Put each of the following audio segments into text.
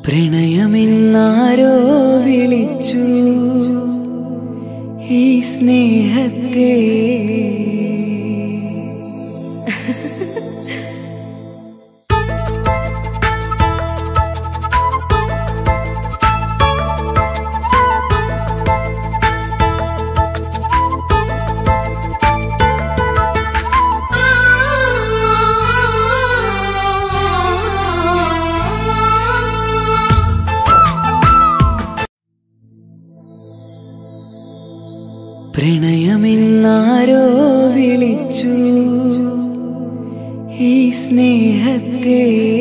പ്രണയമെന്നാരോ വിളിച്ചു ഈ സ്നേഹത്തെ പ്രണയമെന്നാരോ വിളിച്ചു ഈ സ്നേഹത്തെ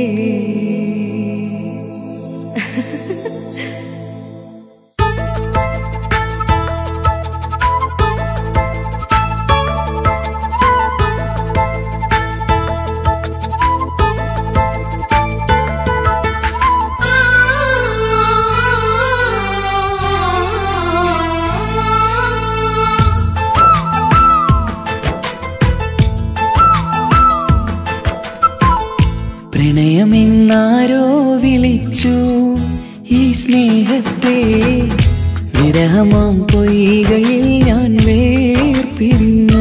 പ്രണയമെന്നാരോ വിളിച്ചു ഈ സ്നേഹത്തെ വിരഹമാം പൊയ്കയിൽ ഞാൻ വേർപിരിഞ്ഞു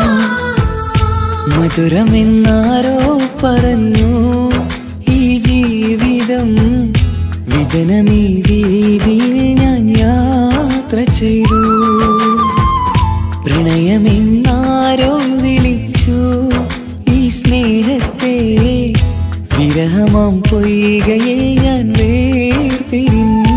മധുരമെന്നാരോ പറഞ്ഞു ഈ ജീവിതം വിജനമീ വീതിയിൽ ഞാൻ യാത്ര ചെയ്തു പ്രണയമെന്നാരോ വിളിച്ചു ഈ സ്നേഹത്തെ വിരഹമാം പൊയ്കയിൽ ഞാൻ വേർപിരിഞ്ഞു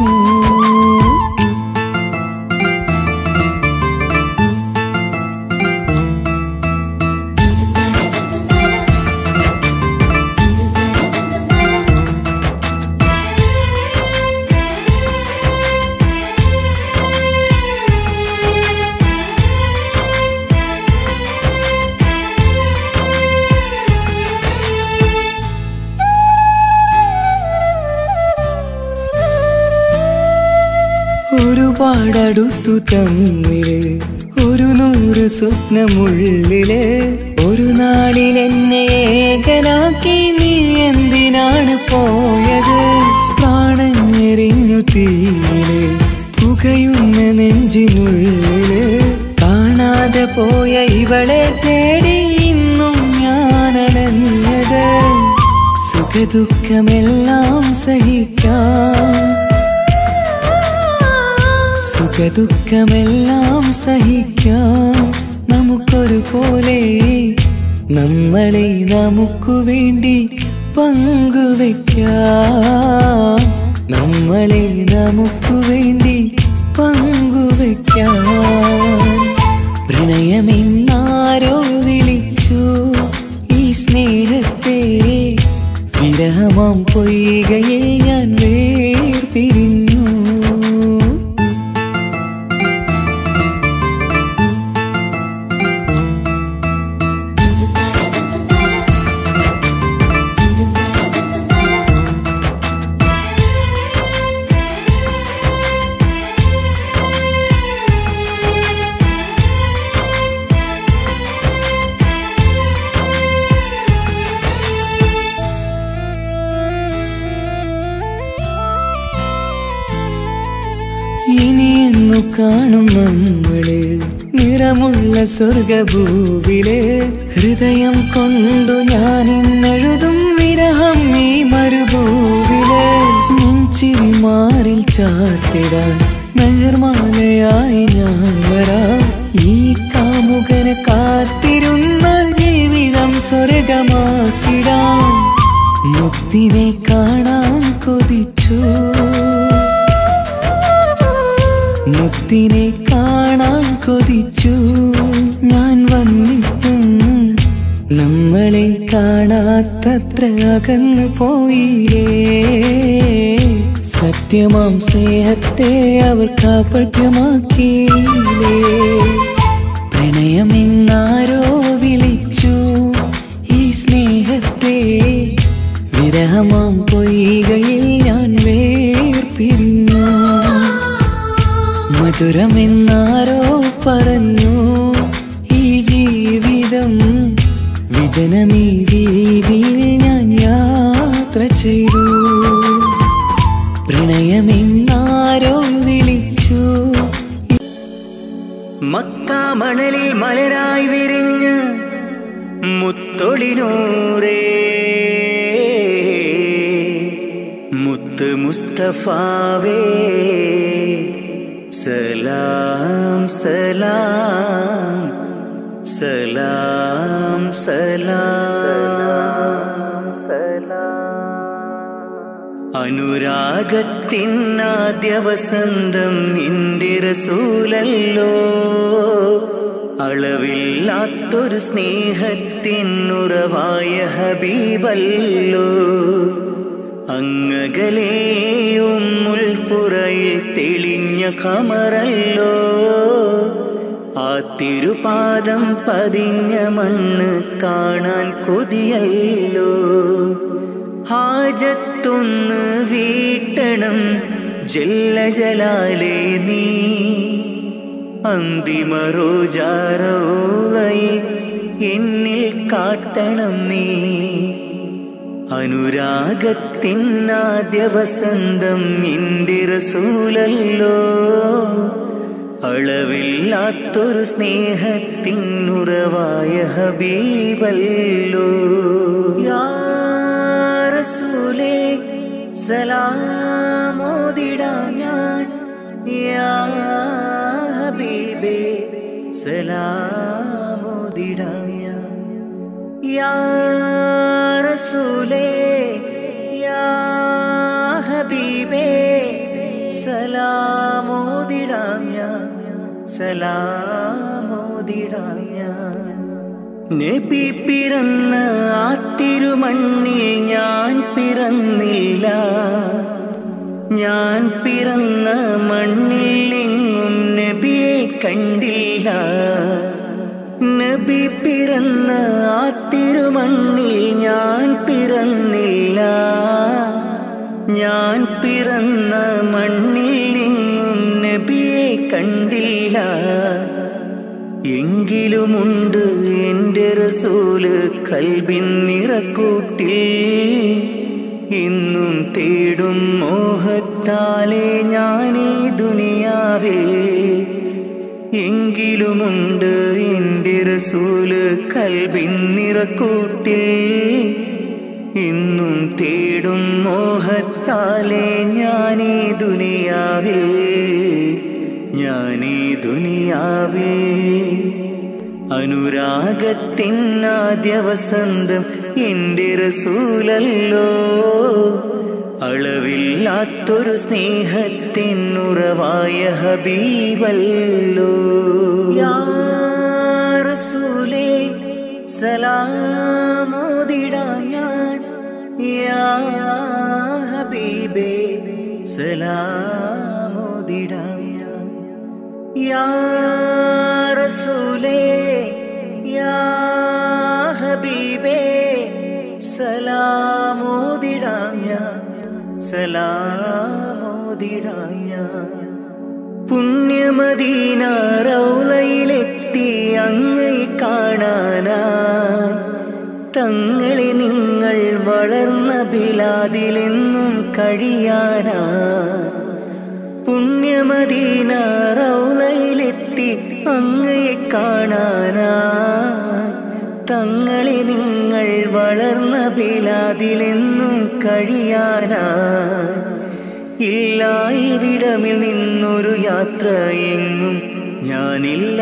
ഒരുപാടടുത്തു തമ്മില് ഒരു നൂറ് സ്വപ്നമുള്ളില് ഒരു നാളിൽ എന്നെ ഏകനാക്കി നീ എന്തിനാണ് പോയത് പ്രാണഞ്ഞെറിഞ്ഞു തീയില് പുകയുന്ന നെഞ്ചിനുള്ളില് കാണാതെ പോയ ഇവളെ തേടി ഇന്നും ഞാൻ അലഞ്ഞത് സുഖദുഃഖമെല്ലാം സഹിക്കാം സുഖദുഃഖമെല്ലാം സഹിക്കാം നമുക്കൊരു പോലെ നമ്മളെ നമുക്കു വേണ്ടി പങ്കുവെക്കാം നമ്മളെ നമുക്കു വേണ്ടി പങ്കുവെക്കാം പ്രണയമെന്നാരോ വിളിച്ചു ഈ സ്നേഹത്തെ വിരഹമാം പൊയ്കയിൽ ഞാൻ വേർപിരിഞ്ഞു ഇനി എന്നു കാണും നമ്മള് നിറമുള്ള സ്വർഗഭൂവില് ഹൃദയം കൊണ്ടു ഞാൻ ഇന്നെഴുതും വിരഹം ഈ മരുഭൂവില് നെഞ്ചിരി മാറിൽ ചാർത്തിടാൻ മെഹർമാലയായി ഞാൻ വരാം ഈ കാമുകനെ കാത്തിരുന്നാൽ ജീവിതം സ്വർഗമാക്കിടാം മുത്തിനെ കാണാൻ കൊതിച്ചു മുത്തിനെ കാണാൻ കൊതിച്ചു ഞാൻ വന്നിട്ടും നമ്മളെ കാണാത്തത്ര അകന്നു പോയില്ലേ സത്യമാം സ്നേഹത്തെ അവർ കാപട്യമാക്കിയില്ലേ പ്രണയമെന്നാരോ വിളിച്ചു ഈ സ്നേഹത്തെ വിരഹമാം പൊയ്കയിൽ ഞാൻ വേർപിരിഞ്ഞു മധുരമെന്നാരോ പറഞ്ഞു ഈ ജീവിതം വിജനമീ വീതിയിൽ ഞാൻ യാത്ര ചെയ്തു മക്കാമണലിൽ മലരായി വിരിഞ്ഞ് മുത്തൊളിനൂറേ മുത്ത് മുസ്തഫാവേ സലാം സലാം സലാം സലാം അനുരാഗത്തിനാദ്യ വസന്തം നിന്റെ റസൂലല്ലോ അളവില്ലാത്തൊരു സ്നേഹത്തിനുറവായ ഹബീബല്ലോ അങ്ങകലെയും മുൾപ്പുറയിൽ തെളിഞ്ഞ കമറല്ലോ ആ തിരുപാദം പതിഞ്ഞ മണ്ണ് കാണാൻ കൊതിയല്ലോ ഹാജത്തൊന്ന് വീട്ടണം ജല്ല ജലാലേ നീ അന്തിമ റോജാറോളയെ എന്നിൽ കാട്ടണം നീ അനുരാഗത്തിനാദ്യ വസന്തം നിന്റെ റസൂലല്ലോ അളവില്ലാത്തൊരു സ്നേഹത്തിനുറവായ ഹബീബല്ലോ യാ റസൂലേ സലാമോദിടാം ഞാൻ യാ ഹബീബേ സലാമോദിടാം ഞാൻ യാ റസൂലേ യാ ഹബീബേ സലാമോദിടാം ഞാൻ സലാമോദിടാം ഞാൻ നബി പിറന്ന ആ തിരുമണ്ണിൽ ഞാൻ പിറന്നില്ല ഞാൻ പിറന്ന മണ്ണിൽ എങ്ങും നബിയെ കണ്ടില്ല നബി പിറന്ന ആ തിരുമണ്ണിൽ ഞാൻ പിറന്നില്ല ഞാൻ പിറന്ന മണ്ണിൽ എങ്ങും നബിയെ കണ്ടില്ല എങ്കിലുമുണ്ട് എൻ്റെ റസൂല് കൽബിൻ നിറക്കൂട്ടിൽ ഇന്നും തേടും മോഹത്താലെ ഞാനീ ദുനിയാവിൽ എങ്കിലുമുണ്ട് എൻ്റെ റസൂല് കൽബിൻ നിറക്കൂട്ടിൽ ഇന്നും തേടും മോഹത്താലെ ഞാനീ ദുനിയാവിൽ ഞാനീ ദുനിയാവിൽ അനുരാഗത്തിനാദ്യ വസന്തം എൻ്റെ റസൂലല്ലോ അളവില്ലാത്തൊരു സ്നേഹത്തിനുറവായ ഹബീബല്ലോ യാ റസൂലേ സലാമോദിടാം ഞാൻ യാ ഹബീബേ സലാമോദിടാം ഞാൻ യാ റസൂലേ യാ ഹബീബേ സലാമോദിടാം ഞാൻ സലാമോദിടാം ഞാൻ പുണ്യമദീന റൗലയിലെത്തി അങ്ങൈ കാണാനാ തങ്ങളെ നിങ്ങൾ വളർന്ന ബിലാദിലെന്നും കഴിയാനാ പുണ്യമദീന റൗലയിലെത്തി അങ്ങയെ കാണാനാ തങ്ങളെ നിങ്ങൾ വളർന്ന ബിലാദിലെന്നും കഴിയാനാ ഇല്ല ഇവിടമിൽ നിന്നൊരു യാത്ര എങ്ങും ഞാനില്ല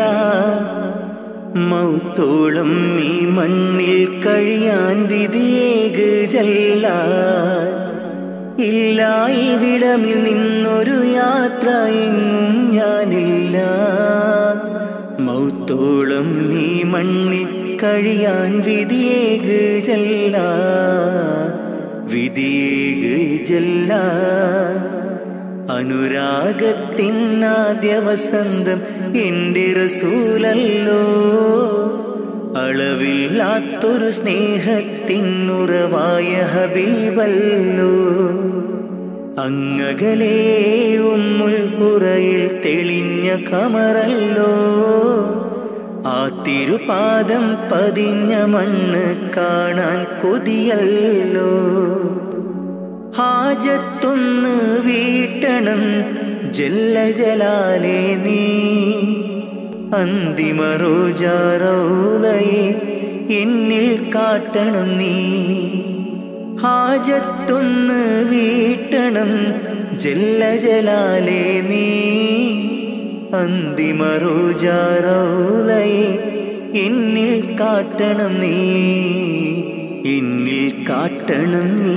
മൗത്തോളം ഈ മണ്ണിൽ കഴിയാൻ വിധിയേക് ചെല്ല ഇല്ല ഇവിടമിൽ നിന്നൊരു യാത്ര എങ്ങും ഞാനില്ല മൗത്തോളം നീ മണ്ണിൽ കഴിയാൻ വിധിയേക് ചെല്ല വിധിയേക് ചെല്ല അനുരാഗത്തിനാദ്യ വസന്തം എൻ്റെ റസൂലല്ലോ അളവില്ലാത്തൊരു സ്നേഹത്തിനുറവായ ഹബീബല്ലോ അങ്ങകലേ ഉമ്മുൽ പുറയിൽ തെളിഞ്ഞ കമറല്ലോ ആ തിരുപാദം പതിഞ്ഞ മണ്ണ് കാണാൻ കൊതിയല്ലോ ഹാജത്തൊന്ന് വീട്ടണം ജല്ല ജലാലേ നീ അന്തിമ റോജാറൗലയെ എന്നിൽ കാട്ടണം നീ ഹാജത്തൊന്ന് വീട്ടണം ജല്ല ജലാലേ നീ അന്തിമ റോജാറൗലയെ എന്നിൽ കാട്ടണം നീ എന്നിൽ കാട്ടണം നീ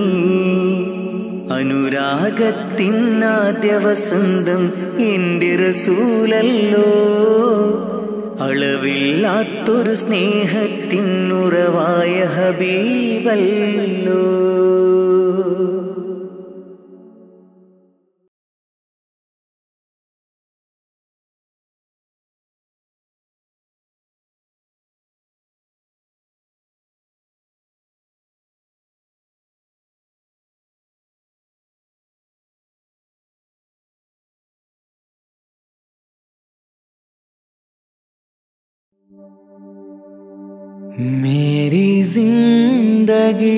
അനുരാഗത്തിനാദ്യ വസന്തം എൻ്റെ റസൂലല്ലോ അളവില്ലാത്തൊരു സ്നേഹത്തിനുറവായ ഹബീബല്ലോ मेरी जिंदगी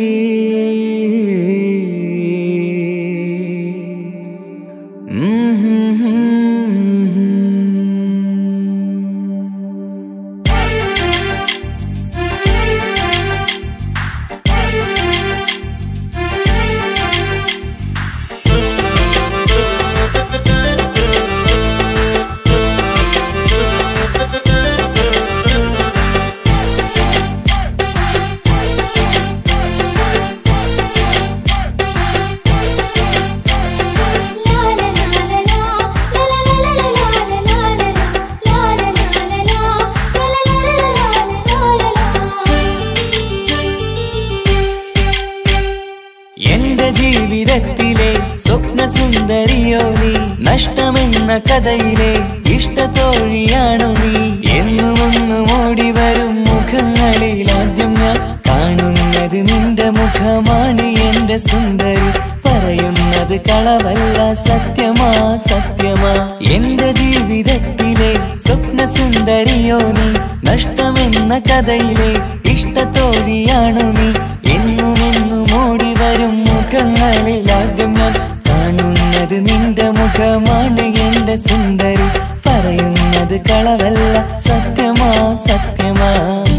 എന്റെ ജീവിതത്തിലെ സ്വപ്ന സുന്ദരിയോ നീ നഷ്ടമെന്ന കഥയിലെ ഇഷ്ടത്തോഴിയാണു നീ എന്നുമൊന്നും ഓടി വരും മുഖങ്ങളിൽ ആദ്യം ഞാൻ കാണുന്നത് നിന്റെ മുഖമാണ് എന്റെ സുന്ദരി പറയുന്നത് കളവല്ല സത്യമാ സത്യമാ എന്റെ ജീവിതത്തിലെ സ്വപ്ന സുന്ദരിയോ നീ നഷ്ടമെന്ന കഥയിലെ ഇഷ്ടത്തോഴിയാണു നീ എന്നുമെന്നും ഓടി വരും മുഖങ്ങളിൽ ആദ്യം ഞാൻ കാണുന്നത് നിന്റെ മുഖമാണ് എന്റെ സുന്ദരി പറയുന്നത് കളവല്ല സത്യമാ സത്യമാ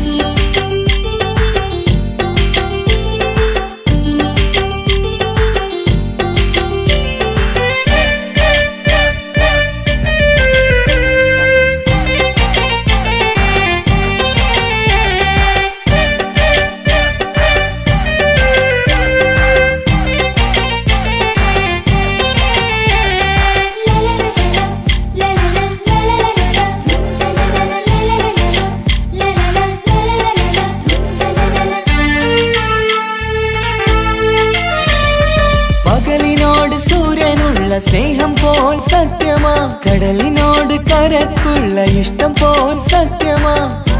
പകലിനോട് സൂര്യനുള്ള സ്നേഹം പോൽ സത്യമാ കടലിനോട് കരക്കുള്ള ഇഷ്ടം പോൽ സത്യമാ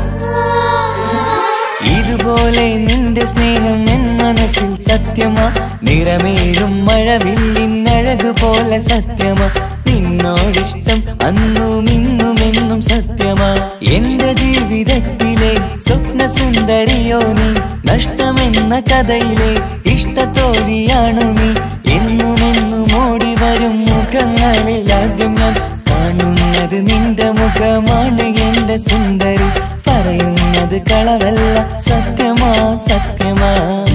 ഇതുപോലെ നിന്റെ സ്നേഹം എൻ മനസ്സിൽ സത്യമാ നിറമേഴും മഴവില്ലിനഴക് പോലെ സത്യമാ നിന്നോടിഷ്ടം അന്നും ഇന്നും എന്നും സത്യമാ എന്റെ ജീവിതത്തിലെ സ്വപ്ന സുന്ദരിയോ നീ നഷ്ടമെന്ന കഥയിലെ ഇഷ്ടത്തോഴിയാണു നീ എന്നുമെന്നും ഓടി വരും മുഖങ്ങളിൽ ആദ്യം ഞാൻ കാണുന്നത് നിന്റെ മുഖമാണ് എന്റെ സുന്ദരി പറയുന്നത് കളവല്ല സത്യമാ സത്യമാ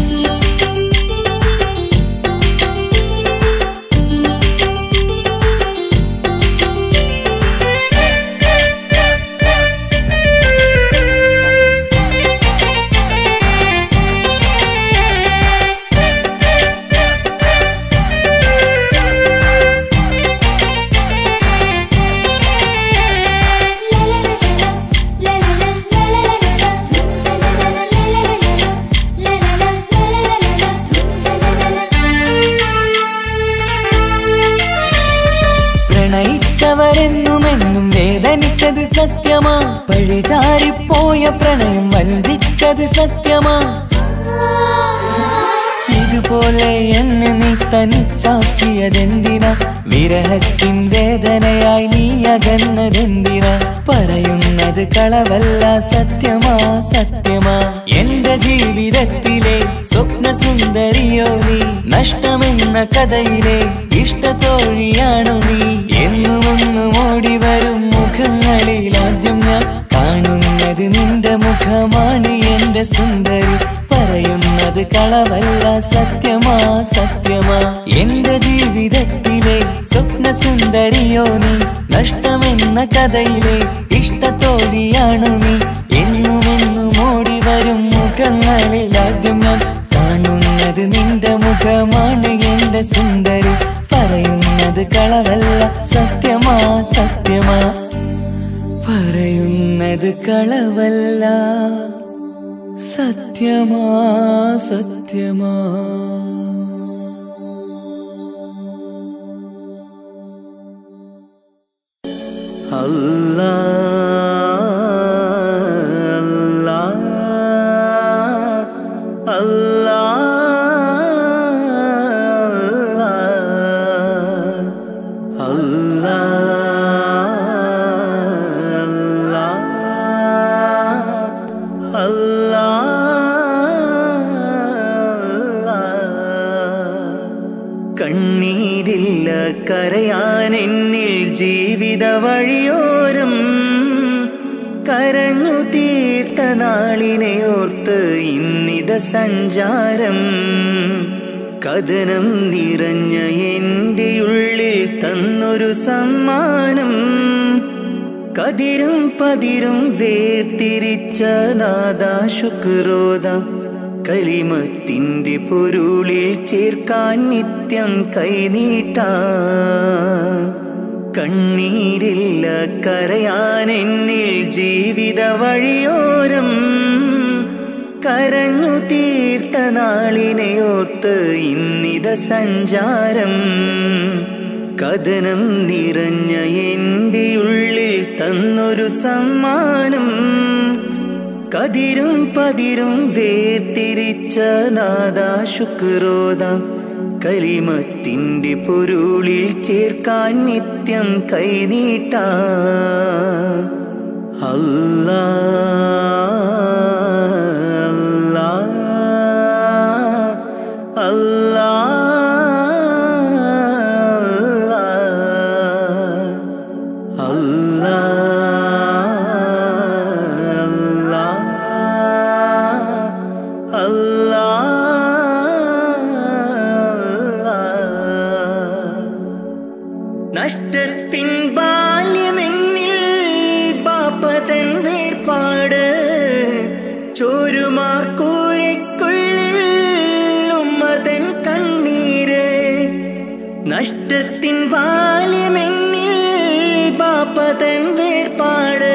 പ്രണയിച്ചവരെന്നുമെന്നും വേദനിച്ചത് സത്യമാ പഴിചാരിപ്പോയ പ്രണയം വഞ്ചിച്ചത് സത്യമാ ഇതുപോലെ എന്നെ നീ തനിച്ചാക്കിയതെന്തിനാ വിരഹത്തിൻ വേദനയായി നീ അകന്നതെന്തിനാ പറയുന്നത് കളവല്ല സത്യമാ സത്യമാ എന്റെ ജീവിതത്തിലെ സ്വപ്ന സുന്ദരിയോ നീ നഷ്ടമെന്ന കഥയിലെ ഇഷ്ടത്തോഴിയാണു നീ എന്നുമൊന്നും ഓടി വരും മുഖങ്ങളിൽ ആദ്യം ഞാൻ പറയുന്നത് നിന്റെ മുഖമാണ് എന്റെ സുന്ദരി പറയുന്നത് കളവല്ല സത്യമാ സത്യമാ എന്റെ ജീവിതത്തിലെ സ്വപ്ന സുന്ദരിയോ നീ നഷ്ടമെന്ന കഥയിലെ ഇഷ്ടത്തോഴിയാണു നീ എന്നുമെന്നും ഓടി വരും മുഖങ്ങളിൽ ആദ്യം ഞാൻ കാണുന്നത് നിന്റെ മുഖമാണ് എന്റെ സുന്ദരി പറയുന്നത് കളവല്ല സത്യമാ സത്യമാ പറയുന്നത് കളവല്ല സത്യമാ സത്യമാ അല്ലാ അല്ലാ അല്ലാ അല്ലാ അല്ലാ കണ്ണീരില്ല കരയാൻ എന്നിൽ ജീവിത വഴിയോരം കരഞ്ഞു തീർത്ത നാളിനെ ഓർത്ത് ഇന്നിത സഞ്ചാരം കഥനം നിറഞ്ഞ എൻ്റെ ഉള്ളിൽ തന്നൊരു സമ്മാനം കതിരും പതിരും വേർതിരിച്ച നാദാ ശുക്രോദം കലിമത്തിൻ്റെ പൊരുളിൽ ചേർക്കാൻ നിത്യം കൈനീട്ട കണ്ണീരില്ല കരയാൻ എന്നിൽ ജീവിത വഴിയോരം കരഞ്ഞു തീർത്ത നാളിനെ ഓർത്ത് ഇന്നിത സഞ്ചാരം കഥനം നിറഞ്ഞ എൻ്റെ ഉള്ളിൽ തന്നൊരു സമ്മാനം കതിരും പതിരും വേർതിരിച്ച നാദാ ശുക്രോദം കലിമത്തിൻ്റെ പൊരുളിൽ ചേർക്കാൻ നിത്യം കൈനീട്ട അല്ലാ അല്ലാ അല്ലാ അല്ലാ അല്ലാ നഷ്ടത്തിൻ ബാല്യമെന്നിൽ പാപ്പതൻ വേർപാട് ചോരുമാക്കൂരയ്ക്കുള്ളിൽ ഉമ്മതൻ കണ്ണീര് നഷ്ടത്തിൻ ബാല്യമെന്നിൽ പാപ്പതൻ വേർപാട്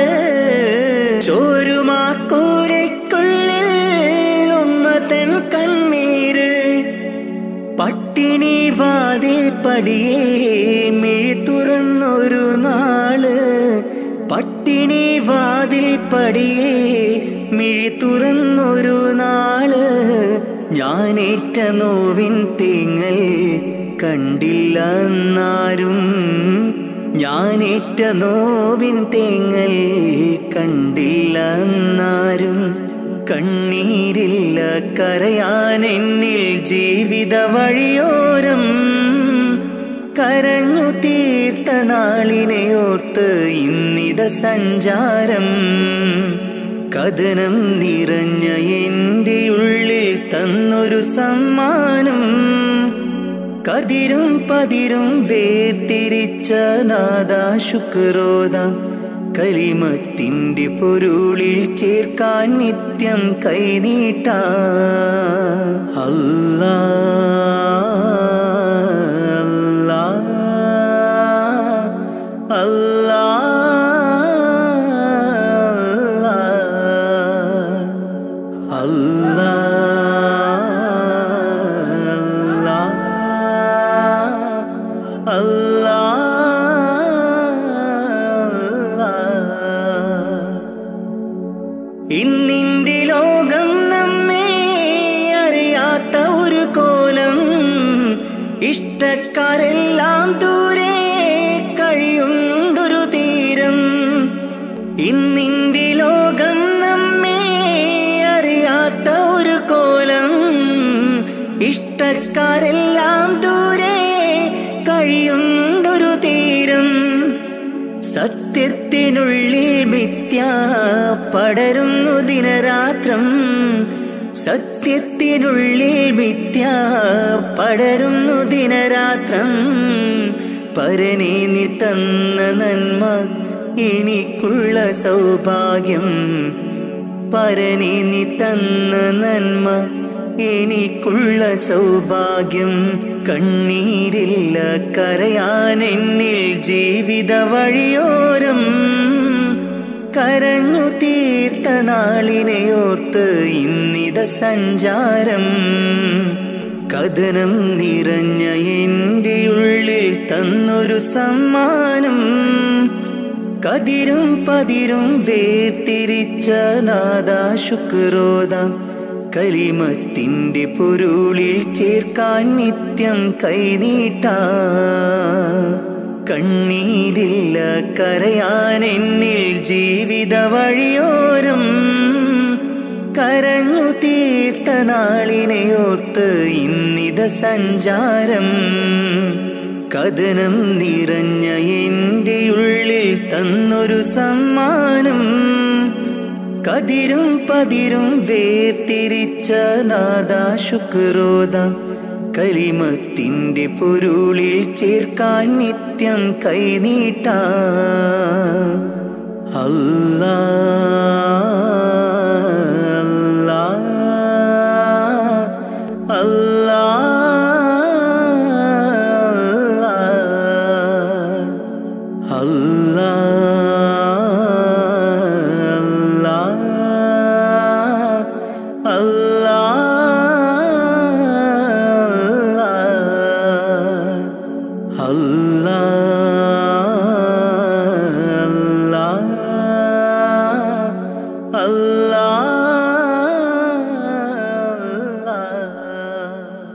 ചോരുമാക്കൂരയ്ക്കുള്ളിൽ ഉമ്മതൻ കണ്ണീര് പട്ടിണി വാതിൽ പടിയേ മിഴി തുറന്നൊരു നാള് പട്ടിണി വാതിൽ പടിയേ മിഴി തുറന്നൊരു നാള് ഞാനേറ്റ നോവിൻ തേങ്ങൽ കണ്ടില്ല എന്നാരും ഞാനേറ്റ നോവിൻ തേങ്ങൽ കണ്ടില്ല എന്നാരും കണ്ണീരില്ല കരയാൻ എന്നിൽ ജീവിത വഴിയോരം കരഞ്ഞു തീർത്ത നാളിനെ ഓർത്ത് ഇന്നിത സഞ്ചാരം കഥനം നിറഞ്ഞ എൻ്റെ ഉള്ളിൽ തന്നൊരു സമ്മാനം കതിരും പതിരും വേർതിരിച്ച നാദാ ശുക്രോദം കലിമത്തിൻ്റെ പൊരുളിൽ ചേർക്കാൻ നിത്യം കൈനീട്ട അല്ലാ അല്ലാ അല്ലാ അല്ലാ ഇന്നിന്റെ ലോകം നമ്മെ അറിയാത്ത ഒരു കോലം ഇഷ്ടക്കാരെല്ലാം ദൂരെ കഴിയുണ്ടൊരു തീരം ഇന്നിന്റെ ലോകം നമ്മെ അറിയാത്ത ഒരു കോലം ഇഷ്ടക്കാരെല്ലാം ദൂരെ കഴിയുണ്ടൊരു തീരം സത്യത്തിനുള്ളിൽ മിഥ്യ പടരുന്നു ദിനരാത്രം സത്യത്തിനുള്ളിൽ മിഥ്യ പടരുന്നു ദിനരാത്രം പരനെ നീ തന്ന നന്മ എനിക്കുള്ള സൗഭാഗ്യം പരനെ നീ തന്ന നന്മ എനിക്കുള്ള സൗഭാഗ്യം കണ്ണീരില്ല കരയാൻ എന്നിൽ ജീവിത വഴിയോരം കരഞ്ഞു തീർത്ത നാളിനെയോർത്ത് ഇന്നിത സഞ്ചാരം കഥനം നിറഞ്ഞ എൻ്റെ ഉള്ളിൽ തന്നൊരു സമ്മാനം കതിരും പതിരും വേർതിരിച്ച നാദാ ശുക്രോദാം കലിമത്തിൻ്റെ പൊരുളിൽ ചേർക്കാൻ നിത്യം കൈനീട്ട കണ്ണീരില്ല കരയാൻ എന്നിൽ ജീവിത വഴിയോരം കരഞ്ഞു തീർത്ത നാളിനെയോർത്ത് ഇന്നിത സഞ്ചാരം കഥനം നിറഞ്ഞ എൻ്റെ ഉള്ളിൽ തന്നൊരു സമ്മാനം കതിരും പതിരും വേർതിരിച്ച നാദാ ശുക്രോദാം കലിമത്തിൻ്റെ പൊരുളിൽ ചേർക്കാൻ നിത്യം കൈനീട്ട അല്ലാ അല്ലാ അല്ലാ അല്ലാ അല്ലാ അല്ലാ അല്ലാ അല്ലാ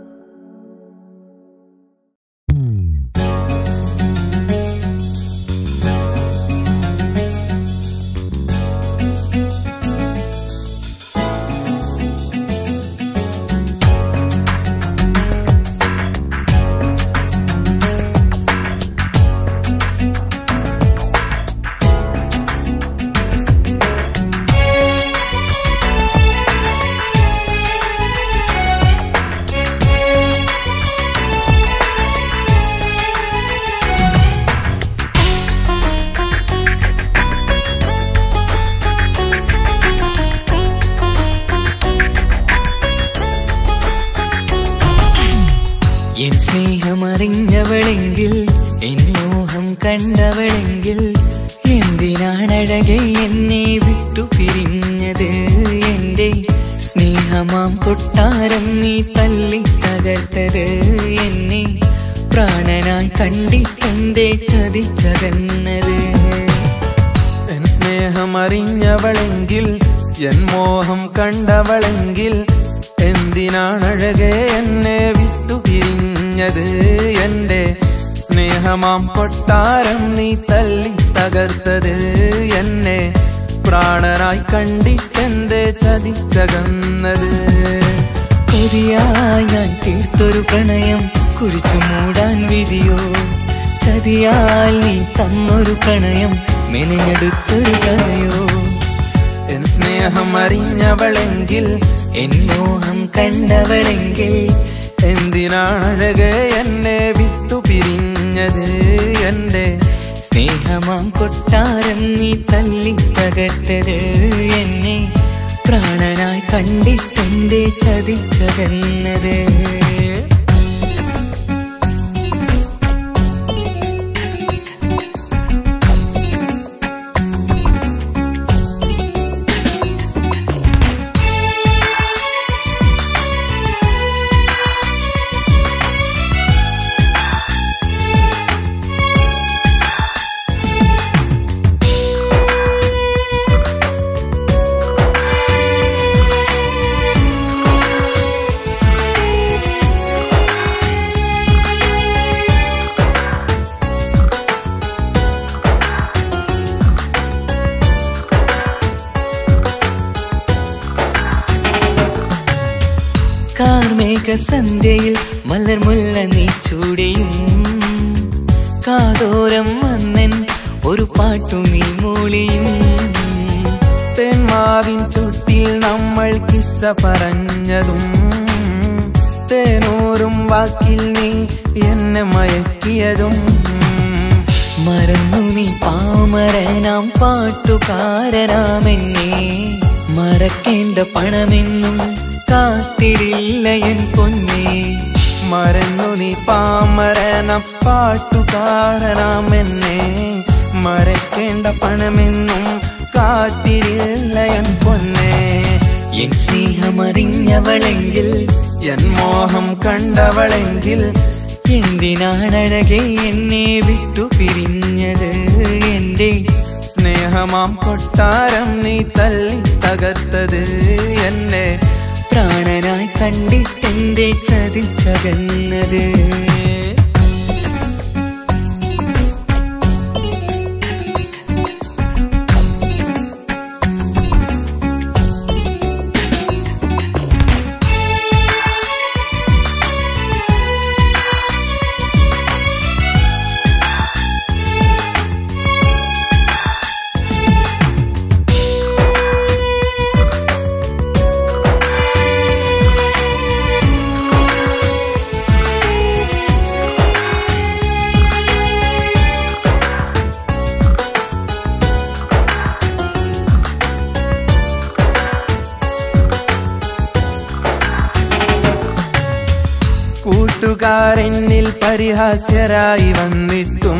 എൻ സ്നേഹമറിഞ്ഞവളെങ്കിൽ എൻ മോഹം കണ്ടവളെങ്കിൽ എന്തിനാണഴകെ എന്നെ വിട്ടു പിരിഞ്ഞത് എന്റെ സ്നേഹമാം കൊട്ടാരം നീ തല്ലി തകർത്തത് എന്നെ പ്രാണനായി കണ്ടിട്ടെന്തേ ചതിച്ചതെന്നത് എൻ സ്നേഹമറിഞ്ഞവളെങ്കിൽ എൻ മോഹം കണ്ടവളെങ്കിൽ എന്തിനാണഴകെ എന്നെ വിട്ടു പിരിഞ്ഞത് എൻ്റെ സ്നേഹമാം കൊട്ടാരം നീ തല്ലി തകർത്തത് എന്നെ പ്രാണനായി കണ്ടിട്ടെന്തേ ചതിച്ചകന്നത് കൊതിയായി ഞാൻ തീർത്തൊരു പ്രണയം കുഴിച്ചു മൂടാൻ വിധിയോ ചതിയാൽ നീ തന്നൊരു പ്രണയം മെനഞ്ഞെടുത്തൊരു കഥയോ എൻ സ്നേഹം അറിഞ്ഞവളെങ്കിൽ എൻ മോഹം കണ്ടവളെങ്കിൽ എന്തിനാണഴകെ എന്നെ വിട്ടു പിരിഞ്ഞത് എൻ്റെ സ്നേഹമാം കൊട്ടാരം നീ തല്ലി തകർത്തത് എന്നെ പ്രാണനായി കണ്ടിട്ടെന്തേ ചതിച്ചതെന്നത് കാർമേഘ സന്ധ്യയിൽ മലർമുല്ല നീ ചൂടിയും കാതോരം വന്നൻ ഒരു പാട്ടു നീ മൂളിയും തേന്മാവിൻ ചുട്ടിൽ നമ്മൾ കിസ്സ പറഞ്ഞതും തേനൂറും വാക്കിൽ നീ എന്നെ മയക്കിയതും മറന്നു നീ പാമരനാം പാട്ടുകാരനാമെന്നെ മറക്കേണ്ട പണമെന്നും കാത്തിടില്ല എൻ പൊന്നേ മറന്നു നീ പാമരനം പാട്ടുകാരനാം എന്നെ മറക്കേണ്ട പണമെന്നും കാത്തിരില്ല എൻ പൊന്നേ എൻ സ്നേഹമറിഞ്ഞവളെങ്കിൽ എൻ മോഹം കണ്ടവളെങ്കിൽ എന്തിനാണഴകെ എന്നെ വിട്ടു പിരിഞ്ഞത് എന്റെ സ്നേഹമാം കൊട്ടാരം നീ തല്ലി തകർത്തത് എന്നെ പ്രാണനായി കണ്ടിട്ടെന്റെ ചതിച്ചകന്നത് കൂട്ടുകാരെന്നിൽ പരിഹാസ്യരായി വന്നിട്ടും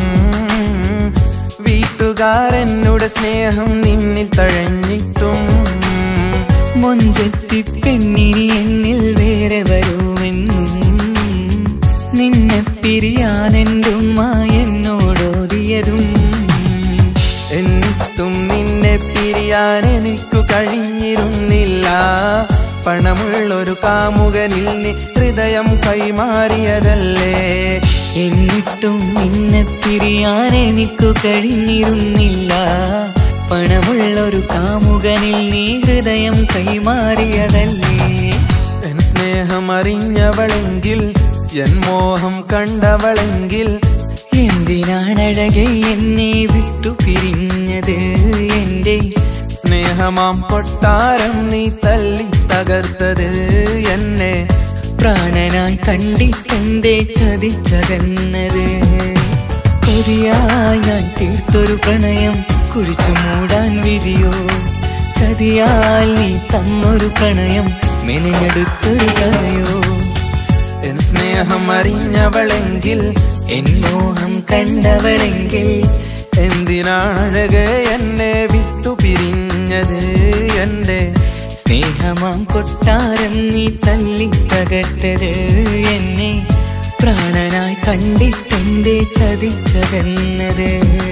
വീട്ടുകാരെന്നുടെ സ്നേഹം നിന്നിൽ തഴഞ്ഞിട്ടും മൊഞ്ചത്തി പെണ്ണിനി എന്നിൽ വേറെ വരുമെന്നും നിന്നെ പിരിയാൻ എൻ്റെ ഉമ്മ എന്നോടോതിയതും എന്നിട്ടും നിന്നെ പിരിയാൻ എനിക്കു കഴിഞ്ഞിരുന്നില്ല പണമുള്ളൊരു കാമുകനിൽ നീ ഹൃദയം കൈമാറിയതല്ലേ എന്നിട്ടും നിന്നെ പിരിയാൻ എനിക്കു കഴിഞ്ഞിരുന്നില്ല പണമുള്ളൊരു കാമുകനിൽ നീ ഹൃദയം കൈമാറിയതല്ലേ എൻ സ്നേഹം അറിഞ്ഞവളെങ്കിൽ എൻ മോഹം കണ്ടവളെങ്കിൽ എന്തിനാണഴകെ എന്നെ വിട്ടു പിരിഞ്ഞത് എൻ്റെ സ്നേഹമാം കൊട്ടാരം നീ തല്ലി തകർത്തത് എന്നെ പ്രാണനായി കണ്ടിട്ടെന്റെ ചതിച്ചകന്നത് കൊതിയായി ഞാൻ തീർത്തൊരു പ്രണയം കുഴിച്ചു മൂടാൻ വിധിയോ ചതിയാൽ നീ തന്നൊരു പ്രണയം മെനഞ്ഞെടുത്തൊരു കഥയോ എൻ സ്നേഹം അറിഞ്ഞവളെങ്കിൽ എൻ മോഹം കണ്ടവളെങ്കിൽ എന്തിനാണഴകെ എന്നെ വിട്ടു പിരിഞ്ഞത് എന്റെ സ്നേഹമാം കൊട്ടാരം നീ തല്ലി തകട്ടത് എന്നെ പ്രാണനായി കണ്ടിട്ടെന്റെ ചതിച്ചതെന്നത്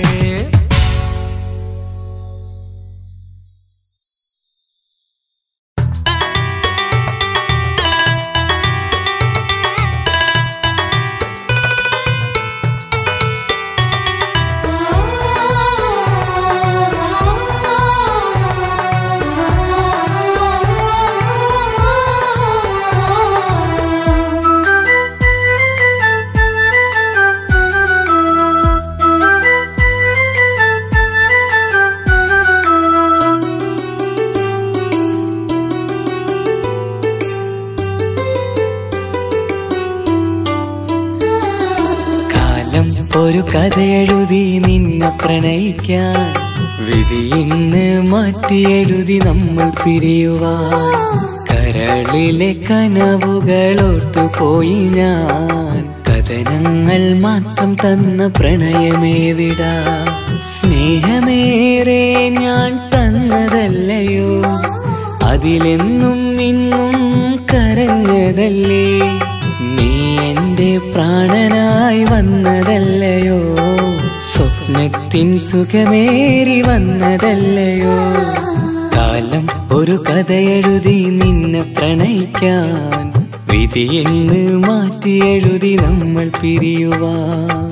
കാലം ഒരു കഥ എഴുതി നിന്നെ പ്രണയിക്കാൻ വിധി ഇന്ന് മാറ്റി എഴുതി നമ്മൾ പിരിയുവാൻ കരളിലെ കനവുകൾ ഓർത്തു പോയി ഞാൻ കഥനങ്ങൾ മാത്രം തന്ന പ്രണയമേ വിടാ സ്നേഹമേറെ ഞാൻ തന്നതല്ലയോ അതിലെന്നും ഇന്നും കരഞ്ഞതല്ലേ നീ എന്റെ പ്രാണനായി വന്നതല്ലയോ സ്വപ്നത്തിൻ സുഖമേറി വന്നതല്ലയോ കാലം ഒരു കഥ എഴുതി നിന്നെ പ്രണയിക്കാൻ വിധി എന്ന് മാറ്റി എഴുതി നമ്മൾ പിരിയുവാൻ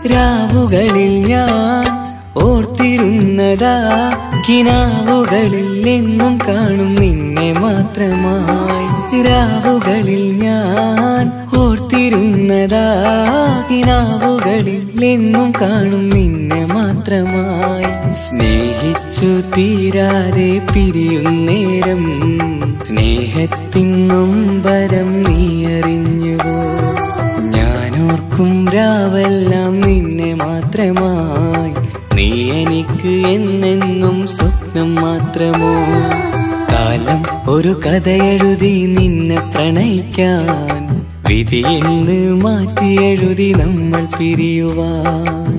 രാവുകളിൽ ഞാൻ ഓർത്തിരുന്നതാ കിനാവുകളിൽ എന്നും കാണും നിന്നെ മാത്രമായി രാവുകളിൽ ഞാൻ ഓർത്തിരുന്നതാ കിനാവുകളിൽ എന്നും കാണും നിന്നെ മാത്രമായി സ്നേഹിച്ചു തീരാതെ പിരിയുന്നേരം സ്നേഹത്തിൻ നൊമ്പരം നീ അറിഞ്ഞുവോ ഞാനോർക്കും രാവെല്ലാം നിന്നെ മാത്രമായി നീ എനിക്ക് എന്നെന്നും സ്വപ്നം മാത്രമോ കാലം ഒരു കഥയെഴുതി നിന്നെ പ്രണയിക്കാൻ വിധി എന്ന് മാറ്റി എഴുതി നമ്മൾ പിരിയുവാൻ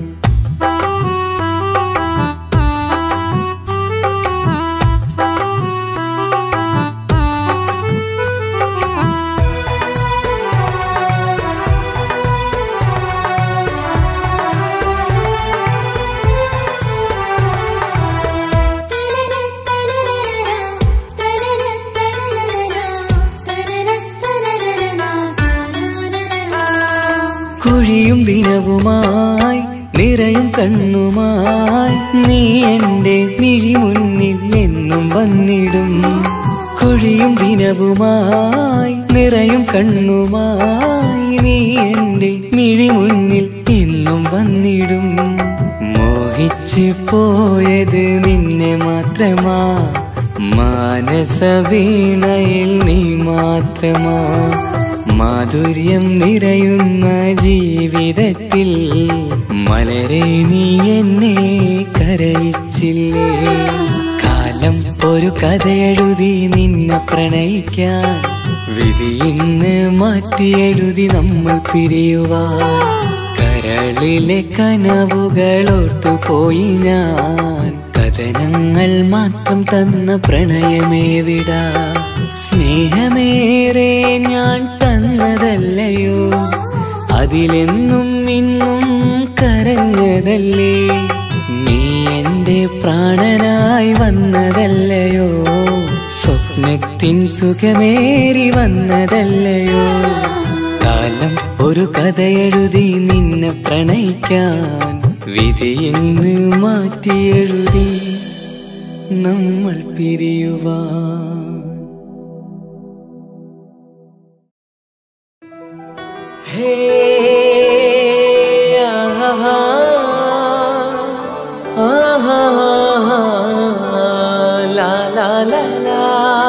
കൊഴിയും ദിനവുമായി നിറയും കണ്ണുമായി നീ എന്റെ മിഴി മുന്നിൽ എന്നും വന്നിടും കൊഴിയും ദിനവുമായി നിറയും കണ്ണുമായി നീ എന്റെ മിഴി മുന്നിൽ എന്നും വന്നിടും മോഹിച്ചു പോയത് നിന്നെ മാത്രമാ മാനസ വീണയിൽ നീ മാത്രമാ മാധുര്യം നിറയുന്ന ജീവിതത്തിൽ മലരെ നീ എന്നെ കരയിച്ചില്ലേ കാലം ഒരു കഥയെഴുതി നിന്നെ പ്രണയിക്കാൻ വിധി ഇന്ന് മാറ്റി എഴുതി നമ്മൾ പിരിയുവാൻ കരളിലെ കനവുകൾ ഓർത്തുപോയി ഞാൻ കഥനങ്ങൾ മാത്രം തന്ന പ്രണയമേ വിടാ സ്നേഹമേറെ ഞാൻ തന്നതല്ലയോ അതിലെന്നും ഇന്നും കരഞ്ഞതല്ലേ നീ എന്റെ പ്രാണനായി വന്നതല്ലയോ സ്വപ്നത്തിൻ സുഖമേറി വന്നതല്ലയോ കാലം ഒരു കഥയെഴുതി നിന്നെ പ്രണയിക്കാൻ വിധി എന്ന് മാറ്റി എഴുതി നമ്മൾ പിരിയുവാൻ ഹേ ആഹാ ആഹാ ലാ ലാ ലാ ലാ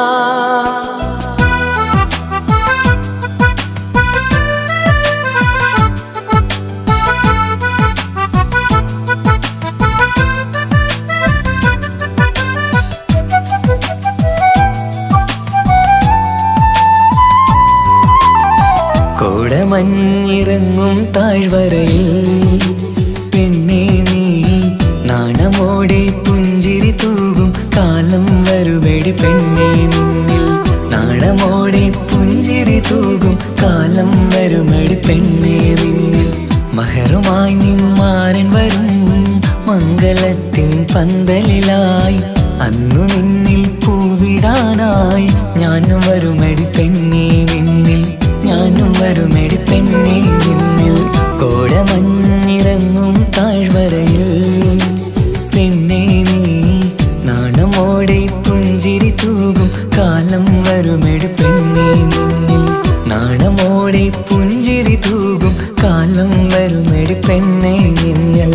കോടമഞ്ഞിറങ്ങും താഴ്വരയിൽ പെണ്ണേ നീ നാണമോടെ പുഞ്ചിരി തൂകും കാലം വരുമെടി പെണ്ണേ നിന്നിൽ നാണമോടെ പുഞ്ചിരി തൂകും കാലം വരുമെടി പെണ്ണേ നിന്നിൽ മഹറുമായി നിന്മാരൻ വരും മംഗളത്തിൻ പന്തലിലായി അന്നു നിന്നിൽ പൂവിടാനായി ഞാനും വരുമെടി പെണ്ണേ നിന്നിൽ ഞാനും വരുമെടി പെണ്ണേ നിന്നിൽ കോടമഞ്ഞിറങ്ങും താഴ്വരയിൽ പെണ്ണേ നീ നാണമോടെ പുഞ്ചിരി തൂകും കാലം വരുമെടി പെണ്ണേ നിന്നിൽ നാണമോടെ പുഞ്ചിരി തൂകും കാലം വരുമെടി പെണ്ണേ നിന്നിൽ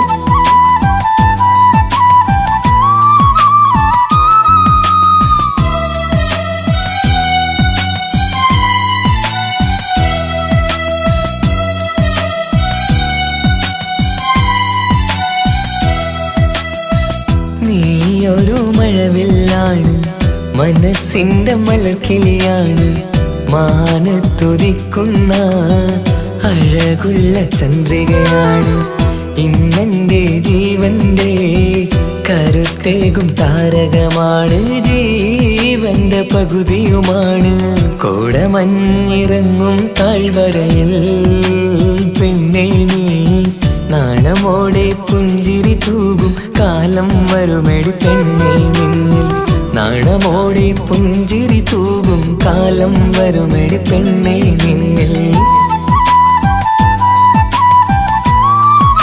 നീയൊരു മഴവില്ലാണ് മനസ്സിന്റെ മലർക്കിളിയാണ് മാനത്തുതിക്കുന്ന അഴകുള്ള ചന്ദ്രികയാണ് ഇന്നെന്റെ ജീവന്റെ കരുത്തേകും താരകമാണ് ജീവന്റെ പകുതിയുമാണ് കോടമഞ്ഞിറങ്ങും താഴ്വരയിൽ പെണ്ണേ നീ നാണമോടെ പുഞ്ചിരി തൂകും കാലം വരുമെടി പെണ്ണേ നിന്നിൽ നാണമോടെ പുഞ്ചിരി തൂകും കാലം വരുമെടി പെണ്ണേ നിന്നിൽ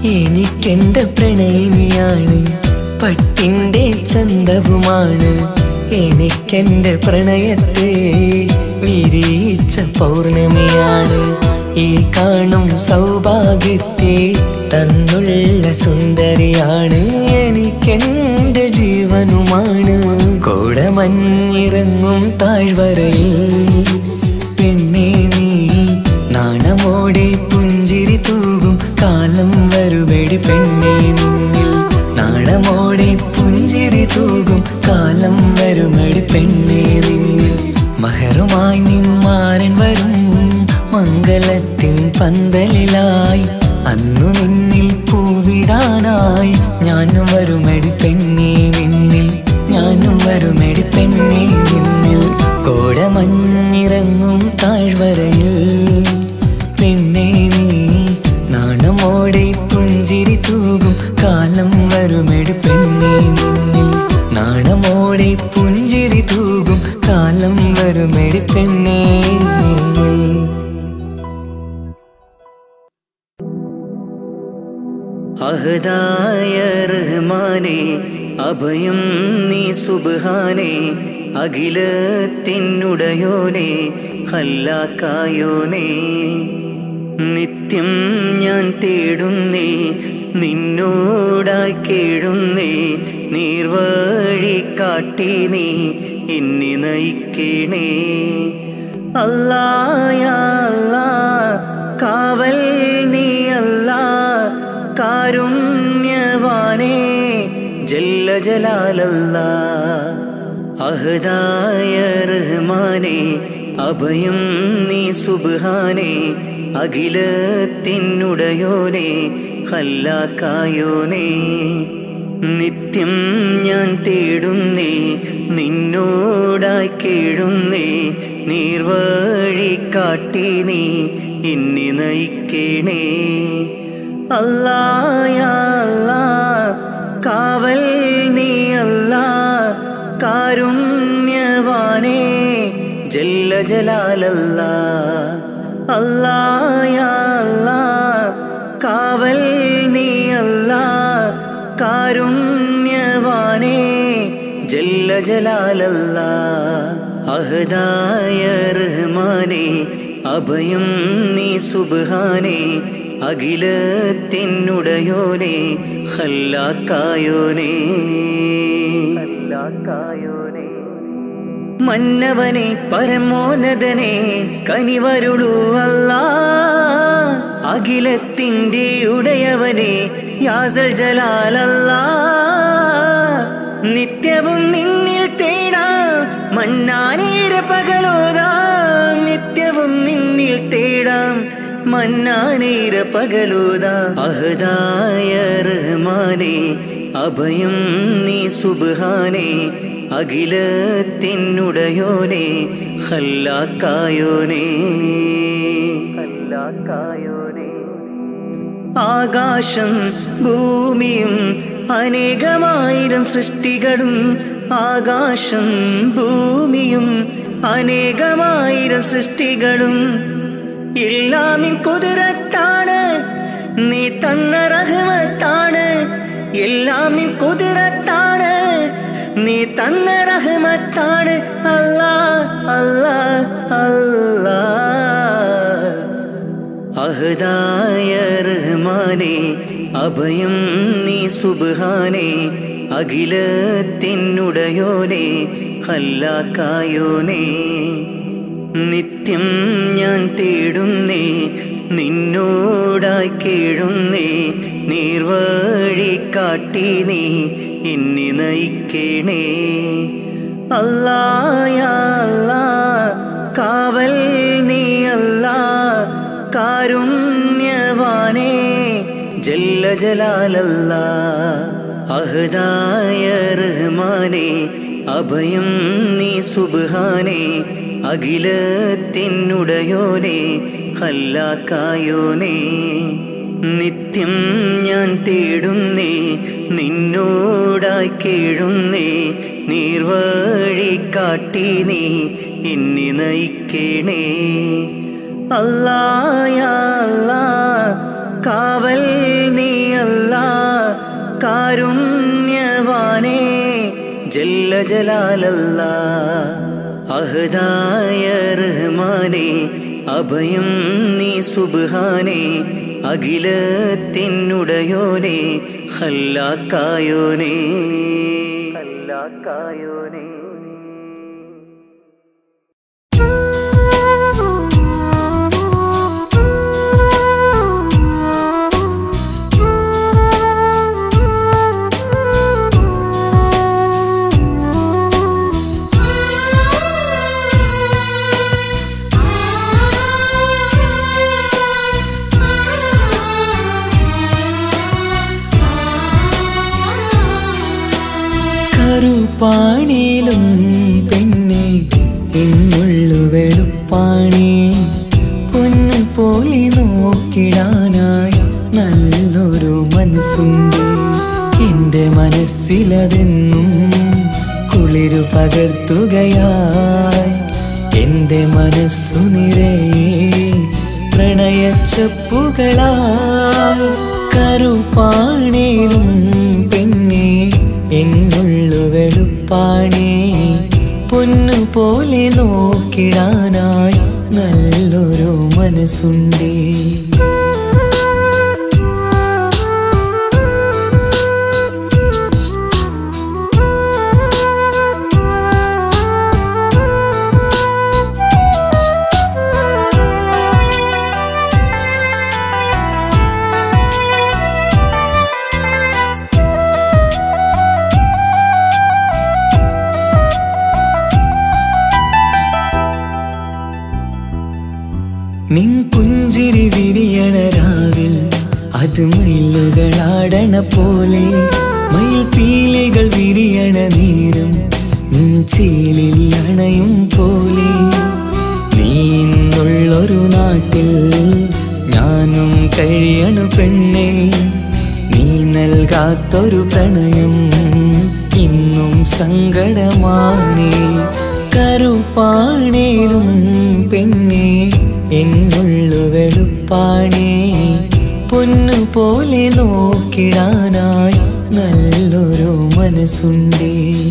എനിക്കെന്റെ പ്രണയിനിയാണ് പട്ടിന്റെ ചന്തവുമാണ് എനിക്കെന്റെ പ്രണയത്തെ വിരിയിച്ച പൗർണമിയാണ് ഈ കാണും സൗഭാഗ്യത്തെ തന്നുള്ള സുന്ദരിയാണ് എനിക്കെന്റെ ജീവനുമാണ് കോടമഞ്ഞിറങ്ങും താഴ്വരയിൽ പെണ്ണേ നീ നാണമോടെ പുഞ്ചിരി തൂകും കാലം വരുമെടി പെണ്ണേ നിന്നിൽ നാണമോടെ പുഞ്ചിരി തൂകും കാലം വരുമെടി പെണ്ണേ നിന്നിൽ മഹറുമായി നിന്മാരൻ വരും മംഗലത്തിൻ പന്തലിലായി അന്നു നിന്നിൽ പൂവിടാനായി ഞാനും വരുമെടി പെണ്ണേ നിന്നിൽ ഞാനും വരുമെടി പെണ്ണേ നിന്നിൽ കോടമഞ്ഞിറങ്ങും താഴ്വരയിൽ പെണ്ണേ നീ നാണമോടെ പുഞ്ചിരി തൂകും കാലം വരുമെടി പെണ്ണേ നിന്നിൽ നാണമോടെ പുഞ്ചിരി തൂകും കാലം വരുമെടി പെണ്ണേ നിന്നിൽ അഹദായ റഹ്മാനെ അഭയം നീ സുബ്ഹാനെ അഖിലത്തിനുടയോനെ ഹല്ലാക്കായോനെ നിത്യം ഞാൻ തേടുന്നേ നിന്നോടായി കേഴുന്നേ നീർവഴി കാട്ടി നീ എന്നെ നയിക്കണേ അല്ലായ അല്ലാ കാവൽ നീ അല്ലാ കാരുണ്യവാനേ ജല്ല ജലാലല്ല അഹദായ റഹ്മാനെ അഭയം നീ സുബ്ഹാനെ അഖിലത്തിനുടയോനെ ഹല്ലാക്കായോനെ നിത്യം ഞാൻ തേടുന്നേ നിന്നോടായി കേഴുന്നേ നീർവഴി കാട്ടി നീ എന്നെ നയിക്കണേ അല്ലായ അല്ലാ കാവൽ നീ അല്ലാ കാരുണ്യവാനേ ജല്ല ജലാലല്ല അല്ലായ അല്ലാ കാവൽ നീ അല്ലാ കാരുണ്യവാനേ ജല്ല ജലാലല്ല അഹദായ റഹ്മാനെ അഭയം നീ സുബ്ഹാനെ അഖിലത്തിനുടയോനെ ഹല്ലാക്കായോനെ ഹല്ലാക്കായോനെ മന്നവനെ പരമോന്നതനെ കനിവരുളൂ അല്ലാ അഖിലത്തിൻ്റെ ഉടയവനെ യാസൽ ജലാലല്ലാ നിത്യവും നിന്നിൽ തേടാം മന്നാനീര പകലോതാം നിത്യവും നിന്നിൽ തേടാം മന്നാനീര പകലോതാ അഹദായ റഹ്മാനെ അഭയം നീ സുബ്ഹാനെ അഖിലത്തിനുടയോനെ ഹല്ലാക്കായോനെ ഹല്ലാക്കായോനെ ആകാശം ഭൂമിയും അനേകമായിരം സൃഷ്ടികളും ആകാശം ഭൂമിയും അനേകമായിരം സൃഷ്ടികളും എല്ലാം നിൻ കുതിരത്താണ് നീ തന്ന റഹ്മത്താണ് എല്ലാം നിൻ കുതിരത്താണ് നീ തന്ന റഹ്മത്താണ് അല്ലാ അല്ലാ അല്ലാ അഹദായ റഹ്മാനെ അഭയം നീ സുബ്ഹാനെ അഖിലത്തിനുടയോനെ ഹല്ലാക്കായോനെ നിത്യം ഞാൻ തേടുന്നേ നിന്നോടായി കേഴുന്നേ നീർവഴി കാട്ടി നീ എന്നെ നയിക്കണേ അല്ലായ അല്ലാ കാവൽ നീ അല്ലാ കാരുണ്യവാനേ ജല്ല ജലാലല്ല അഹദായ റഹ്മാനെ അഭയം നീ സുബ്ഹാനെ അഖിലത്തിനുടയോനെ ഹല്ലാക്കായോനെ നിത്യം ഞാൻ തേടുന്നേ നിന്നോടായി കേഴുന്നേ നീർവഴി കാട്ടി നീ എന്നെ നയിക്കണേ അല്ലായ അല്ലാ കാവൽ നീ കാരുണ്യവാനേ ജല്ല ജലാലല്ല അഹദായ റഹ്മാനേ അഭയം നീ സുബ്ഹാനേ അഖിലത്തിനുടയോനേ ഹല്ലാക്കായോനേ ഹല്ലാക്കായോനേ കറുപ്പാണിലും പെണ്ണെ എന്നുള്ളു വെളുപ്പാണി പൊന്നു പോലെ നോക്കിടാനായി നല്ലൊരു മനസ്സുണ്ട് എന്റെ മനസ്സിലതെന്നും കുളിരു പകർത്തുകയായി എന്റെ മനസ്സു നിറയെ പ്രണയച്ചപ്പുകളായി കറുപ്പാണേലും പെണ്ണെ എന്നുള്ളു വെളുപ്പാണേ പൊന്നു പോലെ നോക്കിടാനായി നല്ലൊരു മനസ്സുണ്ടേ നിൻ പുഞ്ചിരി വിരിയണ രാവിൽ അത് മയിലുകളാടണ പോലെ മയിൽ പീലികൾ വിരിയണ നീരും നിൻ ചേലിൽ അണയും പോലെ നീ ഇന്നുള്ളൊരു നാട്ടിൽ ഞാനും കഴിയണു പെണ്ണേ നീ നൽകാത്തൊരു പ്രണയം ഇന്നും സങ്കടമാണേ കറുപ്പാണേലും പെണ്ണേ എന്നുള്ളു വെളുപ്പാണേ പൊന്നു പോലെ നോക്കിടാനായി നല്ലൊരു മനസ്സുണ്ടേ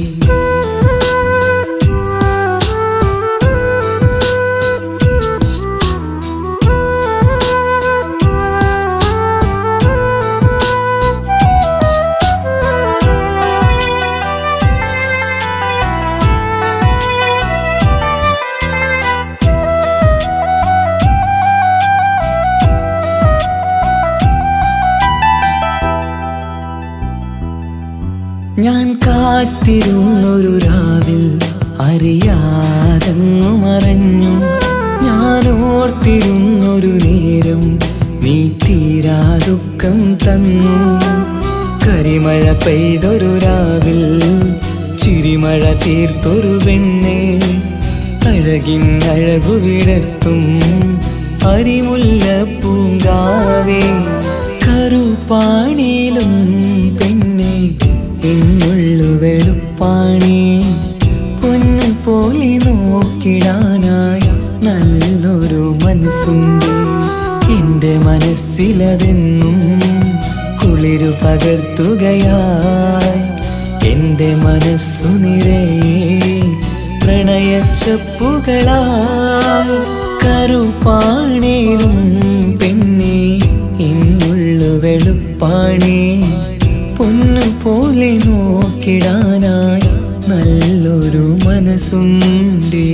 ഞാൻ കാത്തിരുന്നൊരു രാവിൽ അറിയാതങ്ങു മറഞ്ഞു ഞാൻ ഓർത്തിരുന്നൊരു നേരം നീ തീരാ ദുഃഖം തന്നു കരിമഴ പെയ്തൊരു രാവിൽ ചിരിമഴ തീർത്തൊരു പെണ്ണെ അഴകിൻ അഴകു വിടർത്തും അരിമുല്ല പൂങ്കാവേ കറുപ്പാണിലും പെണ്ണെ എന്നുള്ളു വെളുപ്പാണി പൊന്നു പോലെ നോക്കിടാനായി നല്ലൊരു മനസ്സുണ്ട് എന്റെ മനസ്സിലതെന്നും കുളിരു പകർത്തുകയായി എന്റെ മനസ്സു നിറയെ പ്രണയച്ചപ്പുകളായി കറുപ്പാണേലും പെണ്ണെ എന്നുള്ളു വെളുപ്പാണേ പൊന്നു പോലെ നോക്കിടാനായി നല്ലൊരു മനസ്സുണ്ടേ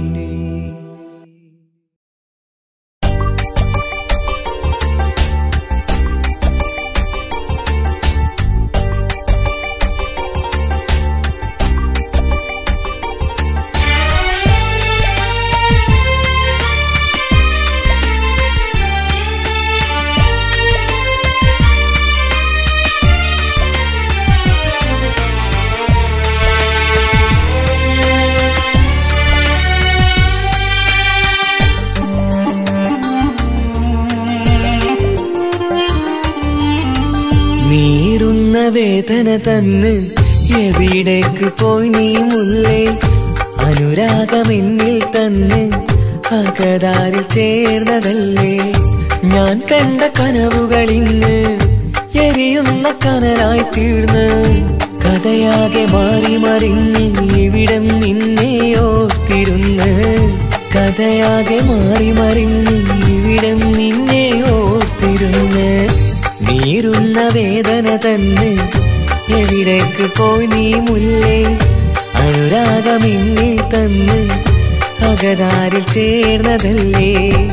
നീറുന്ന വേദന തന്ന് എവിടേക്ക് പോയി നീ മുല്ലേ അനുരാഗമെന്നിൽ തന്ന് അകതാരിൽ ചേർന്നതല്ലേ ഞാൻ കണ്ട കനവുകൾ ഇന്ന് എരിയുന്ന കനലായി തീർന്ന് കഥയാകെ മാറി മറിഞ്ഞ് ഇവിടം നിന്നെ ഓർത്തിരുന്ന് കഥയാകെ മാറി മറിഞ്ഞ് ഇവിടം നിന്നെ ഓർത്തിരുന്ന് നീറുന്ന വേദന തന്നെ എവിടേക്ക് പോയി നീ മുല്ലേ അനുരാഗമിന്നിൽ തന്ന് അകതാരിൽ ചേർന്നതല്ലേ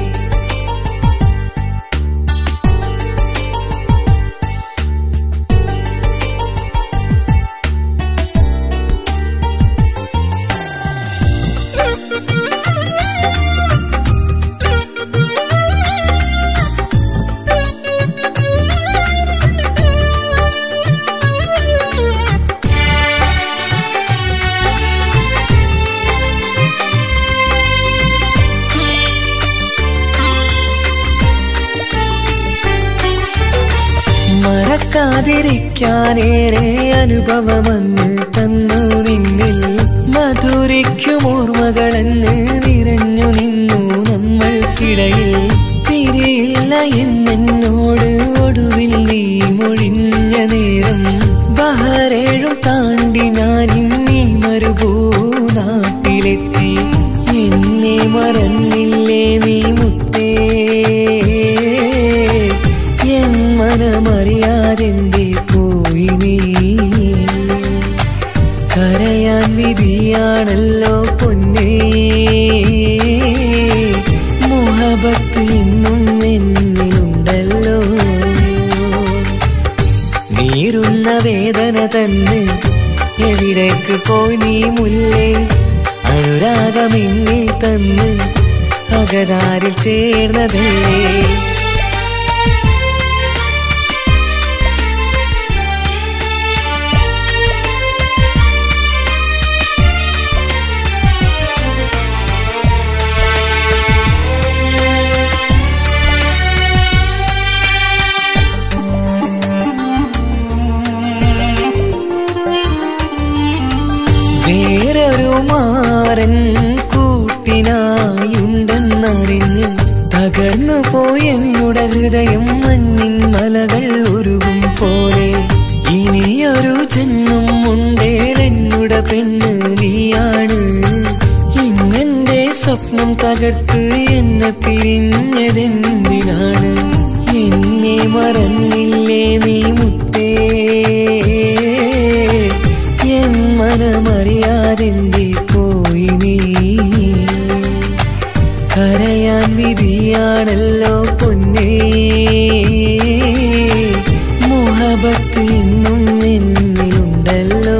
മറക്കാതിരിക്കാനേറെ അനുഭവമെന്ന് തന്നു നിന്നിൽ മധുരിക്കും ഓർമ്മകളെന്ന് നിറഞ്ഞു നിന്നു നമ്മൾക്കിടയിൽ പിരിയില്ല എന്നോട് ഒടുവിൽ നീ മൊഴിഞ്ഞ നേരം ബഹരേഴും താണ്ടി ഞാൻ ഇന്നീ മരുഭൂനാട്ടിലെത്തി എന്നെ മറന്നില്ലേ നീ മുത്തേ എൻ മനമറിയാതെന്റെ പോയി നീ കരയാൻ വിധിയാണല്ലോ പൊന്നേ മുഹബത്ത് ഇന്നും എന്നിലുണ്ടല്ലോ നീറുന്ന വേദന തന്നെ എവിടേക്ക് പോയി നീ മുല്ലേ അനുരാഗമിന്നിൽ തന്ന് അകതാരിൽ ചേർന്നതല്ലേ വേറൊരു മാറൻ കൂട്ടിനായുണ്ടെന്നറിഞ്ഞ് തകർന്നു പോയെന്നുടെ ഹൃദയം മഞ്ഞിൻ മലകൾ ഉരുകും പോലെ ഇനിയൊരു ജന്മം ഉണ്ടേലെന്നുടെ പെണ്ണ് നീയാണ് ഇന്നെന്റെ സ്വപ്നം തകർത്ത് എന്നെ പിരിഞ്ഞതെന്തിനാണ് എന്നെ മറന്നില്ലേ നീ മുത്തേ എൻ മനമറിയാതെന്റെ പോയി നീ കരയാൻ വിധിയാണല്ലോ പൊന്നേ മുഹബത്ത് ഇന്നും എന്നിലുണ്ടല്ലോ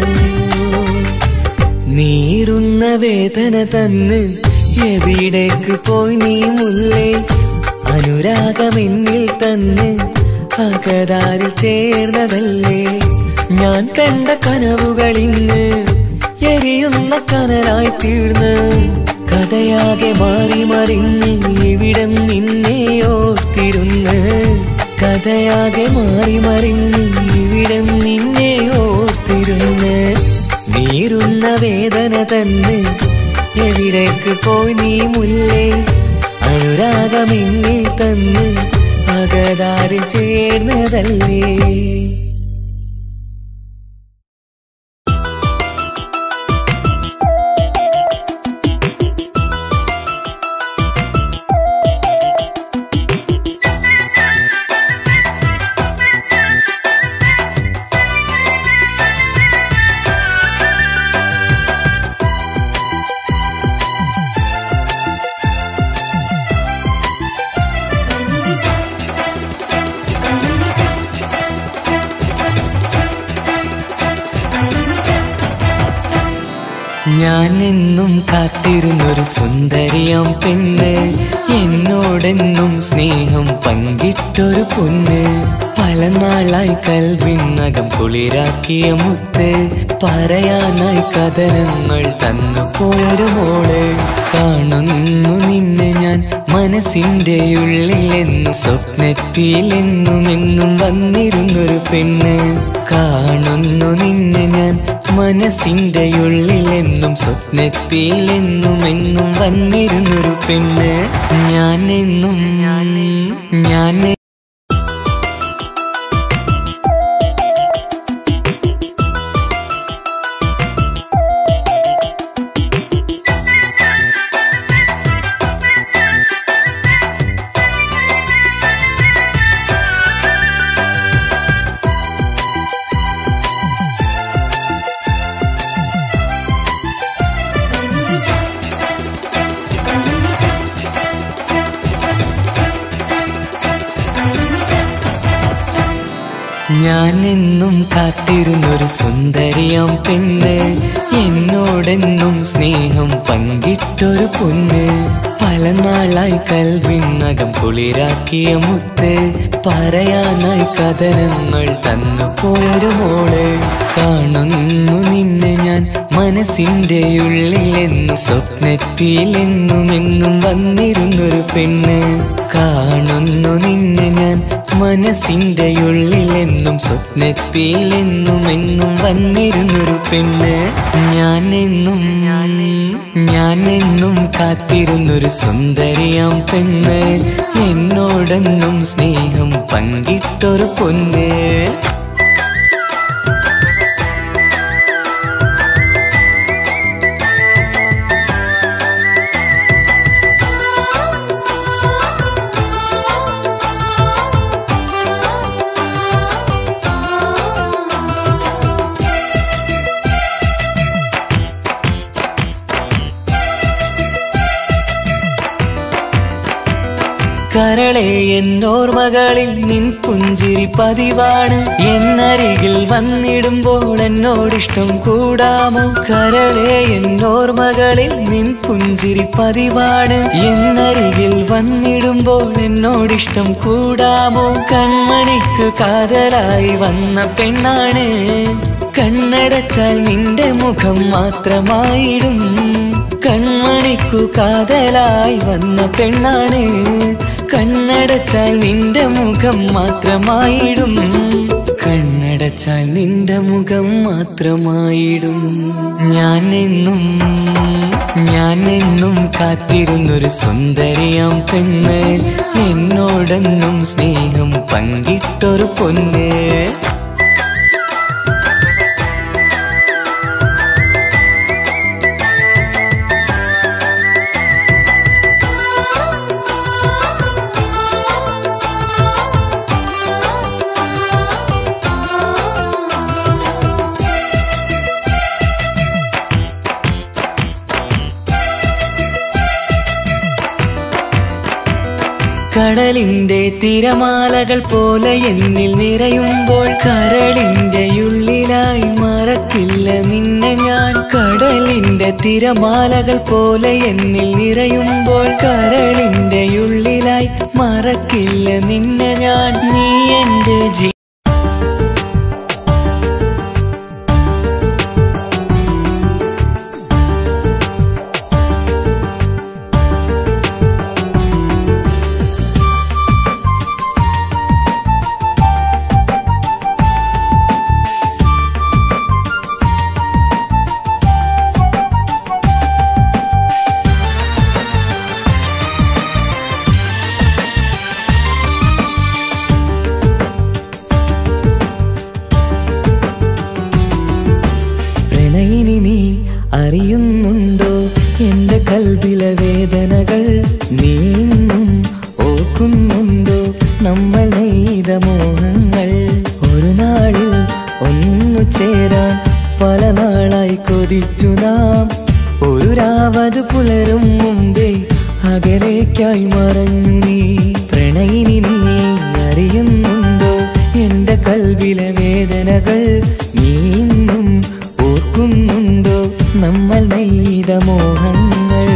നീറുന്ന വേദന തന്ന് എവിടേക്ക് പോയി നീ മുല്ലേ അനുരാഗമെന്നിൽ തന്ന് അകതാരിൽ ചേർന്നതല്ലേ ഞാൻ കണ്ട കനവുകൾ ഇന്ന് എരിയുന്ന കനലായി തീർന്ന് കഥയാകെ മാറി മറിഞ്ഞ് ഇവിടം നിന്നെ ഓർത്തിരുന്ന് കഥയാകെ മാറി മറിഞ്ഞ് ഇവിടം നിന്നെ ഓർത്തിരുന്ന് നീറുന്ന വേദന തന്നെ എവിടേക്ക് പോയി നീ മുല്ലേ അനുരാഗമിന്നിൽ തന്ന് അകതാരിൽ ചേർന്നതല്ലേ ഞാൻ എന്നും കാത്തിരുന്നൊരു സുന്ദരിയാം പെണ്ണ് എന്നോടെന്നും സ്നേഹം പങ്കിട്ടൊരു പൊന്ന് പല നാളായി കൽവിനകം കുളിരാക്കിയ മുത്ത് പറയാനായി കഥനങ്ങൾ തന്നു പോയൊരു മോള് കാണുന്നു നിന്നെ ഞാൻ മനസ്സിന്റെ ഉള്ളിലെന്നും സ്വപ്നത്തിലെന്നും എന്നും വന്നിരുന്നൊരു പെണ്ണ് കാണുന്നു നിന്നെ ഞാൻ മനസ്സിന്റെ ഉള്ളിലെന്നും സ്വപ്നത്തിലെന്നും എന്നും വന്നിരുന്നൊരു പെണ്ണ് ഞാൻ എന്നും ഞാൻ ഞാനെന്നും കാത്തിരുന്നൊരു സുന്ദരിയാം പെണ്ണ് എന്നോടെന്നും സ്നേഹം പങ്കിട്ടൊരു പൊന്ന് പല നാളായി കൽവിനകം കുളിരാക്കിയ മുത്ത് പറയാനായി കഥനങ്ങൾ തന്നു പോയൊരു മോള് കാണുന്നു നിന്നെ ഞാൻ മനസ്സിന്റെ ഉള്ളിലെന്നും സ്വപ്നത്തിലെന്നും എന്നും വന്നിരുന്നൊരു പെണ്ണ് കാണുന്നു നിന്നെ ഞാൻ മനസ്സിന്റെ ഉള്ളിലെന്നും സ്വപ്നത്തിലെന്നും എന്നും വന്നിരുന്നൊരു പെണ്ണ് ഞാൻ എന്നും ഞാൻ എന്നും കാത്തിരുന്നൊരു സുന്ദരിയാം പെണ്ണ് എന്നോടെന്നും സ്നേഹം പങ്കിട്ടൊരു പൊന്ന് കരളെ എന്നോർമകളിൽ നിൻ പുഞ്ചിരി പതിവാണ് എന്നരികിൽ വന്നിടുമ്പോൾ എന്നോടിഷ്ടം കൂടാമോ കരളെ എന്നോർമകളിൽ നിൻ പുഞ്ചിരി പതിവാണ് എന്നരികിൽ വന്നിടുമ്പോൾ എന്നോടിഷ്ടം കൂടാമോ കൺമണിക്ക് കാതലായി വന്ന പെണ്ണാണ് കണ്ണടച്ചാൽ നിന്റെ മുഖം മാത്രമായിടും കൺമണിക്കു കാതലായി വന്ന പെണ്ണാണ് കണ്ണടച്ചാൽ നിന്റെ മുഖം മാത്രമായിടും കണ്ണടച്ചാൽ നിന്റെ മുഖം മാത്രമായിടും ഞാൻ എന്നും ഞാൻ എന്നും കാത്തിരുന്നൊരു സുന്ദരിയാം പെണ്ണ് എന്നോടെന്നും സ്നേഹം പങ്കിട്ടൊരു പൊന്ന് കടലിന്റെ തിരമാലകൾ പോലെ എന്നിൽ നിറയുമ്പോൾ കരളിന്റെ ഉള്ളിലായി മറക്കില്ല നിന്നെ ഞാൻ കടലിന്റെ തിരമാലകൾ പോലെ എന്നിൽ നിറയുമ്പോൾ കരളിന്റെ ഉള്ളിലായി മറക്കില്ല നിന്നെ ഞാൻ നീ എന്റെ ജീ പ്രണയിനി നീ അറിയുന്നുണ്ടോ എന്റെ കൽവിലെ വേദനകൾ നീ ഇന്നും ഓർക്കുന്നുണ്ടോ നമ്മൾ നെയ്ത മോഹങ്ങൾ ഒരു നാളിൽ ഒന്നു ചേരാൻ പല നാളായി കൊതിച്ചു നാം ഒരു രാവത് പുലരും മുമ്പേ അകലേക്കായി മറഞ്ഞു നീ പ്രണയിനി നീ അറിയുന്നുണ്ടോ എന്റെ കൽവിലെ വേദനകൾ നീ ഇന്നും ഓർക്കുന്നുണ്ടോ നമ്മൾ നെയ്ത മോഹങ്ങൾ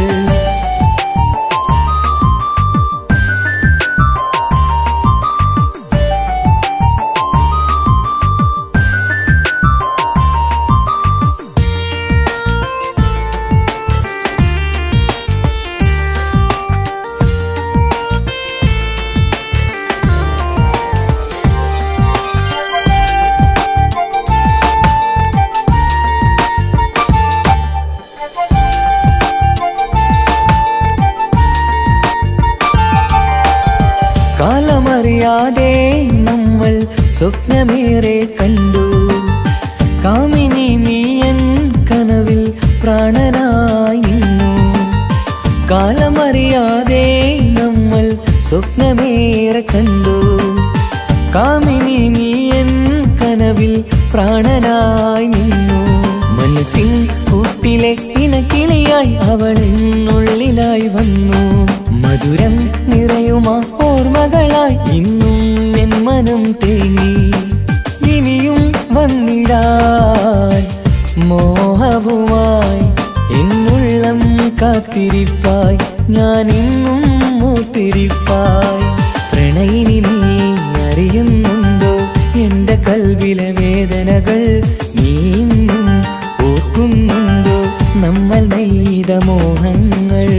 കാലമറിയാതെ നമ്മൾ സ്വപ്നമേറെ കണ്ടു കാമിനി നീയൻ കനവിൽ പ്രാണനായി നിന്നു കാലമറിയാതെ നമ്മൾ സ്വപ്നമേറെ കണ്ടു കാമിനി നീയൻ കനവിൽ പ്രാണനായി നിന്നു മനസ്സിൻ കൂട്ടിലെ ഇണക്കിളിയായി അവളിനുള്ളിലായി വന്നു മധുരം നിറയുമാ ഓർമ്മകളായി ഇന്നും എൻ മനം തേങ്ങി ഇനിയും കാത്തിരിപ്പായി ഞാൻ ഇന്നും മൂത്തിരിപ്പായി പ്രണയിനി നീ അറിയുന്നുണ്ടോ എന്റെ കൽവിലെ വേദനകൾ നീ ഇന്നും ഓർക്കുന്നുണ്ടോ നമ്മൾ നെയ്ത മോഹങ്ങൾ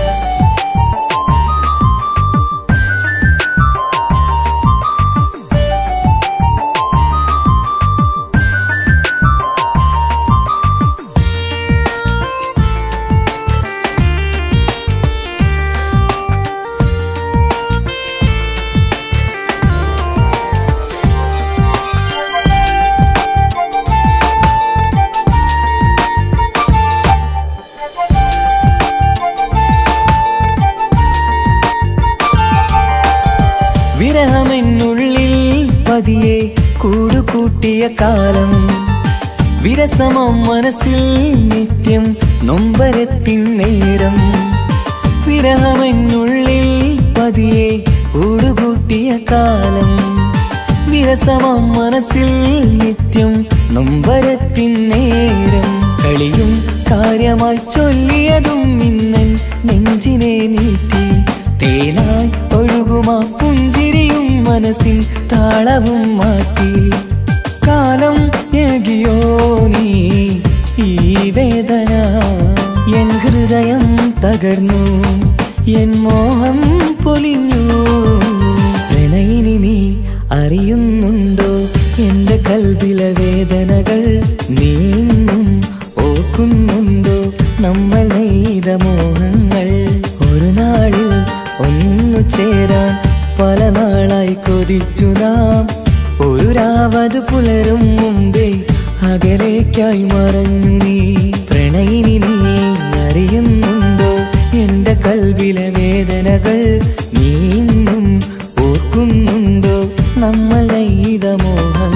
വിരഹമെന്നുള്ളിൽ പതിയെ കൂടുകൂട്ടിയ കാലം വിരസമം മനസ്സിൽ നിത്യം നൊമ്പരത്തിൻ നേരം വിരഹമെന്നുള്ളിൽ പതിയെ കൂടുകൂട്ടിയ കാലം വിരസമം മനസ്സിൽ നിത്യം നൊമ്പരത്തിൻ നേരം കളിയും കാര്യമായി ചൊല്ലിയതും ഇന്നൻ നെഞ്ചിനെ നീട്ടി തേനായി ഒഴുകുമാ പുഞ്ചിരിയും മനസ്സിൻ താളവും മാറ്റി കാലം ഏകിയോ നീ ഈ വേദന എൻ ഹൃദയം തകർന്നു എൻ മോഹം പൊലിഞ്ഞു പ്രണയിനി നീ അറിയുന്നുണ്ടോ എന്റെ കൽവിലെ വേദനകൾ നീങ്ങും ഓർക്കുന്നുണ്ടോ നമ്മൾ നെയ്ത മോഹങ്ങൾ ഒരു നാളിൽ ഒന്നു ചേരാൻ പല നാളായി കൊതിച്ചു നാം ഒരു രാവത് പുലരും മുമ്പേ അകലേക്കായി മറഞ്ഞു നീ പ്രണയിനി നീ അറിയുന്നുണ്ടോ എന്റെ കൽവിലെ വേദനകൾ നീ ഇന്നും ഓർക്കുന്നുണ്ടോ നമ്മൾ നെയ്ത മോഹങ്ങൾ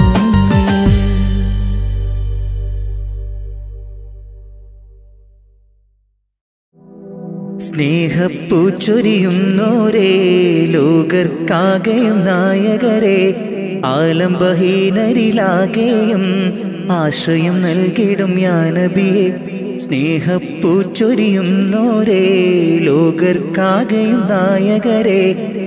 സ്നേഹപ്പൂ ചൊരിയുന്നോരേ ലോകർക്കാകെയും നായകരെ ആലംബഹീനരിലാകെയും ആശ്രയം നൽകിടും യാനബിയെ സ്നേഹപ്പൂ ചൊരിയുന്നോരേ ലോകർക്കാകെയും നായകരെ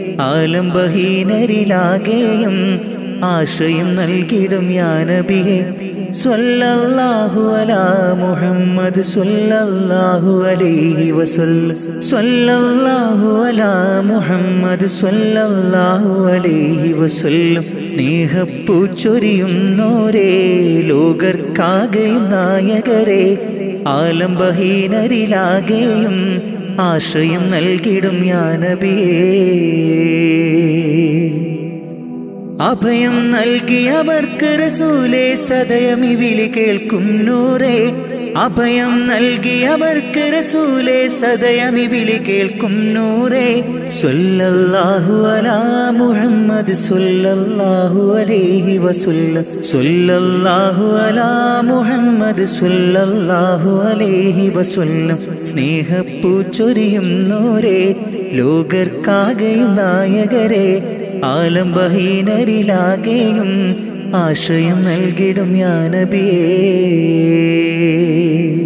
ആലംബഹീനരിലാകെയും ആശ്രയം നൽകിടും യാനബിയെ സ്വല്ലല്ലാഹു അലാ മുഹമ്മദ് സ്വല്ലല്ലാഹു അലൈഹി വസല്ല സ്വല്ലല്ലാഹു അലാ മുഹമ്മദ് സ്വല്ലല്ലാഹു അലൈഹി വസല്ലം സ്നേഹപ്പൂ ചൊരിയുന്നോരേ ലോകർക്കാകെയും നായകരെ ആലംബഹീനരിലാകെയും ആശ്രയം നൽകിടും യാനബിയേ അഭയം നൽകിയവർക്ക് റസൂലേ സദയം ഈ വിളി കേൾക്കും നൂറേ അഭയം നൽകിയവർക്ക് റസൂലേ സദയം ഈ വിളി കേൾക്കും നൂറേ സ്വല്ലല്ലാഹു അലാ മുഹമ്മദ് സ്വല്ലല്ലാഹു അലൈഹി വസല്ലം സ്വല്ലല്ലാഹു അലാ മുഹമ്മദ് സ്വല്ലല്ലാഹു അലൈഹി വസല്ലം സ്നേഹപ്പൂ ചൊരിയുന്നോരേ ലോകർക്കാകെയും നായകരെ ആലംബഹീനരിലാകെയും ആശ്രയം നൽകിടും യാനബിയേ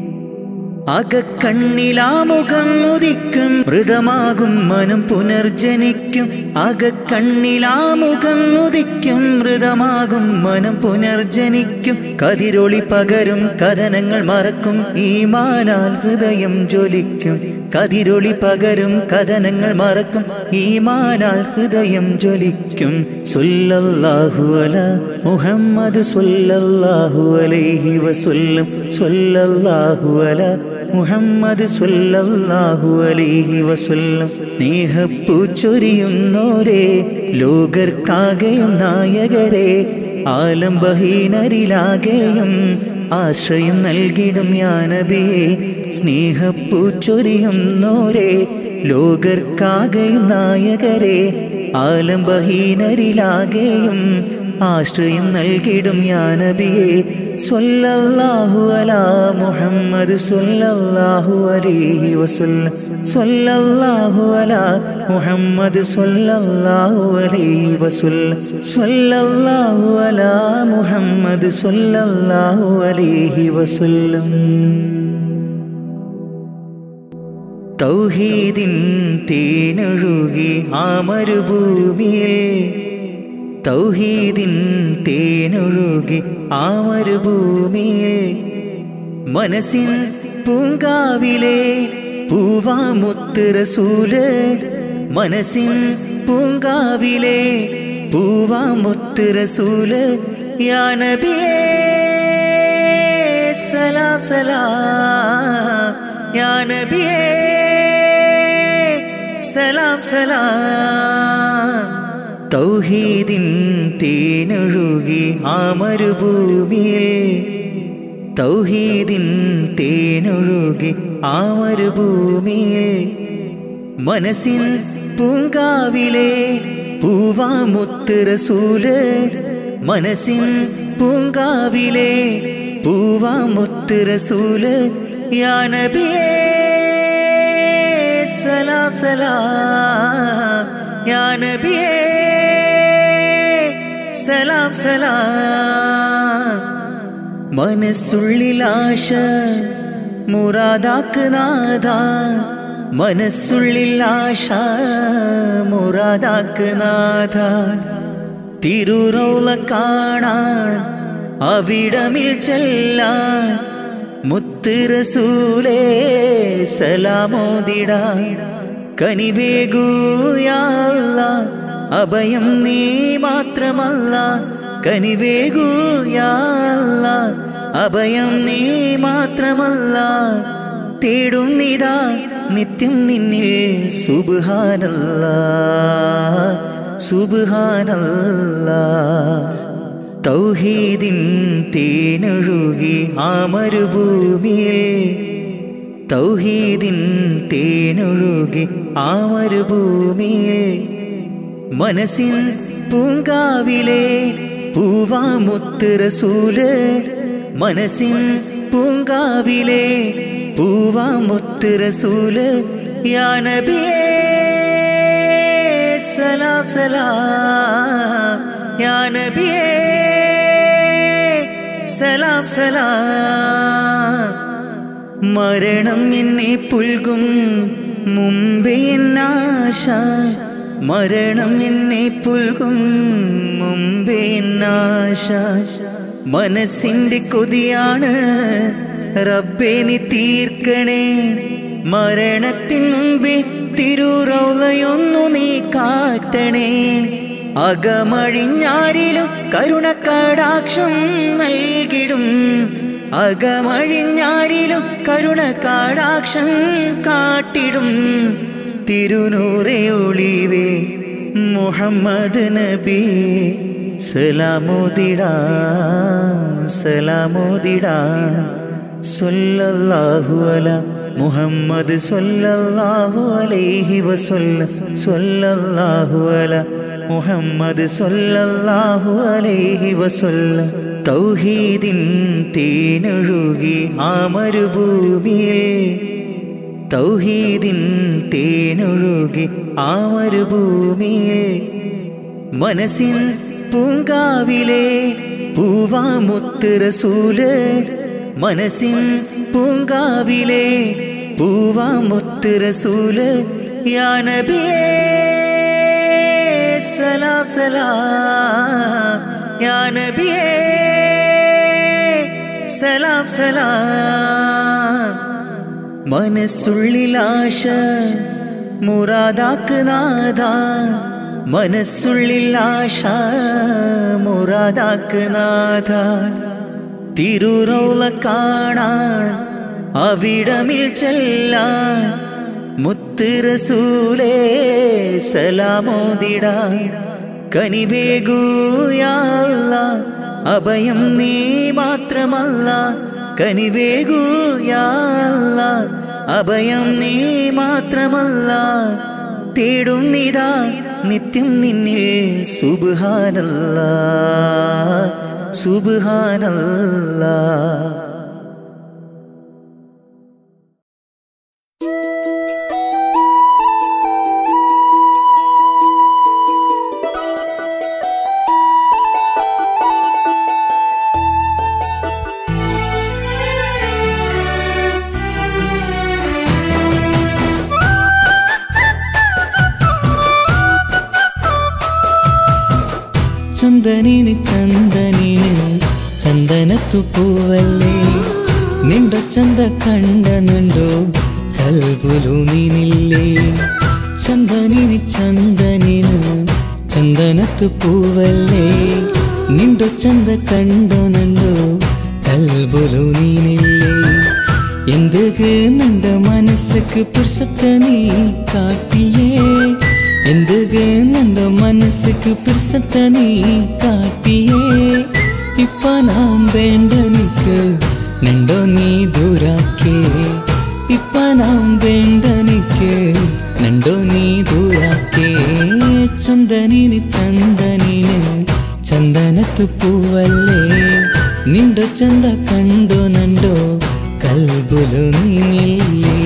അകക്കണ്ണിലാമുഖം ഉദിക്കും മൃതമാകും മനം പുനർജനിക്കും അകക്കണ്ണിലാമുഖം ഉദിക്കും മൃതമാകും മനം പുനർജനിക്കും കതിരൊളി പകരും കഥനങ്ങൾ മറക്കും ഈമാനാൽ ഹൃദയം ജ്വലിക്കും കതിരൊളി പകരും കഥനങ്ങൾ മറക്കും ഈമാനാൽ ഹൃദയം ജ്വലിക്കും സ്വല്ലല്ലാഹു അല മുഹമ്മദ് സ്വല്ലല്ലാഹു അലൈഹി വസല്ലം സ്വല്ലല്ലാഹു അല മുഹമ്മദ് സ്വല്ലല്ലാഹു അലൈഹി വസല്ലം സ്നേഹപ്പൂ ചൊരിയുന്നോരേ ലോകർക്കാകെയും നായകരെ ആലംബഹീനരിലാകെയും ആശ്രയം നൽകിടും യാനബിയെ സ്നേഹപ്പൂ ചൊരിയുന്നോരേ ലോകർക്കാകെയും നായകരെ ആലംബഹീനരിലാകെയും ആശ്രയം നൽകിടും യാനബിയെ സ്വല്ലല്ലാഹു അലാ മുഹമ്മദ് സ്വല്ലല്ലാഹു അലൈഹി വസല്ലം സ്വല്ലല്ലാഹു അലാ മുഹമ്മദ് സ്വല്ലല്ലാഹു അലൈഹി വസല്ലം സ്വല്ലല്ലാഹു അലാ മുഹമ്മദ് സ്വല്ലല്ലാഹു അലൈഹി വസല്ലം തൗഹീദിൻ തേനൊഴുകി ആ മരുഭൂമിയിൽ തൗഹീദിൻ തേനൊഴുകി ആ മരുഭൂമിയിൽ മനസ്സിൻ പൂങ്കാവിലെ പൂവാമുത്ത് റസൂല് മനസ്സിൻ പൂങ്കാവിലെ പൂവാമുത്ത് റസൂല് യാ നബിയേ സലാം സലാം യാ നബിയേ സലാം സലാം തൗഹീദിൻ തേനൊഴുകി ആ മരുഭൂമിയിൽ തൗഹീദിൻ തേനൊഴുകി ആ മരുഭൂമിയിൽ മനസ്സിൻ പൂങ്കാവിലെ പൂവാമുത്ത് റസൂല് മനസ്സിൻ പൂങ്കാവിലെ പൂവാമുത്ത് റസൂല് യാ നബിയേ സലാം സലാം യാ നബിയേ സലാം സലാം മനസ്സുള്ളിലാശ മുറാദാക്ക് നാഥ മനസ്സുള്ളിലാശ മുറാദാക്ക് നാഥ തിരുറൗല കാണാൻ അവിടമിൽ ചെല്ലാൻ മുത്ത് റസൂലേ സലാമോദിടാൻ കനിവേഗൂയാല്ല അഭയം നീ മാത്രമല്ല കനിവേഗൂയാല്ല അഭയം നീ മാത്രമല്ല തേടുന്നിതാ നിത്യം നിന്നിൽ സുബാനല്ല സുബാനല്ല തൗഹീദിൻ തേനൊഴുകി ആ മരുഭൂമിയിൽ തൗഹീദിൻ തേനൊഴുകി ആ മരുഭൂമിയിൽ മനസ്സിൻ പൂങ്കാവിലെ പൂവാമുത്ത് റസൂല് മനസ്സിൻ പൂങ്കാവിലെ പൂവാമുത്ത് റസൂല് യാ നബിയേ സലാം സലാം യാ നബിയേ സലാം സലാം മരണം എന്നെ പുൽകും മുമ്പേ എന്നാശ മരണം എന്നെ പുൽകും മുമ്പേ എന്നാശ മനസ്സിന്റെ കൊതിയാണ് റബ്ബേ നീ തീർക്കണേ മരണത്തിൻ മുമ്പേ തിരുറൗലയൊന്നു നീ കാട്ടണേ അകമഴിഞ്ഞാരിലും കരുണക്കടാക്ഷം നൽകിടും അകമഴിഞ്ഞാരിലും കരുണക്കടാക്ഷം കാട്ടിടും തിരുനൂറെ ഒളിവേ മുഹമ്മദ് നബി സലാമോദിടാം സലാമോദിടാം സ്വല്ലല്ലാഹു അല മുഹമ്മദ് സ്വല്ലല്ലാഹു അലൈഹി വസല്ല സ്വല്ലല്ലാഹു അല മുഹമ്മദ് സ്വല്ലല്ലാഹു അലൈഹി വസല്ല തൗഹീദിൻ തേനൊഴുകി ആ മരുഭൂമിയിൽ തൗഹീദിൻ തേനൊഴുകി ആ മരുഭൂമിയിൽ മനസ്സിൻ പൂങ്കാവിലെ പൂവാമുത്ത് റസൂല് മനസ്സിൻ പൂങ്കാവിലെ പൂവാമുത്ത് റസൂല് യാ നബിയേ സലാം സലാം യാ നബിയേ സലാം സലാം മനസ്സുള്ളിലാശ മുറാദാക്ക് നാഥ മനസ്സുള്ളിലാശ മുറാദാക്ക് നാഥ തിരുറൗല കാണാൻ അവിടമിൽ ചെല്ലാൻ മുത്ത് റസൂലേ സലാമോദിടാൻ കനിവേഗൂയാല്ല അഭയം നീ മാത്രമല്ല കനിവേഗൂയാല്ല അഭയം നീ മാത്രമല്ല തേടുന്നിതാ നിത്യം നിന്നിൽ സുബാനല്ല സുബാനല്ല Thank you. ചന്ദനിന് ചന്ദനിന് ചന്ദനത്തു പൂവല്ലേ നിണ്ടോ ചന്ത കണ്ട നിണ്ടോ കൽബുലു നീനില്ലേ ചന്ദനിന് ചന്ദനിന് ചന്ദനത്തു പൂവല്ലേ നിണ്ടോ ചന്ത കണ്ടോ നണ്ടോ കൽബുലു നീനില്ലേ എന്തുക്ക് നിന്റെ മനസ്സുക്ക് പുരുഷത്തെ നീ കാട്ടിയേ എന്തുക്ക് നിന്റെ മനസ്സുക്ക് പുരുഷത്തെ നീ കാട്ടിയേ ഇപ്പ നാം വേണ്ട നിക്ക് നണ്ടോ നീ ദൂരാക്കേ ഇപ്പ നാം വേണ്ട നിക്ക് നണ്ടോ നീ ദൂരാക്കേ ചന്ദനിന് ചന്ദനിന് ചന്ദനത്തു പൂവല്ലേ നിണ്ടോ ചന്ത കണ്ടോ നണ്ടോ കൽബുലു നീനില്ലേ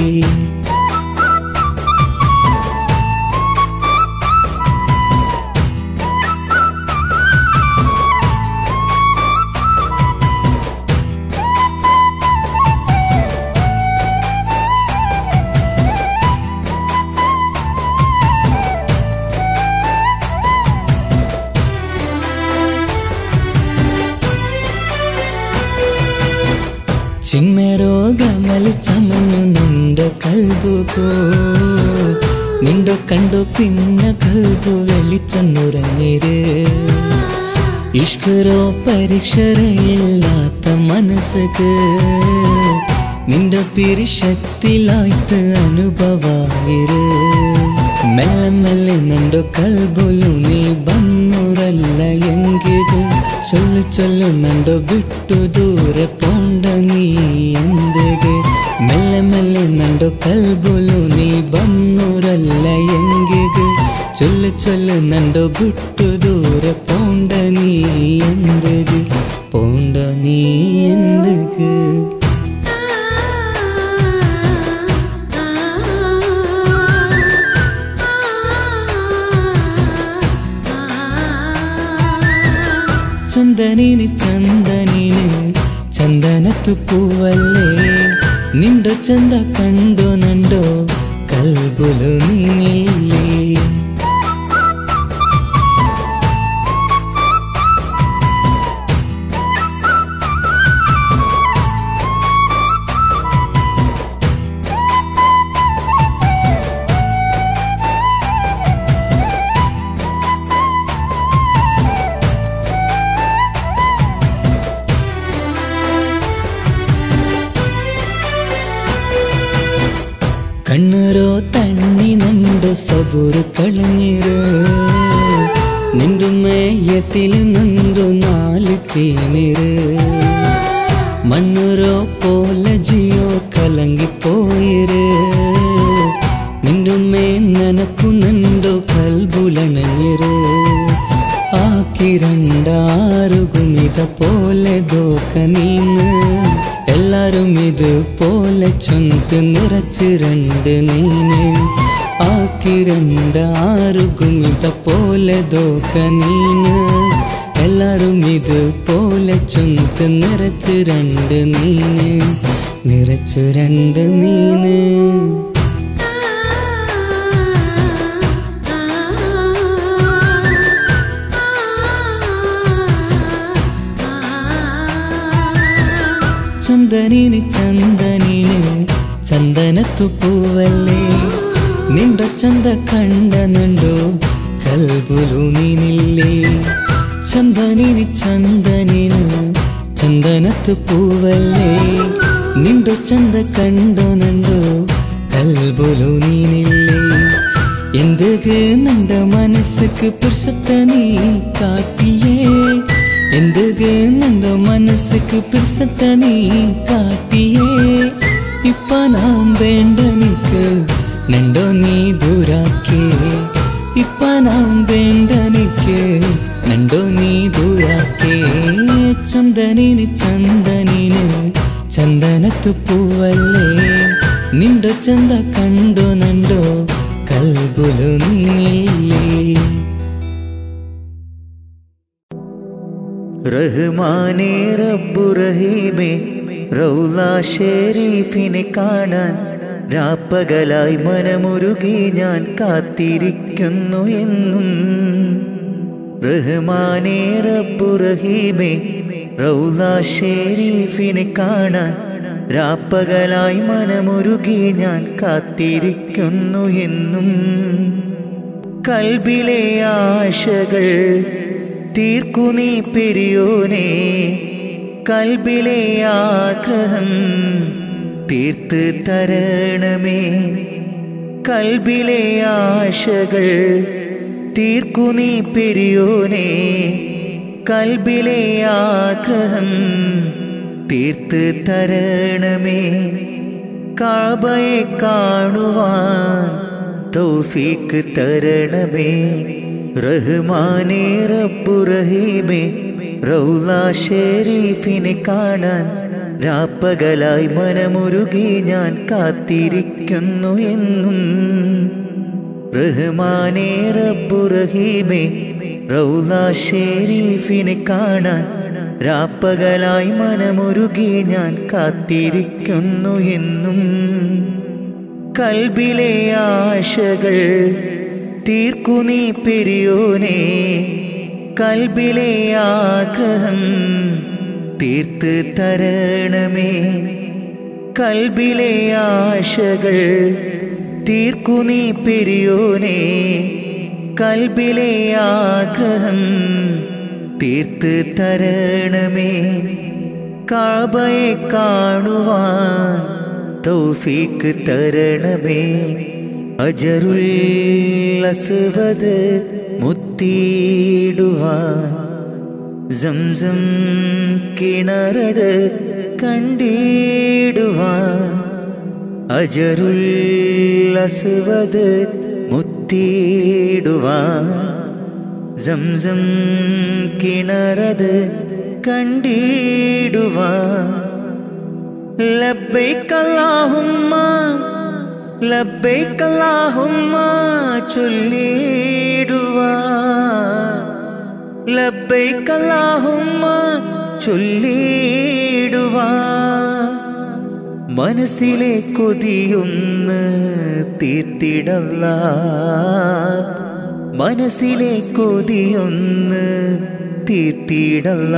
ചിന്മരോഗമല് ചമഞ്ഞു നിണ്ടോ കൽബുകോ നിണ്ടോ കണ്ടു പിന്നെ കൽബു വെളിച്ചെന്നുറങ്ങിര് ഇഷ്കരോ പരീക്ഷരയില്ലാത്ത മനസ്സുക്ക് നിന്റെ പിരിശത്തിലായിട്ട് അനുഭവായിര് മെല്ലെ മെല്ലെ നിന്റെ കൽബുലു നീ ബന്നുറല്ല എങ്കിത് ചൊല്ലു ചൊല്ലു നണ്ടോ ಬಿಟ್ಟು ದೂರ ಪೋಂಡ ನೀ ಎಂದಿಗೆ ಮೆಲ್ಲೆ ಮೆಲ್ಲೆ ನಂಡು ಕಲ್ಬುಲು ನೀ ಬನ್ನೂರಲ್ಲ ಎಂಗಿಗೆ ಚೊಲ್ಲು ಚೊಲ್ಲು ನಂಡು ಬಿಟ್ಟು ದೂರ ಪೋಂಡ ನೀ ಎಂದಿಗೆ ಪೋಂಡ ನೀ ಎಂದಿಗೆ ചന്ദനിന് ചന്ദനിന് ചന്ദനത്തു പൂവല്ലേ നിണ്ടോ ചന്ത കണ്ടോ നണ്ടോ കൽബുലു നീനില്ലേ കണ്ണുരോ തണ്ണി നണ്ടു സബുറ് കളഞ്ഞിര് നിന്റെ മേയത്തിൽ നണ്ടു നാല് തേനിര് മണ്ണുരോ പോലെ ജിയോ കലങ്ങിപ്പോയിര് നിന്റെ മേ നനപ്പു നണ്ടു കൽബുലണഞ്ഞിര് ആക്കി രണ്ടാറു ഗുമിത പോലെ ദോക്ക നീന്ന് എല്ലാരും ഇത് പോലെ ചൊന്ത് നിറച്ച് രണ്ട് നീന് ആക്കി രണ്ടാറു ഗുമിത പോലെ ദോക്ക നീന് എല്ലാരും ഇത് പോലെ ചൊന്ത് നിറച്ച് രണ്ട് നീന് നിറച്ച് രണ്ട് നീന് ചന്ദനിന് ചന്ദനിന് ചന്ദനത്തു പൂവല്ലേ നിണ്ടോ ചന്ത കണ്ട നിണ്ടോ കൽബുലു നീനില്ലേ ചന്ദനിന് ചന്ദനിന് ചന്ദനത്തു പൂവല്ലേ നിണ്ടോ ചന്ത കണ്ടോ നണ്ടോ കൽബുലു നീനില്ലേ എന്തുക്ക് നിന്റെ മനസ്സുക്ക് പുരുഷത്തെ നീ കാട്ടിയേ എന്തുക്ക് നിന്റെ മനസ്സുക്ക് പുരുഷത്തെ നീ കാട്ടിയേ ഇപ്പ നാം വേണ്ട നിക്ക് നണ്ടോ നീ ദൂരാക്കേ ഇപ്പ നാം വേണ്ട നിക്ക് നണ്ടോ നീ ദൂരാക്കേ ചന്ദനിന് ചന്ദനിന് ചന്ദനത്തു പൂവല്ലേ നിണ്ടോ ചന്ത കണ്ടോ നണ്ടോ കൽബുലു നീനില്ലേ റഹ്മാനേ റബ്ബു റഹീമേ റൗല ഷെരീഫിനെ കാണാൻ രാപ്പകലായി മനമുരുകി ഞാൻ കാത്തിരിക്കുന്നു എന്നും റഹ്മാനേ റബ്ബുറഹീമേ റൗല ഷെരീഫിനെ കാണാൻ രാപ്പകലായി മനമുരുകി ഞാൻ കാത്തിരിക്കുന്നു എന്നും കൽബിലെ ആശകൾ തീർക്കു നീ പെരിയോനെ കൽബിലെ ആഗ്രഹം തീർത്ത് തരണമേ കൽബിലെ ആശകൾ തീർക്കു നീ പെരിയോനെ കൽബിലെ ആഗ്രഹം തീർത്ത് തരണമേ കാബയെ കാണുവാൻ തൗഫീക്ക് തരണമേ റഹ്മാനേ റബ്ബുറഹീമേ റൗല ഷെരീഫിനെ കാണാൻ രാപ്പകലായി മനമുരുകി ഞാൻ കാത്തിരിക്കുന്നു എന്നും റഹ്മാനേ റബ്ബുറഹീമേ റൗല ഷെരീഫിനെ കാണാൻ രാപ്പകലായി മനമുരുകി ഞാൻ കാത്തിരിക്കുന്നു എന്നും കൽബിലെ ആശകൾ തീർക്കു നീ പെരിയോനെ കൽബിലെ ആഗ്രഹം തീർത്ത് തരണമേ കൽബിലെ ആശകൾ തീർക്കു നീ പെരിയോനെ കൽബിലെ ആഗ്രഹം തീർത്ത് തരണമേ കാബയെ കാണുവാൻ തൗഫീക്ക് തരണമേ അജറുൽ അസ്വദ് മുത്തിയിടുവാൻ സംസം കിണറത് കണ്ടിടുവാൻ അജറുൽ അസ്വദ് മുത്തിയിടുവാൻ സംസം കിണറത് കണ്ടിടുവാൻ ലബ്ബൈക അല്ലാഹുമ്മ ലബ്ബൈക അല്ലാഹുമ്മ ചൊല്ലിടുവാ ലബ്ബൈക അല്ലാഹുമ്മ ചൊല്ലിടുവാ മനസ്സിലെ കൊതിയൊന്ന് തീർത്തിടല്ല മനസ്സിലെ കൊതിയൊന്ന് തീർത്തിടല്ല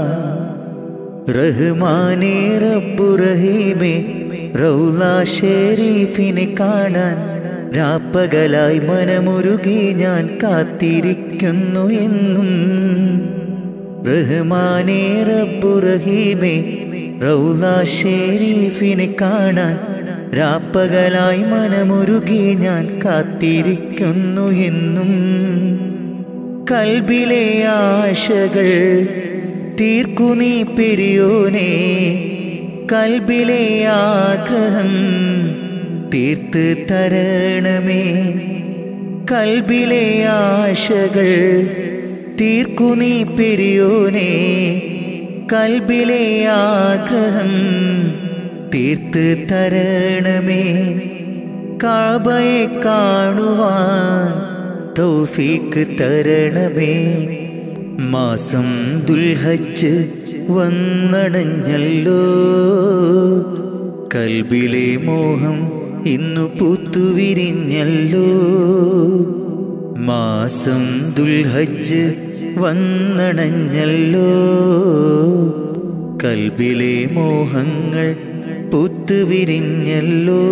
റഹ്മാനേ റബ്ബുറഹീമേ റൗല ഷെരീഫിനെ കാണാൻ രാപ്പകലായി മനമുരുകി ഞാൻ കാത്തിരിക്കുന്നു എന്നും റഹ്മാനേ റബ്ബുറഹീമേ റൗല ഷെരീഫിനെ കാണാൻ രാപ്പകലായി മനമുരുകി ഞാൻ കാത്തിരിക്കുന്നു എന്നും കൽബിലെ ആശകൾ തീർക്കു നീ പെരിയോനെ കൽബിലെ ആഗ്രഹം തീർത്ത് തരണമേ കൽബിലെ ആശകൾ തീർക്കു നീ പെരിയോനെ കൽബിലെ ആഗ്രഹം തീർത്ത് തരണമേ കാബയെ കാണുവാൻ തൗഫീക്ക് തരണമേ മാസം ദുൽഹജ്ജ് വന്നടഞ്ഞല്ലോ കൽബിലെ മോഹം ഇന്നു പൂത്തുവിരിഞ്ഞല്ലോ മാസം ദുൽഹജ്ജ് വന്നണഞ്ഞല്ലോ കൽബിലെ മോഹങ്ങൾ പൂത്തുവിരിഞ്ഞല്ലോ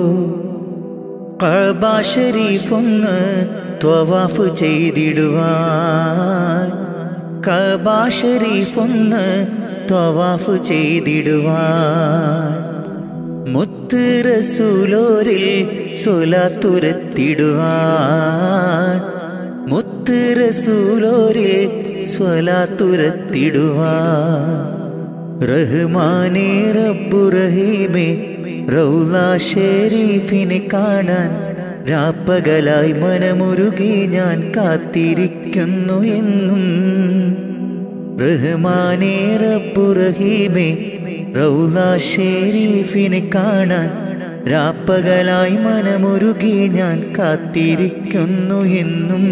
കഅബ ഷരീഫൊന്ന് ത്വവാഫ് ചെയ്തിടുവാൻ കഅബ ഷരീഫൊന്ന് ത്വവാഫ് ചെയ്തിടുവാൻ മുത്ത് റസൂലോരിൽ സ്വലാത്തുരത്തിടുവാൻ മുത്ത് റസൂലോരിൽ സ്വലാത്തുരത്തിടുവാൻ റഹ്മാനേ റബ്ബുറഹീമേ റൗല ഷെരീഫിനെ കാണാൻ രാപ്പകലായി മനമുരുകി ഞാൻ കാത്തിരിക്കുന്നു എന്നും റഹ്മാനേ റബ്ബുറഹീമേ റൗല ഷെരീഫിനെ കാണാൻ രാപ്പകലായി മനമുരുകി ഞാൻ കാത്തിരിക്കുന്നു എന്നും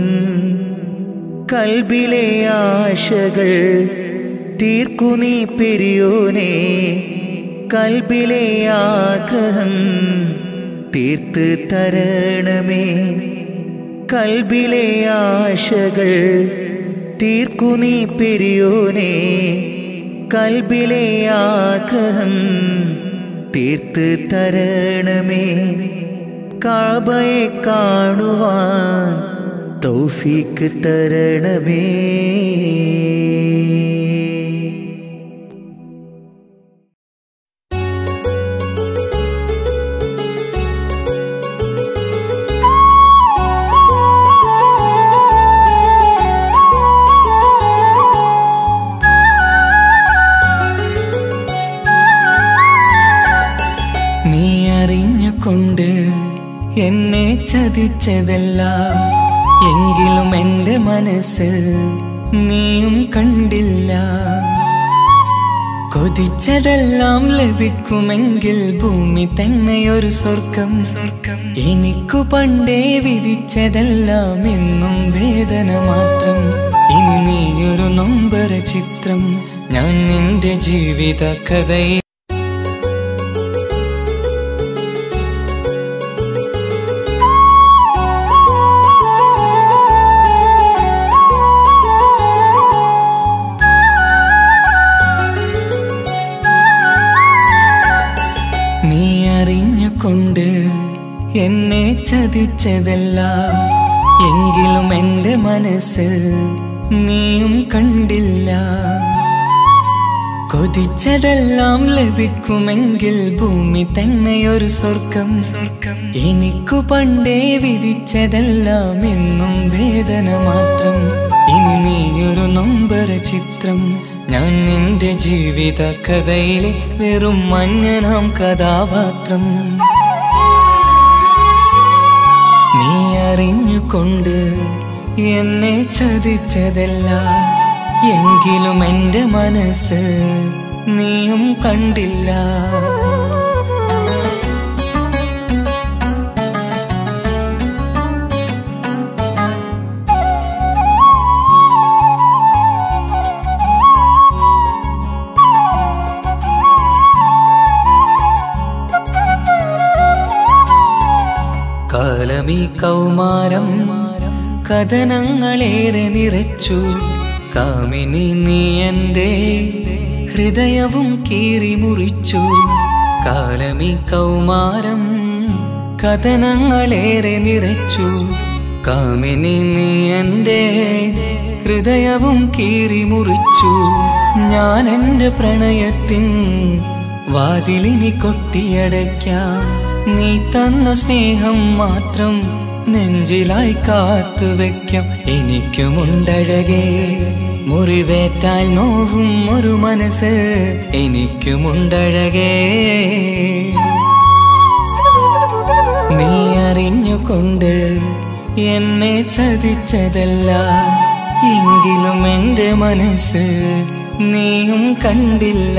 കൽബിലെ ആശകൾ തീർക്കു നീ പെരിയോനെ കൽബിലെ ആഗ്രഹം തീർത്ത് തരണമേ കൽബിലെ ആശകൾ തീർക്കു നീ പെരിയോനെ കൽബിലെ ആഗ്രഹം തീർത്ത് തരണമേ കാബയെ കാണുവാൻ തൗഫീക്ക് തരണമേ നീ അറിഞ്ഞുകൊണ്ട് എന്നെ ചതിച്ചതല്ല എങ്കിലും എൻ്റെ മനസ്സ് നീയും കണ്ടില്ല കൊതിച്ചതെല്ലാം ലഭിക്കുമെങ്കിൽ ഭൂമി തന്നെ ഒരു സ്വർഗം സ്വർഗം എനിക്കു പണ്ടേ വിധിച്ചതെല്ലാം എന്നും വേദന മാത്രം ഇനി നീയൊരു നൊമ്പര ചിത്രം ഞാൻ നിന്റെ ജീവിത കഥയിൽ നീ അറിഞ്ഞുകൊണ്ട് എന്നെ ചതിച്ചതല്ല എങ്കിലും എൻ്റെ മനസ്സ് നീയും കണ്ടില്ല കൊതിച്ചതെല്ലാം ലഭിക്കുമെങ്കിൽ ഭൂമി തന്നെ ഒരു സ്വർഗം സ്വർഗം എനിക്കു പണ്ടേ വിധിച്ചതെല്ലാം എന്നും വേദന മാത്രം ഇനി നീയൊരു നൊമ്പര ചിത്രം ഞാൻ നിന്റെ ജീവിത കഥയിലെ വെറും മഞ്ഞനാം കഥാപാത്രം നീ അറിഞ്ഞുകൊണ്ട് എന്നെ ചതിച്ചതല്ല എങ്കിലും എൻ്റെ മനസ്സ് നീയും കണ്ടില്ല കാലമീ കൗമാരം കഥനങ്ങളേറെ നിറച്ചു കാമിനി നീ എൻ്റെ ഹൃദയവും കീറി മുറിച്ചു കാലമീ കൗമാരം കഥനങ്ങളേറെ നിറച്ചു കാമിനി നീ എൻ്റെ ഹൃദയവും കീറി മുറിച്ചു ഞാൻ എൻ്റെ പ്രണയത്തിൻ വാതിലിനി കൊട്ടിയടയ്ക്കാം നീ തന്ന സ്നേഹം മാത്രം നെഞ്ചിലായി കാത്തുവെക്കാം എനിക്കുമുണ്ടഴകേ മുറിവേറ്റാൽ നോവും ഒരു മനസ്സ് എനിക്കുമുണ്ടഴകേ നീ അറിഞ്ഞുകൊണ്ട് എന്നെ ചതിച്ചതല്ല എങ്കിലും എൻ്റെ മനസ്സ് നീയും കണ്ടില്ല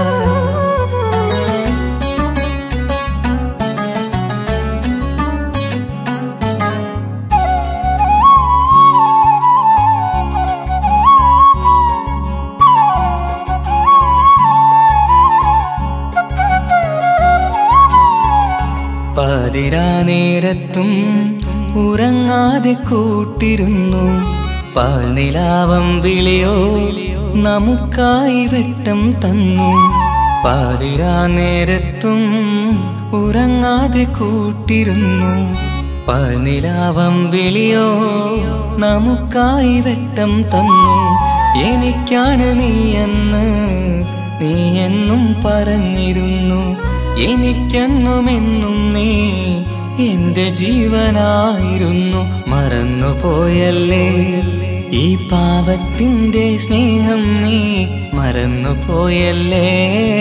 പാതിരാ നേരത്തും ഉറങ്ങാതെ കൂട്ടിരുന്നു പാൽനിലാവം വിളിയോ നമുക്കായി വെട്ടം തന്നു പാതിരാ നേരത്തും ഉറങ്ങാതെ കൂട്ടിരുന്നു പാൽനിലാവം വിളിയോ നമുക്കായി വെട്ടം തന്നു എനിക്കാണ് നീയെന്ന് നീ എന്നും പറഞ്ഞിരുന്നു എനിക്കെന്നുമെന്നും നീ എന്റെ ജീവനായിരുന്നു മറന്നുപോയല്ലേ ഈ പാവത്തിന്റെ സ്നേഹം നീ മറന്നുപോയല്ലേ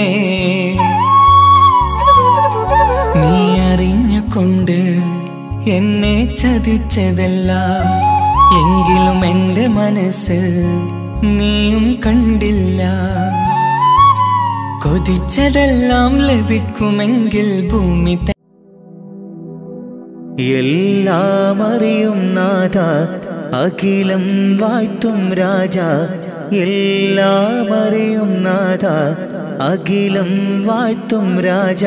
നീ അറിഞ്ഞുകൊണ്ട് എന്നെ ചതിച്ചതല്ല എങ്കിലും എൻ്റെ മനസ്സ് നീയും കണ്ടില്ല കൊതിച്ചതെല്ലാം ലഭിക്കുമെങ്കിൽ ഭൂമി ത- എല്ലാം അറിയും നാഥ അഖിലം വാഴ്ത്തും രാജ എല്ലാം അറിയും നാഥ അഖിലം വാഴ്ത്തും രാജ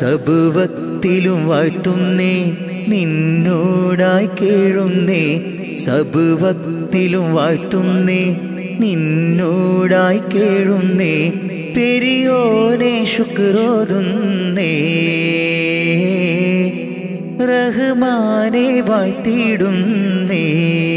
സബുവത്തിലും വാഴ്ത്തുന്നേ നിന്നോടായി കേഴുന്നേ സബുവക്തിലും വാഴ്ത്തുന്നേ നിന്നോടായി കേഴുന്നേ പെരിയോനെ ശുക്രോതുന്നേ റഹ്മാനെ വാഴ്ത്തിയിടുന്നേ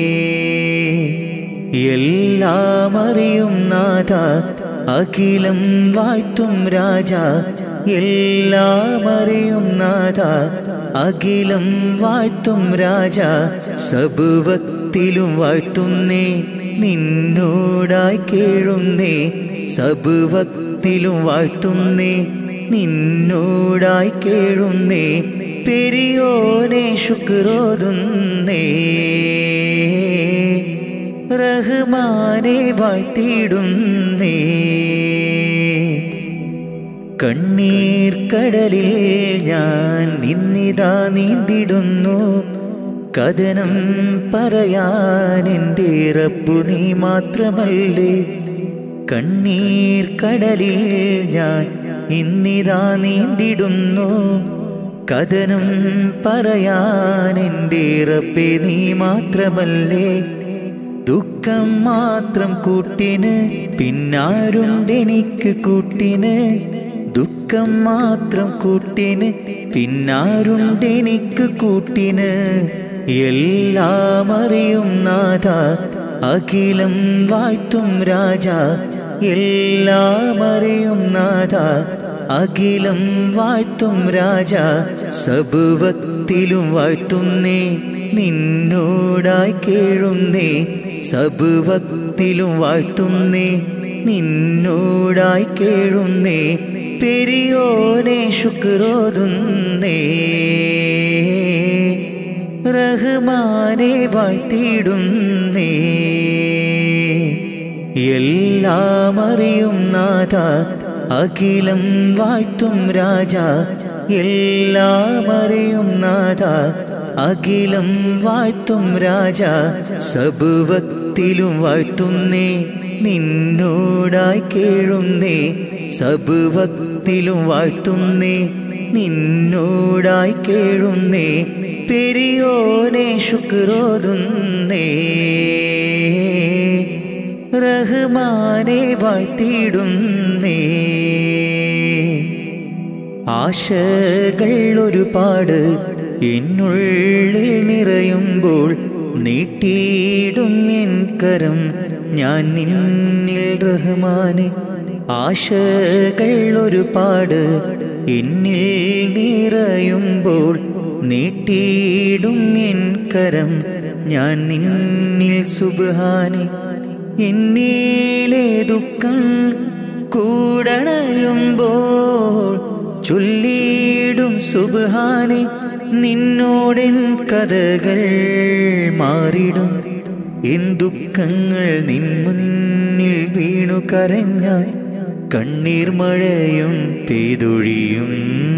എല്ലാം അറിയും നാഥ അഖിലം വാഴ്ത്തും രാജ എല്ലാം അറിയും നാഥ അഖിലം വാഴ്ത്തും രാജ സബുവക്തിലും വാഴ്ത്തുന്നേ നിന്നോടായി കേഴുന്നേ സബുവക്തിലും വാഴ്ത്തുന്നേ നിന്നോടായി കേഴുന്നേ പെരിയോനെ ശുക്രോതുന്നേ റഹ്മാനെ വാഴ്ത്തിയിടുന്നേ കണ്ണീർ കടലിൽ ഞാൻ നിന്നിതാ നീന്തിടുന്നു കഥനം പറയാൻ എൻ്റെ റബ്ബു നീ മാത്രമല്ലേ കണ്ണീർ കടലിൽ ഞാൻ ഇന്നിതാ നീന്തിടുന്നു കഥനം പറയാൻ എൻ്റെ റബ്ബെ നീ മാത്രമല്ലേ ദുഃഖം മാത്രം കൂട്ടിന് പിന്നാരുണ്ടെനിക്ക് കൂട്ടിന് ദുഃഖം മാത്രം കൂട്ടിന് പിന്നാരുണ്ടെനിക്ക് കൂട്ടിന് എല്ലാം അറിയും നാഥ അഖിലം വാഴ്ത്തും രാജ എല്ലാം അറിയും നാഥ അഖിലം വാഴ്ത്തും രാജ സബുവക്തിലും വാഴ്ത്തുന്നേ നിന്നോടായി കേഴുന്നേ സബുവക്തിലും വാഴ്ത്തുന്നേ നിന്നോടായി കേഴുന്നേ പെരിയോനെ ശുക്രോതുന്നേ റഹ്മാനെ വാഴ്ത്തിയിടുന്നേ എല്ലാം അറിയും നാഥ അഖിലം വാഴ്ത്തും രാജ എല്ലാം അറിയും നാഥ അഖിലം വാഴ്ത്തും രാജ സബുവക്തിലും വാഴ്ത്തുന്നേ നിന്നോടായി കേഴുന്നേ സബുവക്തിലും വാഴ്ത്തുന്നേ നിന്നോടായി കേഴുന്നേ പെരിയോനെ ശുക്രോതുന്നേ റഹ്മാനെ വാഴ്ത്തിയിടുന്നേ ആശകൾ ഒരുപാട് എന്നുള്ളിൽ നിറയുമ്പോൾ നീട്ടിയിടും എൻ കരം ഞാൻ നിന്നിൽ റഹ്മാനെ ആശകൾ ഒരുപാട് എന്നിൽ നിറയുമ്പോൾ നീട്ടിയിടും എൻ കരം ഞാൻ നിന്നിൽ സുബാനെ എന്നിലെ ദുഃഖം കൂടണയുമ്പോൾ ചൊല്ലിയിടും സുബാനെ നിന്നോടെൻ കഥകൾ മാറിടും എൻ ദുഃഖങ്ങൾ നിൻ മുന്നിൽ വീണു കരഞ്ഞാൽ കണ്ണീർ മഴയും പെയ്തൊഴിയും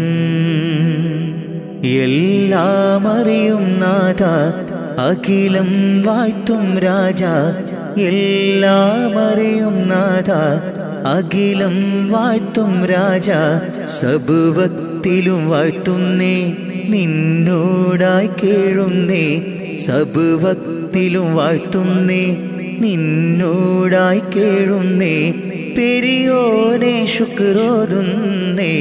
എല്ലാം അറിയും നാഥ അഖിലം വാഴ്ത്തും രാജ എല്ലാം അറിയും നാഥ അഖിലം വാഴ്ത്തും രാജ സബുവക്തിലും വാഴ്ത്തുന്നേ നിന്നോടായി കേഴുന്നേ സബുവക്തിലും വാഴ്ത്തുന്നേ നിന്നോടായി കേഴുന്നേ പെരിയോനെ ശുക്രോതുന്നേ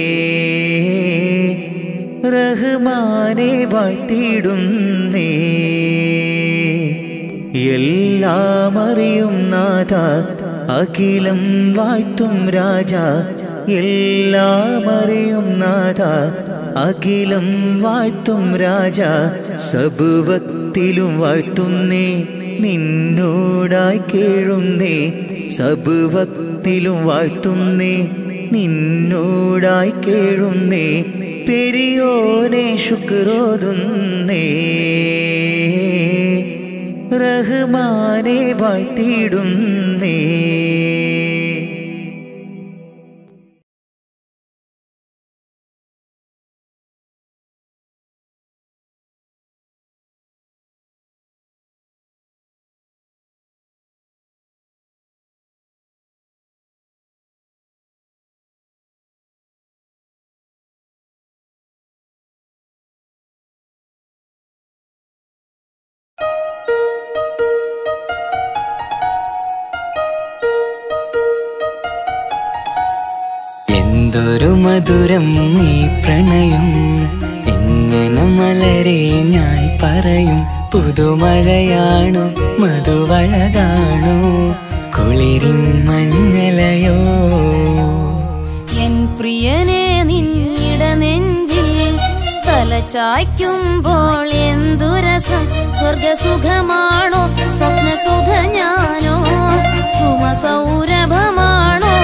റഹ്മാനെ വാഴ്ത്തിയിടുന്നേ എല്ലാം അറിയും നാഥ അഖിലം വാഴ്ത്തും രാജ എല്ലാം അറിയും നാഥ അഖിലം വാഴ്ത്തും രാജ സബുവക്തിലും വാഴ്ത്തുന്നേ നിന്നോടായി കേഴുന്നേ സബുവക്തിലും വാഴ്ത്തുന്നേ നിന്നോടായി കേഴുന്നേ പെരിയോനെ ശുക്രോതുന്നേ റഹ്മാനെ വാഴ്ത്തിയിടുന്നേ എന്തൊരു മധുരം ഈ പ്രണയം എങ്ങനെ മലരെ ഞാൻ പറയും പുതുമഴയാണു മധുവഴകാണു കുളിരിൻ മഞ്ഞലയോ എൻ പ്രിയനെ നിന്നിട നെഞ്ചിൽ തലചായ്ക്കുമ്പോൾ എന്തു രസം സ്വർഗസുഖമാണോ സ്വപ്നസുഖ ഞാനോ സുമസൗരഭമാണോ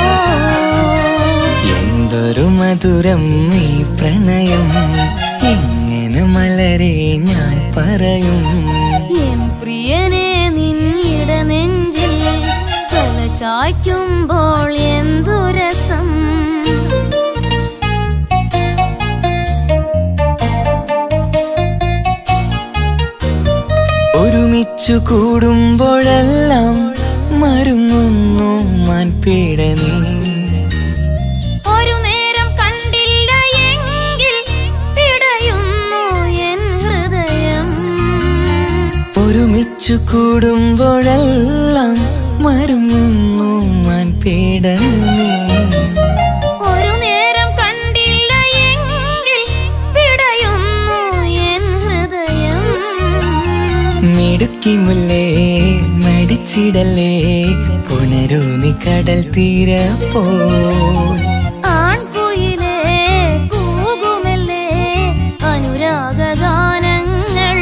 എന്തൊരു മധുരം ഈ പ്രണയം എങ്ങനെ മലരെ ഞാൻ പറയും എൻ പ്രിയനെ നിന്നിട നെഞ്ചിൽ തലചായ്ക്കുമ്പോൾ എന്തു രസം ഒരുമിച്ചു കൂടുമ്പോഴെല്ലാം മരുങ്ങുന്നു മാൻപീട നീ ഒരു നേരം കണ്ടില്ല എങ്കിൽ പിടയുന്നു എൻ ഹൃദയം ഒരുമിച്ചു കൂടുമ്പോഴെല്ലാം മരുങ്ങുന്നു മാൻപീട നീ ഒരു നേരം കണ്ടില്ല എങ്കിൽ പിടയുന്നു എൻ ഹൃദയം മിടുക്കി മുല്ലേ മടിച്ചിടല്ലേ പുണരൂ നീ കടൽ തീരപ്പോ ആൺകുയിലേ കൂകുമല്ലേ അനുരാഗഗാനങ്ങൾ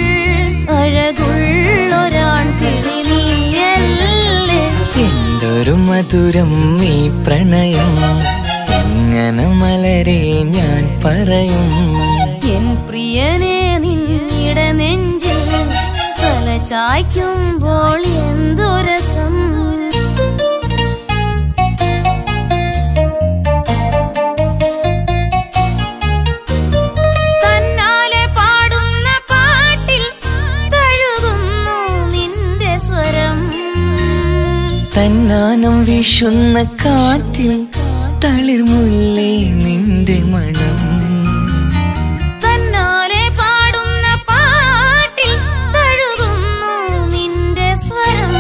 അഴകുള്ളൊരാൺ കിളി നീയല്ലേ എന്തൊരു മധുരം ഈ പ്രണയം എങ്ങനെ മലരെ ഞാൻ പറയും എൻ പ്രിയനെ നിന്നിട നെഞ്ചിൽ തലചായ്ക്കുമ്പോൾ എന്തു രസം തന്നാലെ പാടുന്ന പാട്ടിൽ തഴുകുന്നു നിന്റെ സ്വരം തന്നാനം വീശുന്ന കാറ്റിൽ തളിർമുല്ലേ നിന്റെ മണം തന്നാലെ പാടുന്ന പാട്ടിൽ തഴുകുന്നു നിന്റെ സ്വരം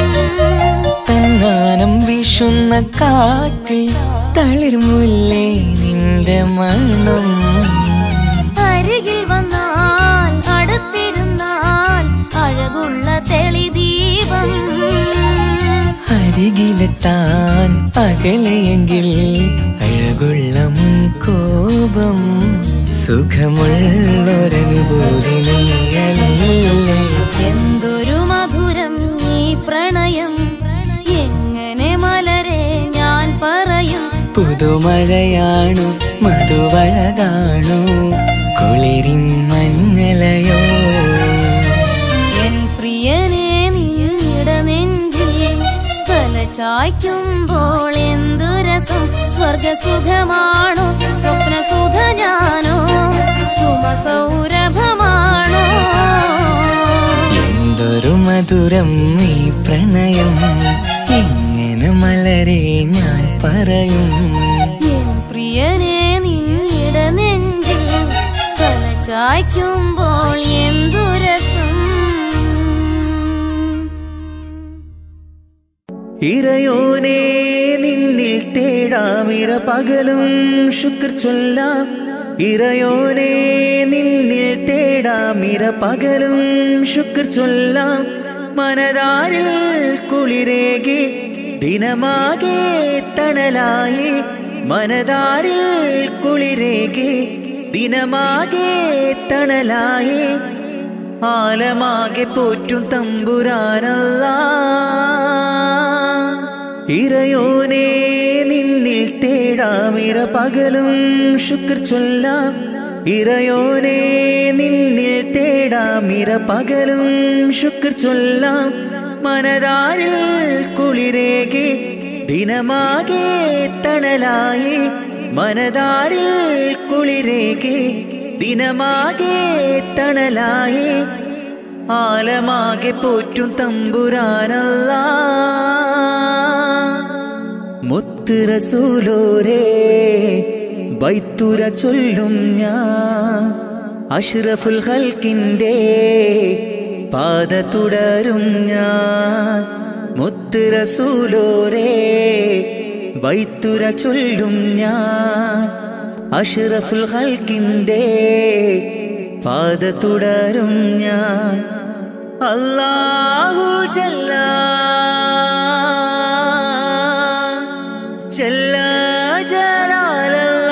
തന്നാനം വീശുന്ന കാറ്റിൽ തളിർമുല്ലേ നിന്റെ മണം അരികിൽ വന്നാൽ അടുത്തിരുന്നാൽ അഴകുള്ള തെളിദീപം അരികിലെത്താൻ അകലെയെങ്കിൽ അഴകുള്ള കോപം സുഖമുള്ളൊരനുഭൂതി നീയല്ലേ എന്തൊരു മധുരം ഈ പ്രണയം എങ്ങനെ മലരെ ഞാൻ പറയും പുതുമഴയാണു മധുവഴകാണു കുളിരിൻ മഞ്ഞലയോ എൻ പ്രിയനെ നീട നെഞ്ചിൽ തലചായ്ക്കുമ്പോൾ എന്തു രസം സ്വർഗസുഖമാണോ സ്വപ്നസുഖ ഞാനോ സുമസൗരഭമാണോ എന്തൊരു മധുരം ഈ പ്രണയം എങ്ങനെ മലരെ ഞാൻ പറയും എൻ പ്രിയനെ നീട നെഞ്ചിൽ തലചായ്ക്കുമ്പോൾ എന്തു രസം ഇറയോനെ നിന്നിൽ തേടാമിര പകലും ശുക്ർ ചൊല്ലാം ഇറയോനെ നിന്നിൽ തേടാമിര പകലും ശുക്ർ ചൊല്ലാം മനതാരിൽ കുളിരേകി ദിനമാകെ തണലായി മനതാരിൽ കുളിരേകി ദിനമാകെ തണലായി ആലമാകെ പോറ്റും തമ്പുരാനല്ല ഇറയോനെ നിന്നിൽ തേടാമിര പകലും ശുക്ർ ചൊല്ലാം ഇറയോനെ നിന്നിൽ തേടാമിര പകലും ശുക്ർ ചൊല്ലാം മനതാരിൽ കുളിരേകി ദിനമാകെ തണലായി മനതാരിൽ കുളിരേകി ദിനമാകെ തണലായി ആലമാകെ പോറ്റും തമ്പുരാനല്ല മുത്ത് റസൂലോരേ ബൈത്തുര ചൊല്ലും ഞാൻ അഷ്റഫുൽ ഹൽക്കിൻ്റെ പാത തുടരും ഞാൻ മുത്ത് റസൂലോരേ ബൈത്തുര ചൊല്ലും ഞാൻ അഷ്റഫുൽ ഹൽക്കിൻ്റെ പാത തുടരും ഞാൻ അല്ലാഹു ജല്ല ജല്ല ജലാലല്ല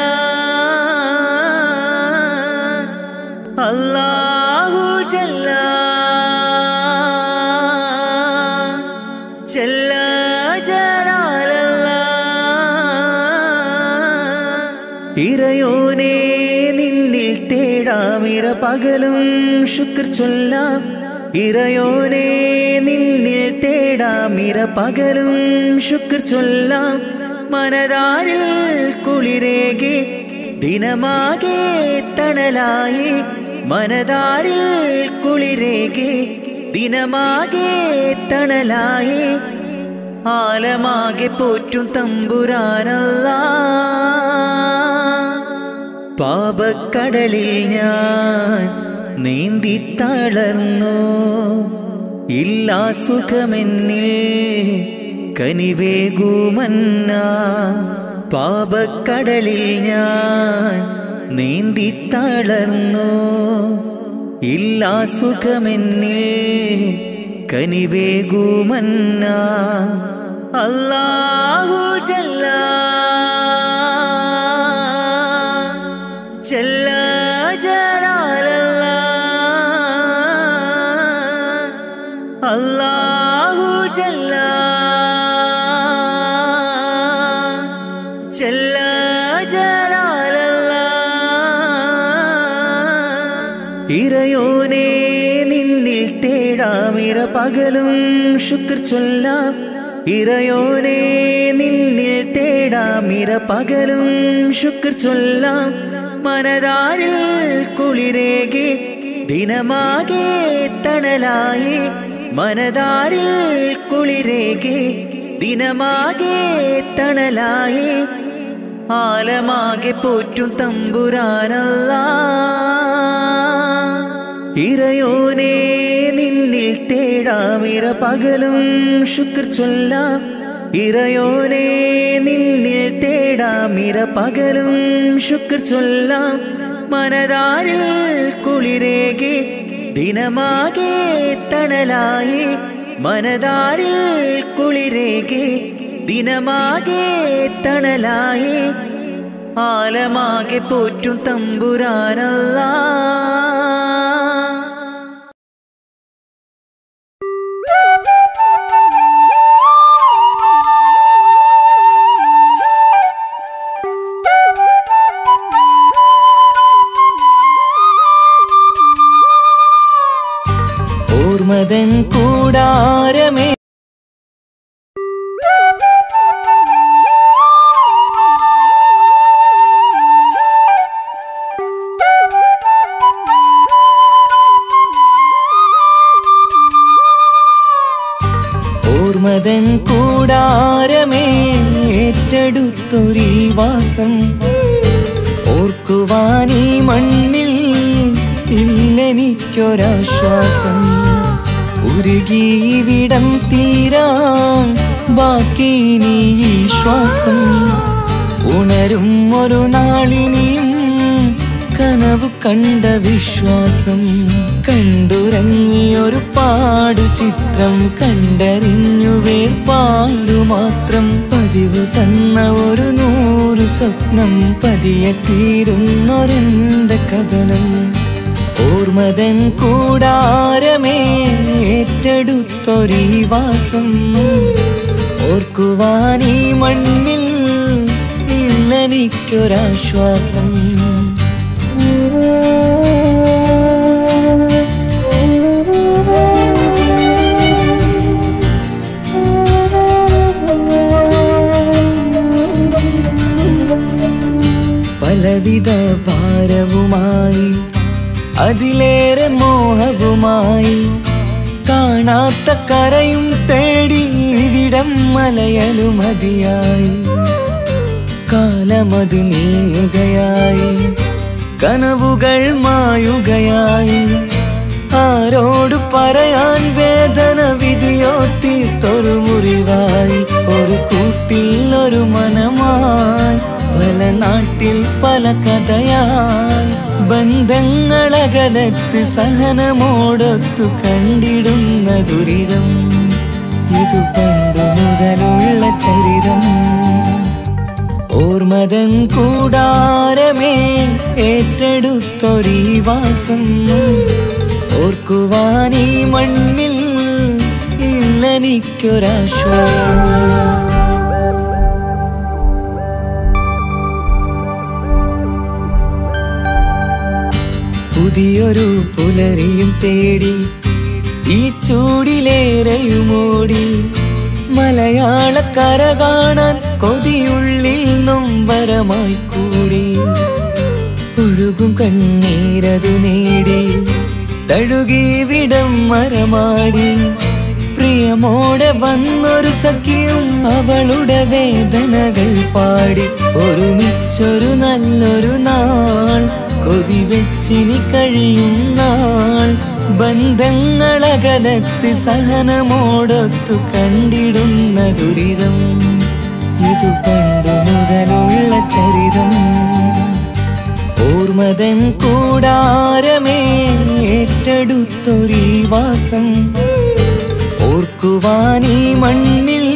അല്ലാഹു ജല്ല ജല്ല ജലാലല്ല ഇറയോനെ നിന്നിൽ തേടാമിര പകലും ശുക്ർ ചൊല്ലാം ഇറയോനെ നിന്നിൽ തേടാമിര പകലും ശുക്ർ ചൊല്ലാം മനതാരിൽ കുളിരേകെ ദിനമാകെ തണലായി മനതാരിൽ കുളിരേകെ ദിനമാകെ തണലായി ആലമാകെ പോറ്റും തമ്പുരാനല്ല പാപക്കടലിൽ ഞാൻ നീന്തി തളർന്നു ഇല്ലാ സുഖമെന്നിൽ കനിവേകുമന്ന പാപക്കടലിൽ ഞാൻ നീന്തി തളർന്നു ഇല്ലാ സുഖമെന്നിൽ കനിവേകുമന്ന അല്ലാഹു ജല്ല ജല്ല ജലാലല്ല അല്ലാഹു ജല്ല ജല്ല ജലാലല്ല ഇറയോനെ നിന്നിൽ തേടാമിര പകലും ശുക്ർ ചൊല്ലാം ഇറയോനെ നിന്നിൽ തേടാമിര പകലും ശുക്ർ ചൊല്ലാം മനതാരിൽ കുളിരേകെ ദിനമാകെ തണലായി മനതാരിൽ കുളിരേകെ ദിനമാകെ തണലായി ആലമാകെ പോറ്റും തമ്പുരാനല്ല ഇറയോനെ നിന്നിൽ തേടാമിര പകലും ശുക്ർ ചൊല്ലാം ഇറയോനെ നിന്നിൽ തേടാമിര പകലും ശുക്ർ ചൊല്ലാം മനതാരിൽ കുളിരേകെ ദിനമാകെ തണലായി മനതാരിൽ കുളിരേകെ ദിനമാകെ തണലായി ആലമാകെ പോറ്റും തമ്പുരാനല്ല ഓർമ്മതൻ കൂടാരമേ ഓർമ്മതൻ കൂടാരമേ ഏറ്റെടുത്തൊരീ വാസം ഓർക്കുവാനീ മണ്ണിൽ ഇല്ലെനിക്കൊരാശ്വാസം ഉരുകിവിടം തീരാൻ ബാക്കി നീ ഈ ശ്വാസം ഉണരും ഒരു നാളിനിയും കനവു കണ്ട വിശ്വാസം കണ്ടുറങ്ങിയൊരു പാടു ചിത്രം കണ്ടറിഞ്ഞു വേർപാടു മാത്രം പതിവ് തന്ന ഒരു നൂറ് സ്വപ്നം പതിയെ തീരുന്നൊരെന്റെ കഥനം ഓർമ്മതൻ കൂടാരമേ ഏറ്റെടുത്തൊരീ വാസം ഓർക്കുവാനീ മണ്ണിൽ ഇല്ലെനിക്കൊരാശ്വാസം പലവിധ ഭാരവുമായി അതിലേറെ മോഹവുമായി കാണാത്ത കരയും തേടി ഇവിടം മലയലുമതിയായി കാലമത് നീങ്ങുകയായി കനവുകൾ മായുകയായി ആരോട് പറയാൻ വേദന വിധിയോ തീർത്തൊരു മുറിവായി ഒരു കൂട്ടിൽ ഒരു മനമായി പല നാട്ടിൽ പല കഥയായി ബന്ധങ്ങളകലത്ത് സഹനമോടൊത്തു കണ്ടിടുന്ന ദുരിതം ഇതു പണ്ടു മുതലുള്ള ചരിതം ഓർമ്മതൻ കൂടാരമേ ഏറ്റെടുത്തൊരീ വാസം ഓർക്കുവാൻ ഈ മണ്ണിൽ ഇല്ലെനിക്കൊരാശ്വാസം പുതിയൊരു പുലരിയും തേടി ഈ ചൂടിലേറെയുമോടി മലയാളക്കര കാണാൻ കൊതിയുള്ളിൽ നൊമ്പരമായി കൂടി ഒഴുകും കണ്ണീരതു നേടി തഴുകി വിടം മരമാടി പ്രിയമോടെ വന്നൊരു സഖിയും അവളുടെ വേദനകൾ പാടി ഒരുമിച്ചൊരു നല്ലൊരു നാൾ കൊതി വെച്ചിനി കഴിയും നാൾ ബന്ധങ്ങളകലത്ത് സഹനമോടൊത്തു കണ്ടിടുന്ന ദുരിതം ഇതു പണ്ടു മുതലുള്ള ചരിതം ഓർമ്മതൻ കൂടാരമേ ഏറ്റെടുത്തൊരീ വാസം ഓർക്കുവാൻ ഈ മണ്ണിൽ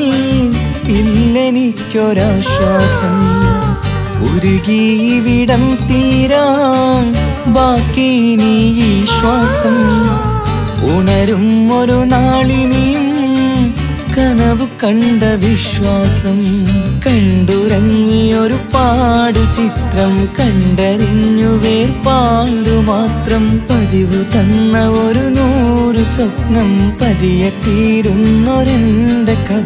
ഇല്ലെനിക്കൊരാശ്വാസം ഉരുകി വിടം തീരാൻ ബാക്കി നീ ഈ ശ്വാസം ഉണരും ഒരു നാളിനിയും കനവ് കണ്ട വിശ്വാസം കണ്ടുറങ്ങിയൊരു പാടു ചിത്രം കണ്ടറിഞ്ഞു വേർപാടു മാത്രം പതിവ് തന്ന ഒരു നൂറ് സ്വപ്നം പതിയെ തീരുന്നൊരെന്റെ കഥ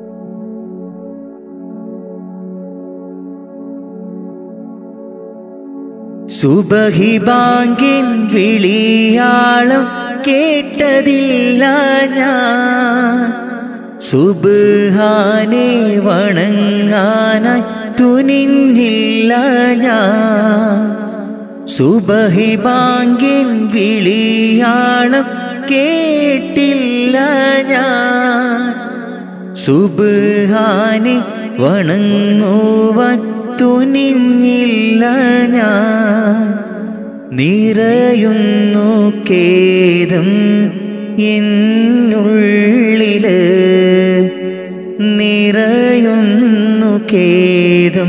സുബഹി ബാങ്കിൻ വിളിയാളം കേട്ടതില്ല ഞാൻ സുബാനെ വണങ്ങാനായി തുനിഞ്ഞില്ല ഞാൻ സുബഹി ബാങ്കിൻ വിളിയാളം കേട്ടില്ല ഞാൻ സുബാനെ വണങ്ങുവാൻ തുനിഞ്ഞില്ല ഞാൻ നിറയുന്നു കേദം എന്നുള്ളില് നിറയുന്നു കേദം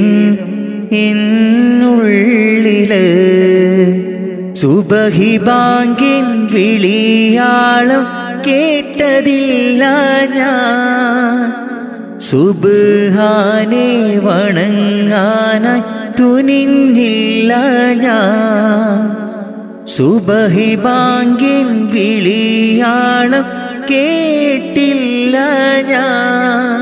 എന്നുള്ളില് സുബഹി ബാങ്കിൻ വിളിയാളം കേട്ടതില്ല ഞാൻ സുബാനെ വണങ്ങാനായി തുനിഞ്ഞില്ല ഞാൻ സുബഹി ബാങ്കിൻ വിളിയാളം കേട്ടില്ല ഞാൻ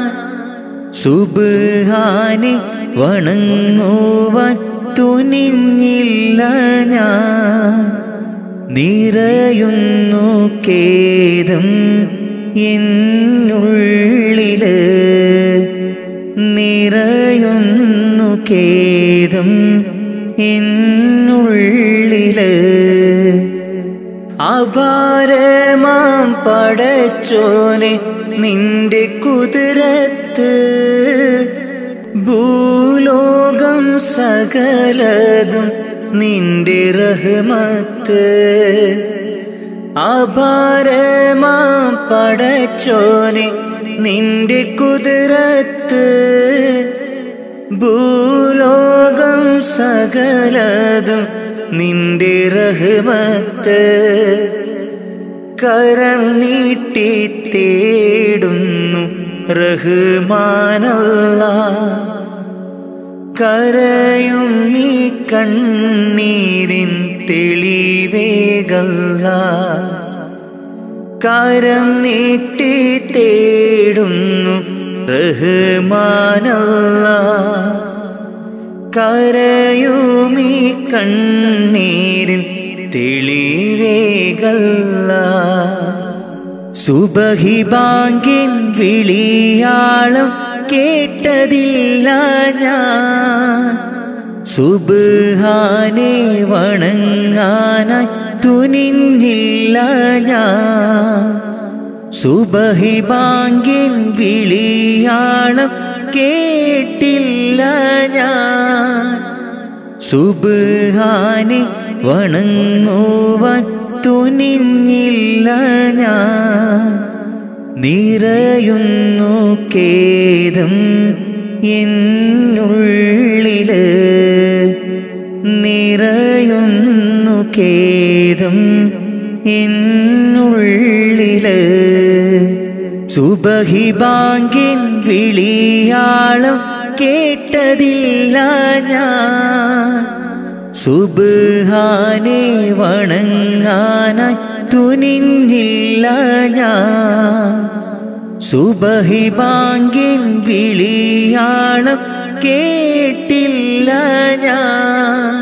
സുബാനെ വണങ്ങുവാൻ തുനിഞ്ഞില്ല ഞാൻ നിറയുന്നു കേദം എന്നുള്ളില് നിറയുന്നു കേദം എന്നുള്ളില് അപാരമാം പടച്ചോനെ നിന്റെ കുതിരത്ത് ഭൂലോകം സകലതും നിന്റെ റഹ്മത്ത് അപാരമാം പടച്ചോനെ നിന്റെ കുതിരത്ത് ഭൂലോകം സകലതും നിന്റെ റഹ്മത്ത് കരം നീട്ടി തേടുന്നു റഹ്മാനല്ല കരയും നീ കണ്ണീരിൻ തെളിവേകല്ല കരം നീട്ടി തേടുന്നു റഹ്മാനല്ല കരയുമീ കണ്ണീരിൻ തെളിവേകല്ല സുബഹി ബാങ്കിൻ വിളിയാളം കേട്ടതില്ല ഞാൻ സുബാനെ വണങ്ങാനായി തുനിഞ്ഞില്ല ഞാൻ സുബഹി ബാങ്കിൻ വിളിയാളം കേട്ടില്ല ഞാൻ സുബാനെ വണങ്ങുവാൻ തുനിഞ്ഞില്ല ഞാൻ നിറയുന്നു കേദം എന്നുള്ളില് നിറയുന്നു കേദം എന്നുള്ളില് സുബഹി ബാങ്കിൻ വിളിയാളം കേട്ടതില്ല ഞാൻ സുബാനെ വണങ്ങാനായി തുനിഞ്ഞില്ല ഞാൻ സുബഹി ബാങ്കിൻ വിളിയാളം കേട്ടില്ല ഞാൻ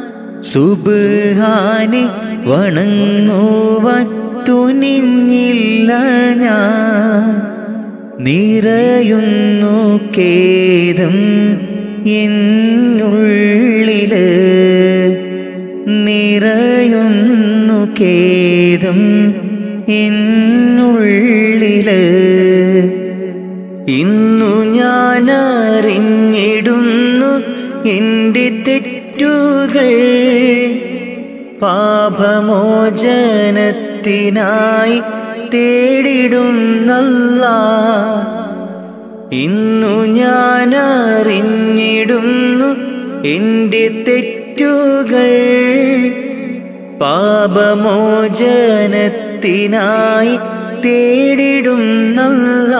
സുബാനെ വണങ്ങുവാൻ തുനിഞ്ഞില്ല ഞാൻ നിറയുന്നു കേദം എന്നുള്ളില് നിറയുന്നു കേദം എന്നുള്ളില് ഇന്നു ഞാൻ അറിഞ്ഞിടുന്നു എൻ്റെ തെറ്റുകൾ പാപമോചനത്തിനായി തേടിടുന്നല്ല ഇന്നു ഞാൻ അറിഞ്ഞിടുന്നു എൻ്റെ തെറ്റുകൾ പാപമോചനത്തിനായി തേടിടുന്നല്ല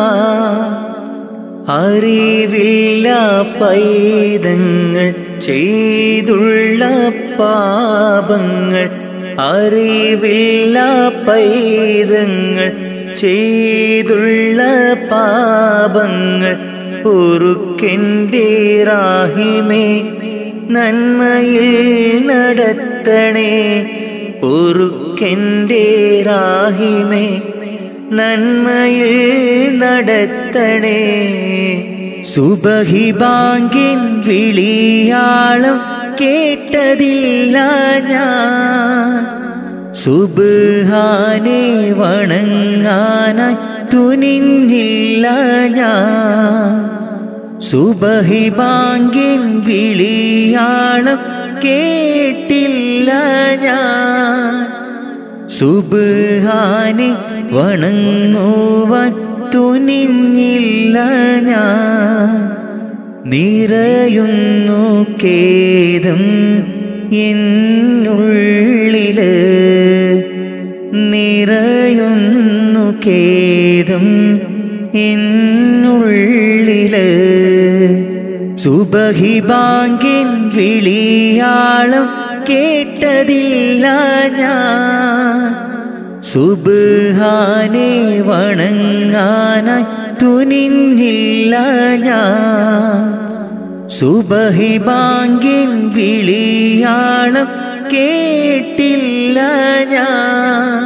അറിവില്ല പൈതങ്ങൾ ചെയ്തുള്ള പാപങ്ങൾ അറിവില്ല പൈതങ്ങൾ ചെയ്തുള്ള പാപങ്ങൾ പൊറുക്കെൻ്റെ റാഹിമേ നന്മയിൽ നടത്തണേ പൊറുക്കെൻ്റെ റാഹിമേ നന്മയിൽ നടത്തണേ സുബഹി ബാങ്കിൻ വിളിയാളം കേട്ടതില്ല ഞാൻ സുബാനെ വണങ്ങാനായി തുനിഞ്ഞില്ല ഞാൻ സുബഹി ബാങ്കിൻ വിളിയാളം കേട്ടില്ല ഞാൻ സുബാനെ വണങ്ങുവാൻ തുനിഞ്ഞില്ല ഞാൻ നിറയുന്നു കേദം എന്നുള്ളില് നിറയുന്നു കേദം എന്നുള്ളില് സുബഹി ബാങ്കിൻ വിളിയാളം കേട്ടതില്ല ഞാൻ സുബാനെ വണങ്ങാനായി തുനിഞ്ഞില്ല ഞാൻ സുബഹി ബാങ്കിൻ വിളിയാളം കേട്ടില്ല ഞാൻ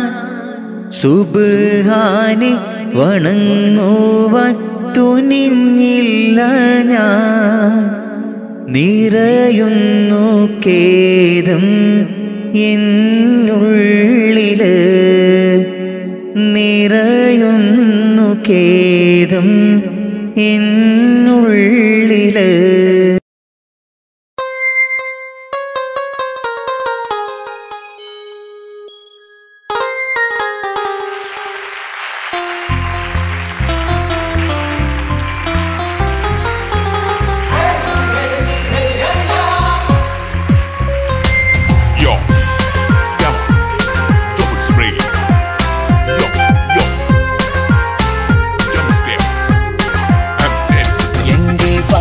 സുബാനെ വണങ്ങുവാൻ തുനിഞ്ഞില്ല ഞാൻ നിറയുന്നു കേദം എന്നുള്ളില് നിറയുന്നു കേദം എന്നുള്ളില് Yo, yeah, double spray. Yo, yo, double step. I'm dead. എന്റെ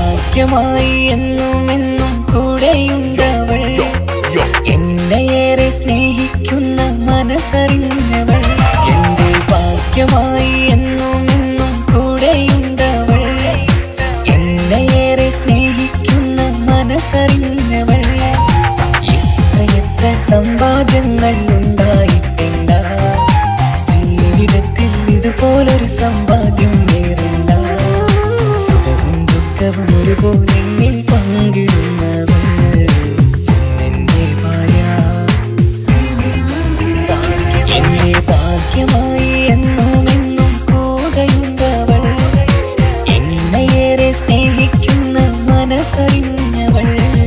നിന്നവൾ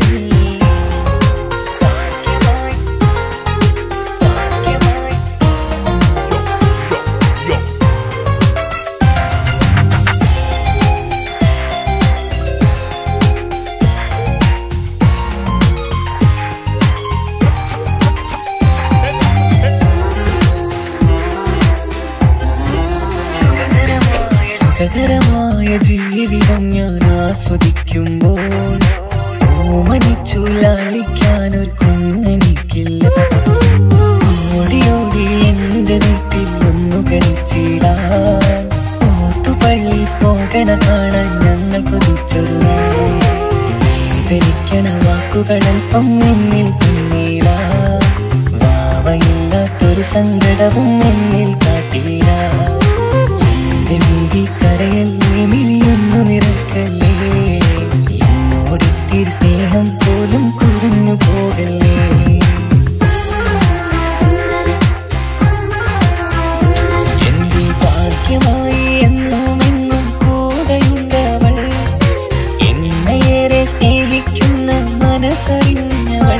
Yo. സുഖകരമായ ജീവിതം ഞാൻ ആസ്വദിക്കുമ്പോൾ ഓമനിച്ചു ലാളിക്കാൻ ഒരു കുഞ്ഞെനിക്കില്ല ഓടി ഓടി എന്റെ വീട്ടിൽ ഒന്നു കളിച്ചിടാൻ ഓത്തുപള്ളി പോകണ കാണാൻ ഞങ്ങൾ കൊതിച്ചൊരു വേദനിക്കണ വാക്കുകളൽപ്പം എന്നിൽ പിന്നീട വാവയില്ലാത്തൊരു സങ്കടവും എന്നിൽ കാട്ടില്ല എന്റെ നീതി കരയല്ലേ മിഴിയൊന്നു നിറക്കല്ലേ എന്നോടിത്തിരി സ്നേഹം പോലും കുറഞ്ഞു പോകല്ലേ എന്റെ ഭാഗ്യമായി എന്നും എന്നും കൂടെയുണ്ടവൾ എന്നെയേറെ സ്നേഹിക്കുന്ന മനസ്സറിഞ്ഞവൾ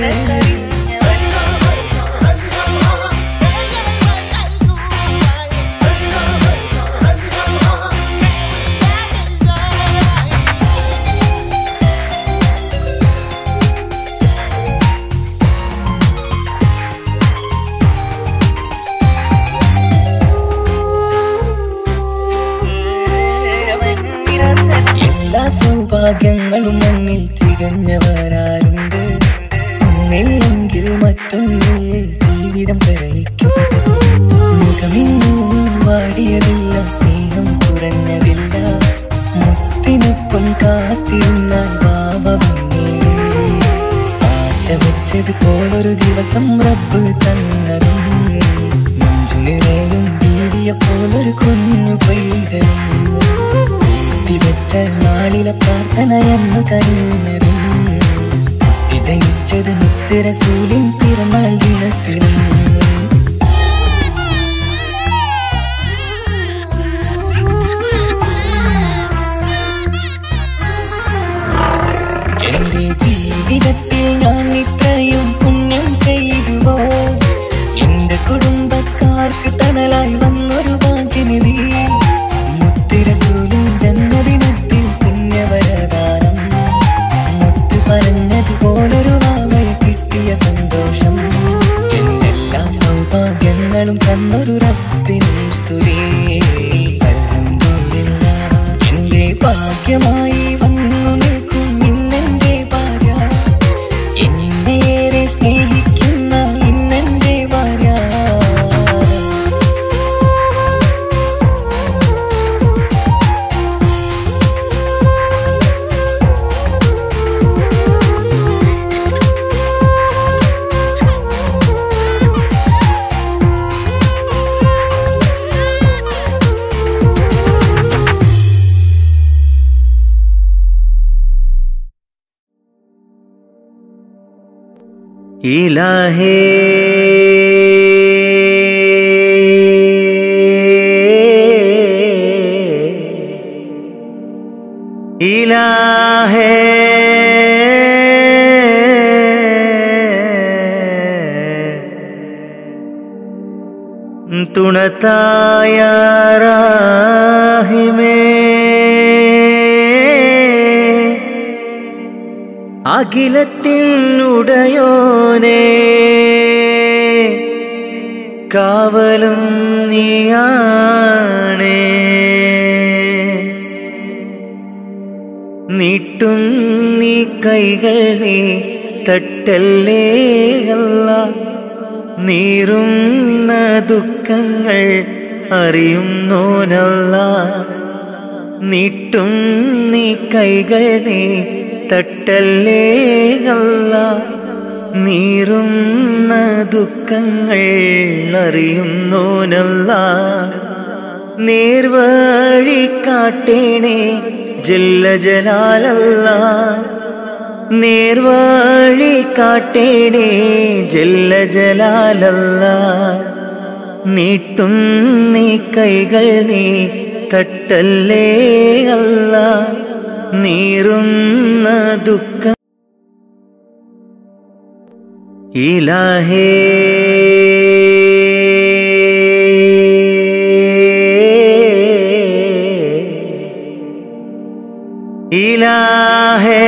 എല്ലാ സൗഭാഗ്യങ്ങളും മണ്ണിൽ തികഞ്ഞവരാരുണ്ട് ഒന്നില്ലെങ്കിൽ മറ്റൊന്നിൽ ജീവിതം കരയിക്കും മുഖമിന്നു വാടിയതില്ല സ്നേഹം കുറഞ്ഞതില്ല മുത്തിനൊപ്പം കാത്തിരുന്നാൽ ഭാവ ആശ വെച്ചത് പോലൊരു ദിവസം റബ്ബ് തന്നതും മഞ്ജു നിറയും വീടിയ പോലൊരു കുഞ്ഞു പൈതലും വെച്ച നാളിലെ പ്രാർത്ഥന എന്ന് കരുന്നതും ഇതനിച്ചത് മുത്തരസൂലിൻ പിറന്നാൾ ദിനത്തിലും എന്റെ ജീവിതത്തിൽ ഞാൻ ഇത്രയും പുണ്യം ചെയ്തുവോ എന്റെ കുടുംബക്കാർക്ക് തണലായി വന്നൊരു ഭാഗ്യനിധി മുത്തിരസൂലും ജന്മദിനത്തിൽ പുണ്യവരദാനം മുത്ത് പറഞ്ഞതുപോലൊരു വാവയെ കിട്ടിയ സന്തോഷം എന്റെ എല്ലാ സൗഭാഗ്യങ്ങളും തന്നൊരു റബ്ബിനും സ്തുതി അൽഹംദുലില്ലാ. എന്റെ ഭാഗ്യമായി വന്നു നിൽക്കും ഇന്നെന്റെ ഭാര്യ എന്നേറെ സ്നേഹിക്കുന്ന ഇന്നെന്റെ ഭാര്യ ഇലാഹേ ഇലാഹേ തുണത്തായ റാഹിമേ അഖിലത്തിനുടയോനേ കാവലും നീയാണേ നീട്ടും നീ കൈകൾ നീ തട്ടല്ലേ അല്ല നീറുന്ന ദുഃഖങ്ങൾ അറിയുന്നോനല്ല നീട്ടും നീ കൈകൾ നീ തട്ടല്ലേ അല്ല നീറുന്ന ദുഃഖങ്ങൾ അറിയുന്നോനല്ല നേർവഴി കാട്ടേണേ ജല്ല ജലാലല്ല നേർവഴി കാട്ടേണേ ജല്ല ജലാലല്ല നീട്ടും നീ കൈകൾ നീ തട്ടല്ലേ അല്ല നീറുന്ന ദുഃഖം ഇലാഹേ ഇലാഹേ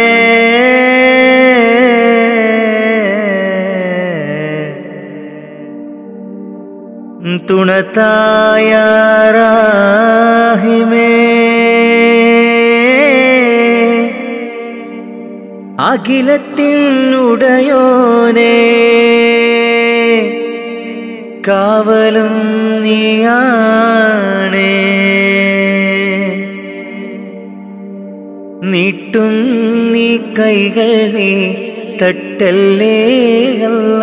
തുണത്തായ റാഹിമേ അഖിലത്തിനുടയോനേ കാവലും നീയാണേ നീട്ടും നീ കൈകൾ നീ തട്ടല്ലേ അല്ല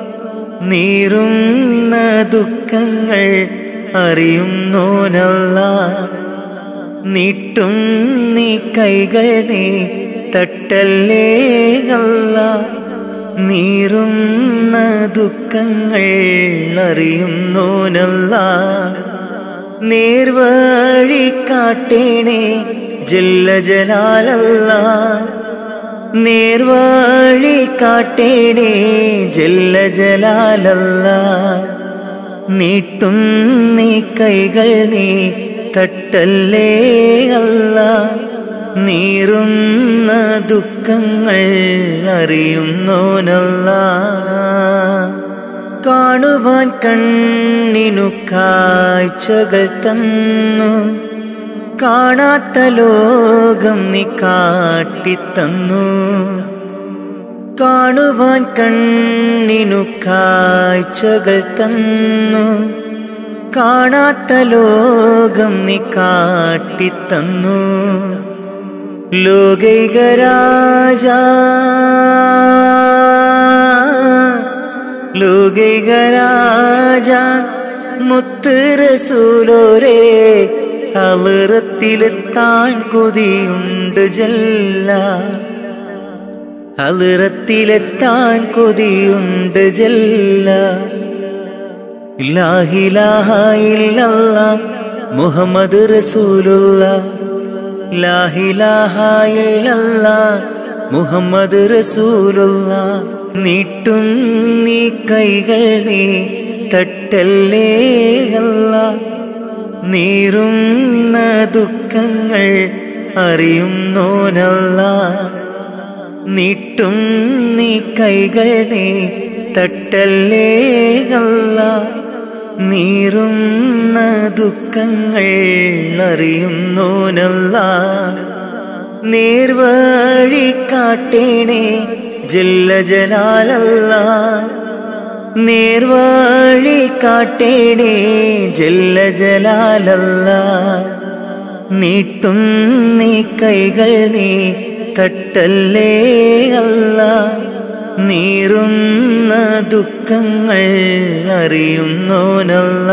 നീറുന്ന ദുഃഖങ്ങൾ അറിയുന്നോനല്ല നീട്ടും നീ കൈകൾ നീ തട്ടല്ലേ അല്ല നീറുന്ന ദുഃഖങ്ങൾ അറിയുന്നോനല്ല നേർവഴി കാട്ടേണേ ജല്ല ജലാലല്ല നേർവഴി കാട്ടേണേ ജല്ല ജലാലല്ല നീട്ടും നീ കൈകൾ നീ തട്ടല്ലേ അല്ല നീറുന്ന ദുഃഖങ്ങൾ അറിയുന്നോനല്ല കാണുവാൻ കണ്ണിനു കാഴ്ചകൾ തന്നു കാണാത്ത ലോകം നീ കാട്ടിത്തന്നു കാണുവാൻ കണ്ണിനു കാഴ്ചകൾ തന്നു കാണാത്ത ലോകം നീ കാട്ടിത്തന്നു ലോകൈക രാജ ലോകൈക രാജ മുത്ത് റസൂലോരേ അളിറത്തിലെത്താൻ കൊതിയുണ്ട് ജല്ല അളിറത്തിലെത്താൻ കൊതിയുണ്ട് ജല്ല ഇല്ലാഹിലാഹ ഇല്ലല്ല മുഹമ്മദ് റസൂലുള്ള ലാഹിലാഹ ഇല്ലല്ല മുഹമ്മദ് റസൂലുള്ള നീട്ടും നീ കൈകൾ നീ തട്ടല്ലേ അല്ല നീറുന്ന ദുഃഖങ്ങൾ അറിയുന്നോനല്ല നീട്ടും നീ കൈകൾ നീ തട്ടല്ലേ അല്ല നീറുന്ന ദുഃഖങ്ങൾ അറിയുന്നോനല്ല നേർവഴി കാട്ടേണേ ജല്ല ജലാലല്ല നേർവഴി കാട്ടേണേ ജല്ല ജലാലല്ല നീട്ടും നീ കൈകൾ നീ തട്ടല്ലേ അല്ല നീറുന്ന ദുഃഖങ്ങൾ അറിയുന്നോനല്ല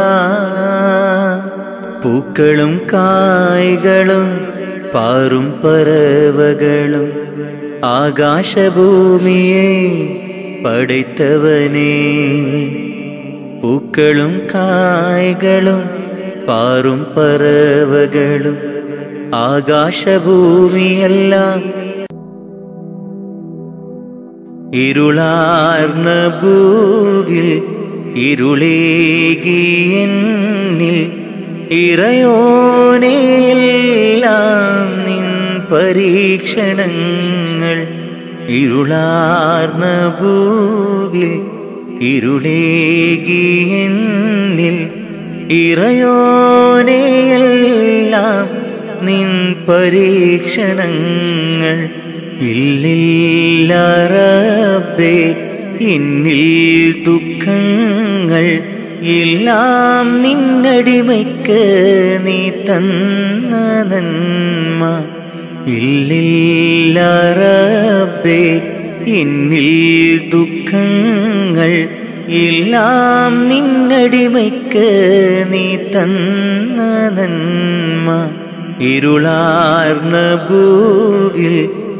പൂക്കളും കായ്കളും പാറും പറവകളും ആകാശഭൂമിയെ പടൈത്തവനേ പൂക്കളും കായ്കളും പാറും പറവകളും ആകാശഭൂമിയെല്ലാം ഇരുളാർന്ന ഭൂവിൽ ഇരുളേകിയെന്നിൽ ഇറയോനെയെല്ലാം നിൻ പരീക്ഷണങ്ങൾ ഇരുളാർന്ന ഭൂവിൽ ഇരുളേകിയെന്നിൽ ഇറയോനെയെല്ലാം നിൻ പരീക്ഷണങ്ങൾ ഇല്ലില്ല റബ്ബേ എന്നിൽ ദുഃഖങ്ങൾ എല്ലാം നിന്നടിമയ്ക്ക് നീ തന്ന നന്മ ഇല്ലില്ല റബ്ബേ എന്നിൽ ദുഃഖങ്ങൾ എല്ലാം നിന്നടിമയ്ക്ക് നീ തന്ന നന്മ ഇരുളാർന്ന ഭൂവിൽ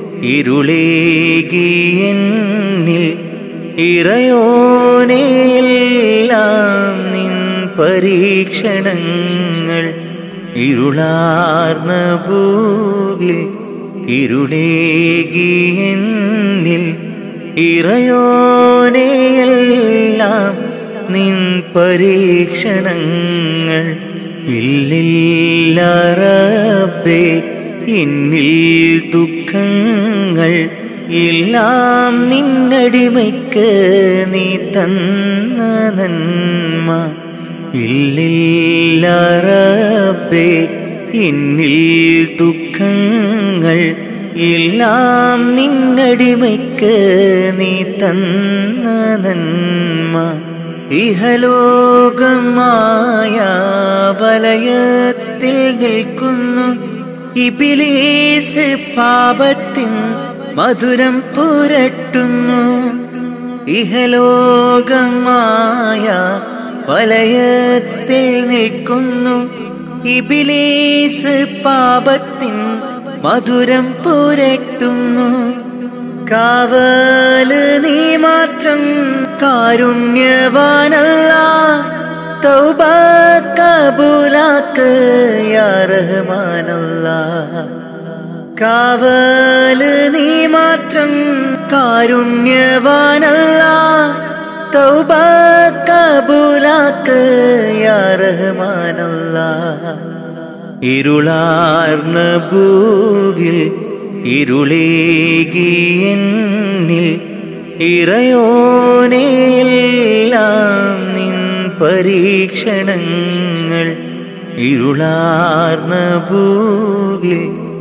ഇരുളേകിയെന്നിൽ ഇറയോനെയെല്ലാം നിൻ പരീക്ഷണങ്ങൾ ഇരുളാർന്ന ഭൂവിൽ ഇരുളേകിയെന്നിൽ ഇറയോനെയെല്ലാം നിൻ പരീക്ഷണങ്ങൾ ഇല്ലില്ല റബ്ബേ എന്നിൽ ദുഃഖങ്ങൾ എല്ലാം നിന്നടിമയ്ക്ക് നീ തന്ന നന്മ ഇല്ലില്ല റബ്ബേ എന്നിൽ ദുഃഖങ്ങൾ എല്ലാം നിന്നടിമയ്ക്ക് നീ തന്ന നന്മ ഇഹലോകമായ വലയത്തിൽ നിൽക്കുന്നു ഇബിലീസ് പാപത്തിൻ മധുരം പുരട്ടുന്നു ഇഹലോകമായ വലയത്തിൽ നിൽക്കുന്നു ഇബിലീസ് പാപത്തിൻ മധുരം പുരട്ടുന്നു കാവല് നീ മാത്രം കാരുണ്യവാനല്ല തൗബ കബൂലാക്ക് യാ റഹ്മാനല്ല കാവല് നീ മാത്രം കാരുണ്യവാനല്ല തൗബ കബൂലാക്ക് യാ റഹ്മാനല്ല ഇരുളാർന്ന ഭൂവിൽ ഇരുളേകിയെന്നിൽ ഇറയോനെയെല്ലാം നിൻ പരീക്ഷണങ്ങൾ ഇരുളാർന്ന ഭൂവിൽ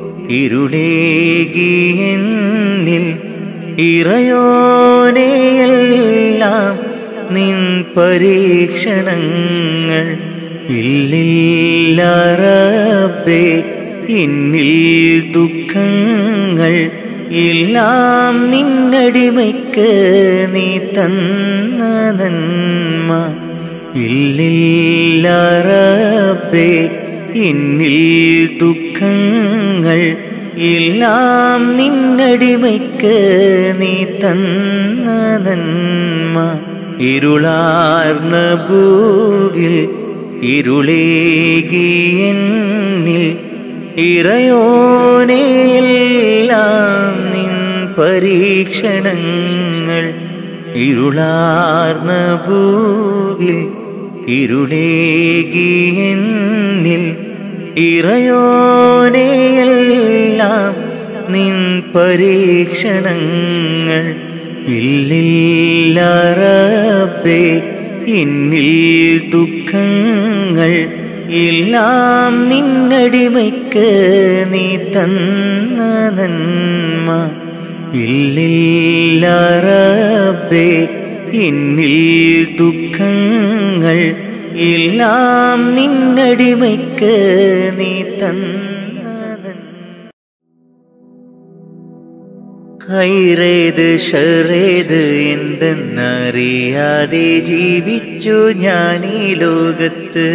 ഇരുളേകിയെന്നിൽ ഇറയോനെയെല്ലാം നിൻ പരീക്ഷണങ്ങൾ ഇല്ലില്ല റബ്ബേ എന്നിൽ ദുഃഖങ്ങൾ എല്ലാം നിന്നടിമയ്ക്ക് നീ തന്ന നന്മ ഇല്ലില്ല റബ്ബേ എന്നിൽ ദുഃഖങ്ങൾ എല്ലാം നിന്നടിമയ്ക്ക് നീ തന്ന നന്മ ഇരുളാർന്ന ഭൂവിൽ ഇരുളേകിയെന്നിൽ ഇറയോനെയെല്ലാം നിൻ പരീക്ഷണങ്ങൾ ഇരുളാർന്ന ഭൂവിൽ ഇരുളേകിയെന്നിൽ ഇറയോനെയെല്ലാം നിൻ പരീക്ഷണങ്ങൾ ഇല്ലില്ല റബ്ബേ എന്നിൽ ദുഃഖങ്ങൾ എല്ലാം നിന്നടിമയ്ക്ക് നീ തന്ന നന്മ ഇല്ലില്ല റബ്ബേ എന്നിൽ ദുഃഖങ്ങൾ എല്ലാം നിന്നടിമയ്ക്ക് നീ തന്ന നന്മ ഹൈറേത് ഷറേത് എന്തെന്നറിയാതെ ജീവിച്ചു ഞാൻ ഈ ലോകത്ത്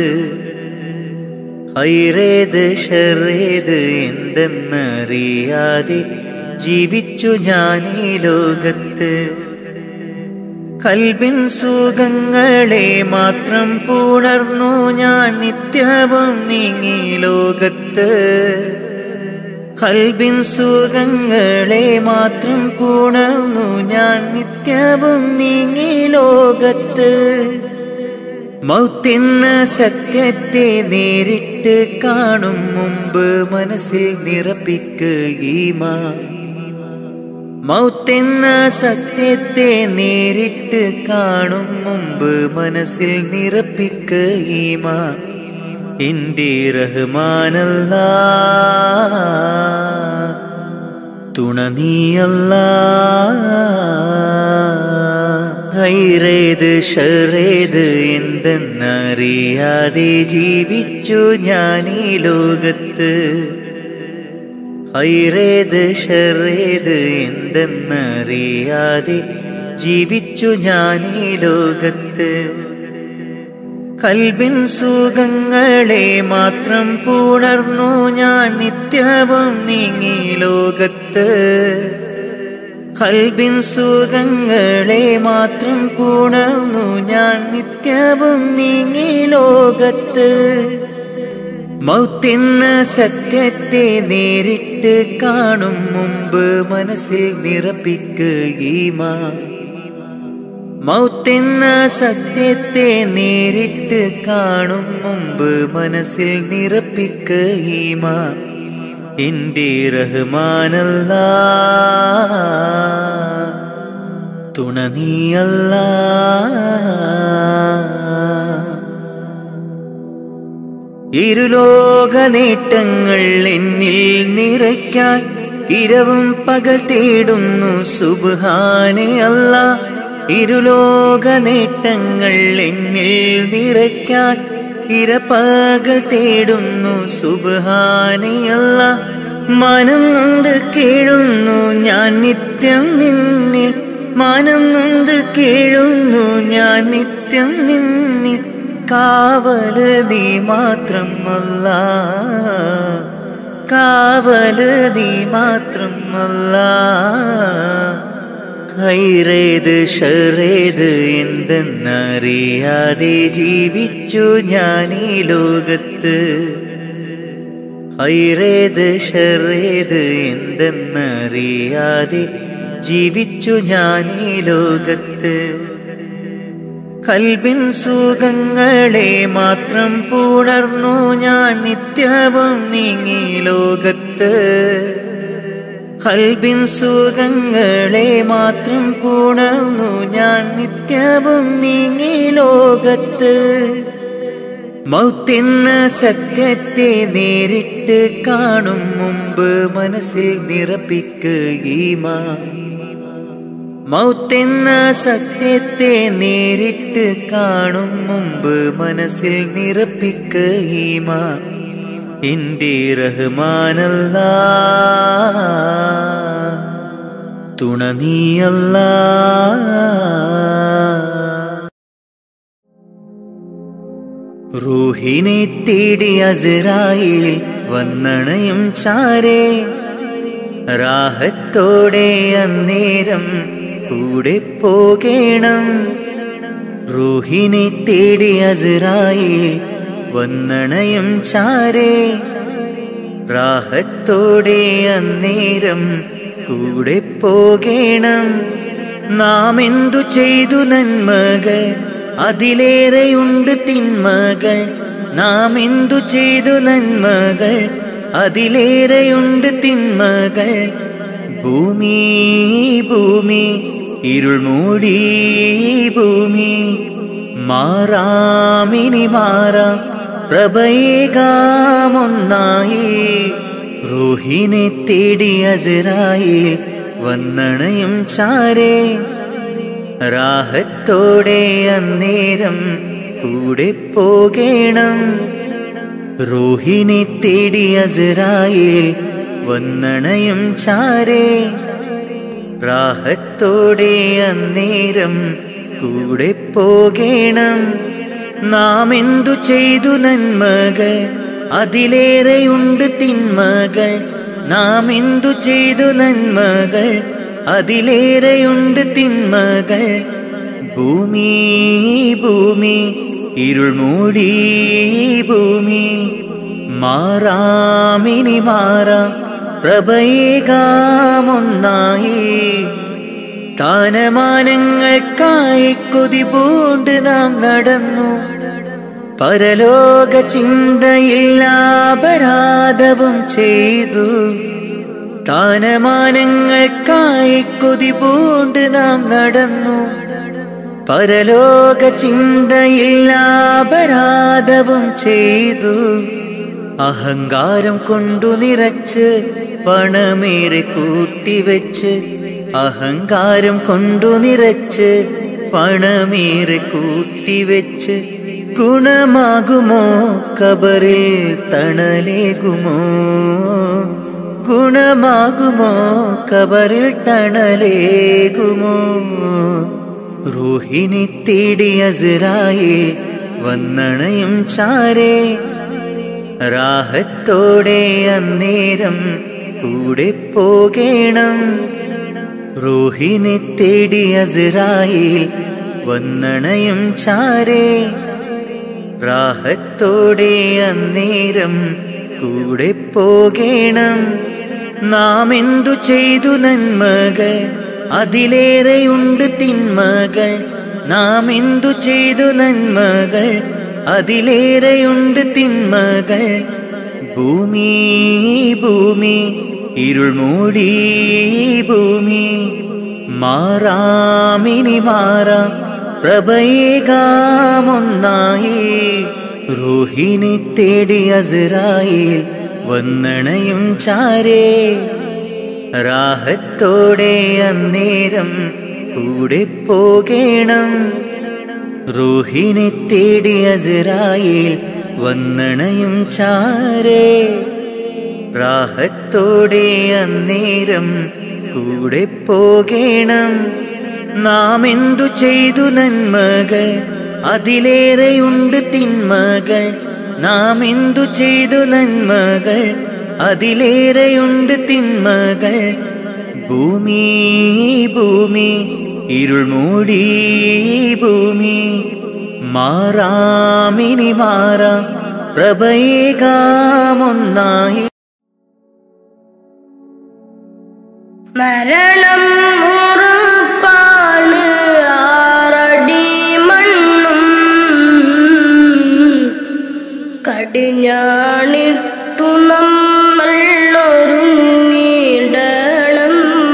ഹൈറേത് ഷറേത് എന്തെന്നറിയാതെ ജീവിച്ചു ഞാൻ ഈ ലോകത്ത് കൽബിൻ സുഖങ്ങളെ മാത്രം പുണർന്നു ഞാൻ നിത്യവും നീങ്ങി ലോകത്ത് കൽബിൻ സുഖങ്ങളെ മാത്രം പുണർന്നു ഞാൻ നിത്യവും നീങ്ങി ലോകത്ത് മൗത്തെന്ന സത്യത്തെ നേരിട്ട് കാണും മുമ്പ് മനസ്സിൽ നിറപ്പിക്കുകീമാ മൗത്തെന്ന സത്യത്തെ നേരിട്ട് കാണും മുമ്പ് മനസ്സിൽ നിറപ്പിക്കുകീമാ എന്റെ റഹ്മാനല്ല തുണ നീയല്ല ഹൈറേത് ഷറേത് എന്തെന്നറിയാതെ ജീവിച്ചു ഞാൻ ഈ ലോകത്ത് ഹൈറേത് ഷറേത് എന്തെന്നറിയാതെ ജീവിച്ചു ഞാൻ ഈ ലോകത്ത് കൽബിൻ സുഖങ്ങളെ മാത്രം പുണർന്നു ഞാൻ നിത്യവും നീങ്ങി ലോകത്ത് കൽബിൻ സുഖങ്ങളെ മാത്രം പുണർന്നു ഞാൻ നിത്യവും നീങ്ങി ലോകത്ത് മൗത്തെന്ന സത്യത്തെ നേരിട്ട് കാണും മുമ്പ് മനസ്സിൽ നിറപ്പിക്കുകീമാ മൗത്തെന്ന സത്യത്തെ നേരിട്ട് കാണും മുമ്പ് മനസ്സിൽ നിറപ്പിക്കുകീമാ എന്റെ റഹ്മാനല്ല തുണ നീയല്ല ഇരുലോക നേട്ടങ്ങൾ എന്നിൽ നിറയ്ക്കാൻ ഇരവും പകൽ തേടുന്നു സുബാനെ അല്ല ഇരുലോക നേട്ടങ്ങൾ എന്നിൽ നിറയ്ക്കാൻ ഇരപ്പകൽ തേടുന്നു സുബാനെ അല്ല മനം നൊന്ത് കേഴുന്നു ഞാൻ നിത്യം നിന്നിൽ മനം നൊന്ത് കേഴുന്നു ഞാൻ നിത്യം നിന്നിൽ കാവല് നീ മാത്രം അല്ല കാവല് നീ മാത്രം അല്ല ഹൈറേത് ഷറേത് എന്തെന്നറിയാതെ ജീവിച്ചു ഞാൻ ഈ ലോകത്ത് ഹൈറേത് ഷറേത് എന്തെന്നറിയാതെ ജീവിച്ചു ഞാൻ ഈ ലോകത്ത് കൽബിൻ സുഖങ്ങളെ മാത്രം പുണർന്നു ഞാൻ നിത്യവും നീങ്ങി ലോകത്ത് കൽബിൻ സുഖങ്ങളെ മാത്രം പുണർന്നു ഞാൻ നിത്യവും നീങ്ങി ലോകത്ത് മൗത്തെന്ന സത്യത്തെ നേരിട്ട് കാണും മുമ്പ് മനസ്സിൽ നിറപ്പിക്കുകീമാ മൗത്തെന്ന സത്യത്തെ നേരിട്ട് കാണും മുമ്പ് മനസ്സിൽ നിറപ്പിക്കുകീമാ എന്റെ റഹ്മാനല്ല തുണ നീയല്ല റൂഹിനെ തേടി അസിറായിൽ വന്നണയും ചാരേ രാഹത്തോടെ അന്നേരം കൂടെ പോകേണം റൂഹിനെ തേടി അസിറായിൽ വന്നണയും ചാരേ രാഹത്തോടെ അന്നേരം കൂടെ പോകേണം നാം എന്തു ചെയ്തു നന്മകൾ അതിലേറെയുണ്ട് തിന്മകൾ നാം എന്തു ചെയ്തു നന്മകൾ അതിലേറെയുണ്ട് തിന്മകൾ ഭൂമി ഭൂമി ഇരുൾ മൂടി ഭൂമി മാറാമിനി മാറാം പ്രഭയേകാമൊന്നായി റൂഹിനെ തേടി അസിറായിൽ വന്നണയും ചാരേ രാഹത്തോടെ അന്നേരം കൂടെ പോകേണം റൂഹിനെ തേടി അസിറായിൽ വന്നണയും ചാരേ രാഹത്തോടെ അന്നേരം കൂടെ പോകേണം നാം എന്തു ചെയ്തു നന്മകൾ അതിലേറെയുണ്ട് തിന്മകൾ നാം എന്തു ചെയ്തു നന്മകൾ അതിലേറെയുണ്ട് തിന്മകൾ ഭൂമി ഭൂമി ഇരുൾ മൂടി ഭൂമി മാറാമിനി മാറാം പ്രഭയേകാമൊന്നായി താനമാനങ്ങൾക്കായി കൊതി പൂണ്ട് നാം നടന്നു പരലോക ചിന്തയില്ലാപരാധവും ചെയ്തു താനമാനങ്ങൾക്കായി കൊതി പൂണ്ട് നാം നടന്നു പരലോക ചിന്തയില്ലാപരാധവും ചെയ്തു അഹങ്കാരം കൊണ്ടു നിറച്ച് പണമേറെ കൂട്ടിവെച്ച് അഹങ്കാരം കൊണ്ടു നിറച്ച് പണമേറെ കൂട്ടിവെച്ച് ഗുണമാകുമോ കബറിൽ തണലേകുമോ ഗുണമാകുമോ കബറിൽ തണലേകുമോ റൂഹിനെ തേടി അസിറായിൽ വന്നണയും ചാരേ രാഹത്തോടെ അന്നേരം കൂടെ പോകേണം റൂഹിനെ തേടി അസിറായിൽ വന്നണയും ചാരേ റാഹത്തോടെ അന്നേരം കൂടെ പോകേണം നാം എന്തു ചെയ്തു നന്മകൾ അതിലേറെയുണ്ട് തിന്മകൾ നാം എന്തു ചെയ്തു നന്മകൾ അതിലേറെയുണ്ട് തിന്മകൾ ഭൂമി ഭൂമി ഇരുൾ മൂടി ഭൂമി മാറാമിനി മാറാം പ്രഭയേകാമൊന്നായി റൂഹിനെ തേടി അസറായിൽ വന്നണയും ചാരേ റാഹത്തോടെ അന്നേരം കൂടെ പോകേണം റൂഹിനെ തേടി അസറായിൽ വന്നണയും ചാരേ റാഹത്തോടെ അന്നേരം കൂടെ പോകേണം നാം എന്തു ചെയ്തു നന്മകൾ അതിലേറെയുണ്ട് തിന്മകൾ നാം എന്തു ചെയ്തു നന്മകൾ അതിലേറെയുണ്ട് തിന്മകൾ ഭൂമി ഭൂമി ഇരുൾ മൂടി ഭൂമി മാറാമിനി മാറാം പ്രഭയേകാമൊന്നായി മരണം ഉറപ്പാണ് ആറടി മണ്ണും കടിഞ്ഞാണിട്ടു നമ്മൾ ഒരുങ്ങിടണം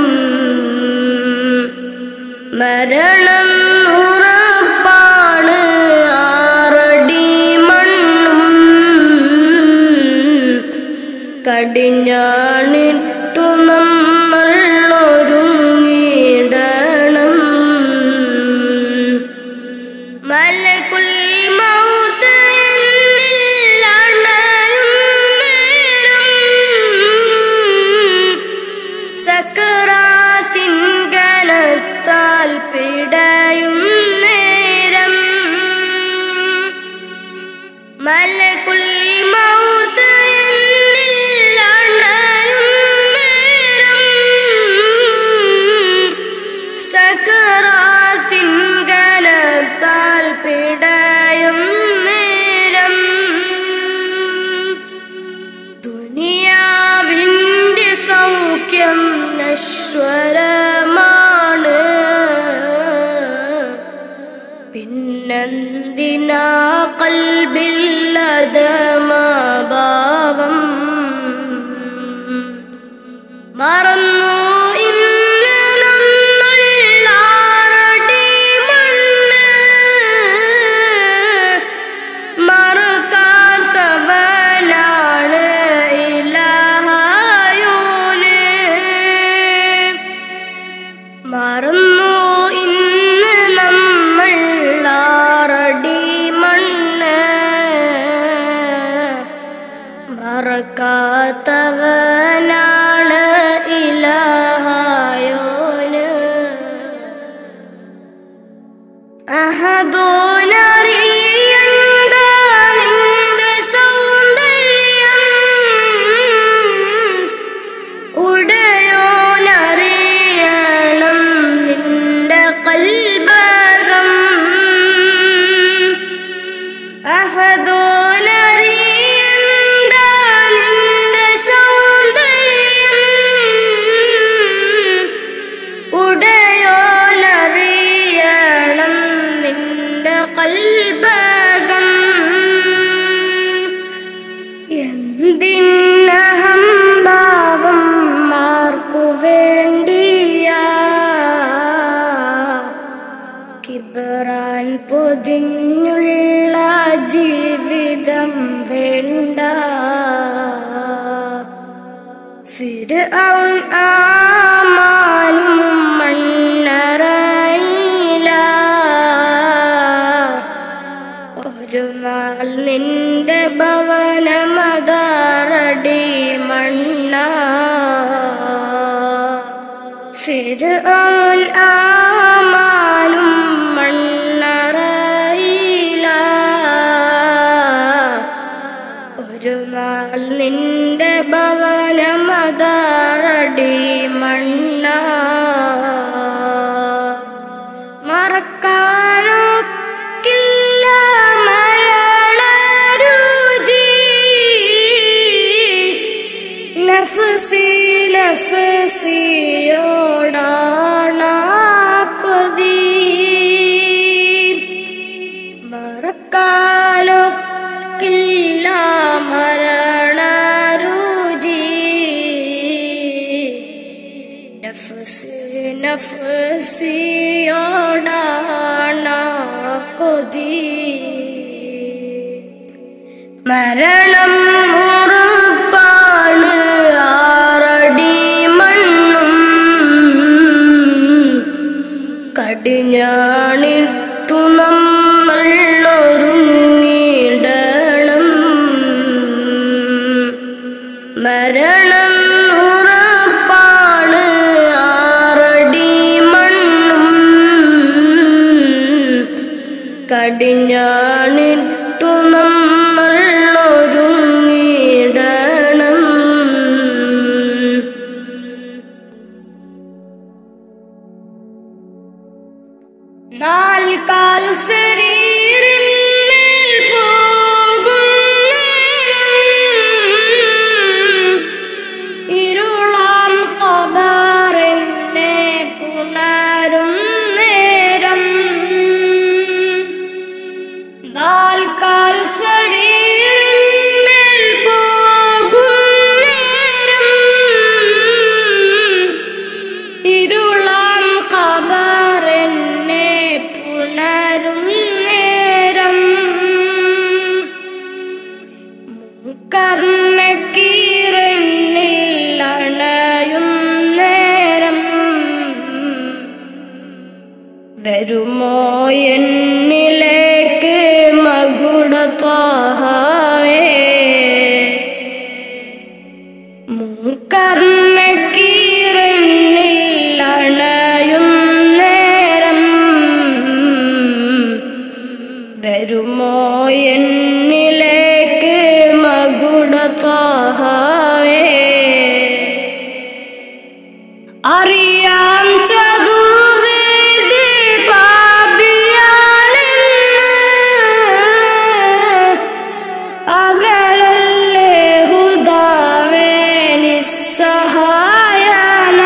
മരണം ഉറപ്പാണ് ആറടി മണ്ണും കടിഞ്ഞാണിട്ടു നമ്മൾ ഒരുങ്ങിടണം മലകുൽ മൗത്ത് എന്നിൽ അണയും നേരം സക്കറാത്തിൻ കനത്താൽ പിടയും നേരം മലകുൽ മൗത്ത് എന്നിൽ അണയും നേരം സക്കറാത്തിൻ കനത്താൽ പിടയും നേരം ദുനിയാവിൻ്റെ സൗഖ്യം നശ്വരമാണ് പിന്നെന്തിനാ കൽബില്ലതമാഭാവം മറന്നു ഇന്ന് നമ്മൾലാറടി മണ്ണ് മറക്കാത്തവനാണ് ഇലഹായോന് മറന്നു ഇന്ന് നമ്മൾ ആറടി മണ്ണ് മറക്കാത്തവനാണ് ഇലഹായോന് അഹദോനറിയണ്ട നിന്റെ സൗന്ദര്യം ഉടയോനറിയണം നിന്റെ കൽബകം അഹദോനറിയണ്ട നിന്റെ സൗന്ദര്യം ഉടയോനറിയണം നിന്റെ കൽബകം എന്തിനഹംഭാവം ആർക്കു വേണ്ടിയാ കിബറാൻ പൊതിഞ്ഞുള്ള ജീവിതം വേണ്ട ഫിർഔൻ ആമാനും മണ്ണറയില ഒരു നാൾ നിന്റെ ഭവനമതാറടി മണ്ണ ഫിർഔൻ ആമാനും മണ്ണറയില ഒരു നാൾ നിന്റെ ഭവനമതാറടി മണ്ണ മറക്കാനൊക്കില്ല മരണ നഫസിയോടാണ് കൊതി മറക്കാനൊക്കില്ല മരണരുചി നഫസ് നഫസിയോടാണ് കൊതി മരണം ഉറപ്പാണ് ആറടി മണ്ണും കടിഞ്ഞാണിട്ടു നമ്മൾ ഒരുങ്ങിടണം മരണം ഉറപ്പാണ് ആറടി മണ്ണും കടിഞ്ഞാണിട്ടു നമ്മൾ ഒരുങ്ങിടണം നാൽക്കാൽ ശരീരിൽ മേൽ പോകും നേരം ഇരുളാം കബറിനെ പുണരും നേരം നാൽക്കാൽ ശരീരിൽ മേൽ പോകും നേരം ഇരുളാം കബറിനെ പുണരും നേരം കർണക്കീരണിൽ അണയും നേരം വരുമോ എന്നിലേക്ക് മകുടത്തോഹവേ മൂക്കർണക്കീരണിൽ അണയും നേരം വരുമോ എന്നിലേക്ക് മകുടത്തോഹവേ അറിയാം ചതുർവേദി പാപിയാണെന്ന് അകലല്ലേ ഹുദാവേ നിസ്സഹായന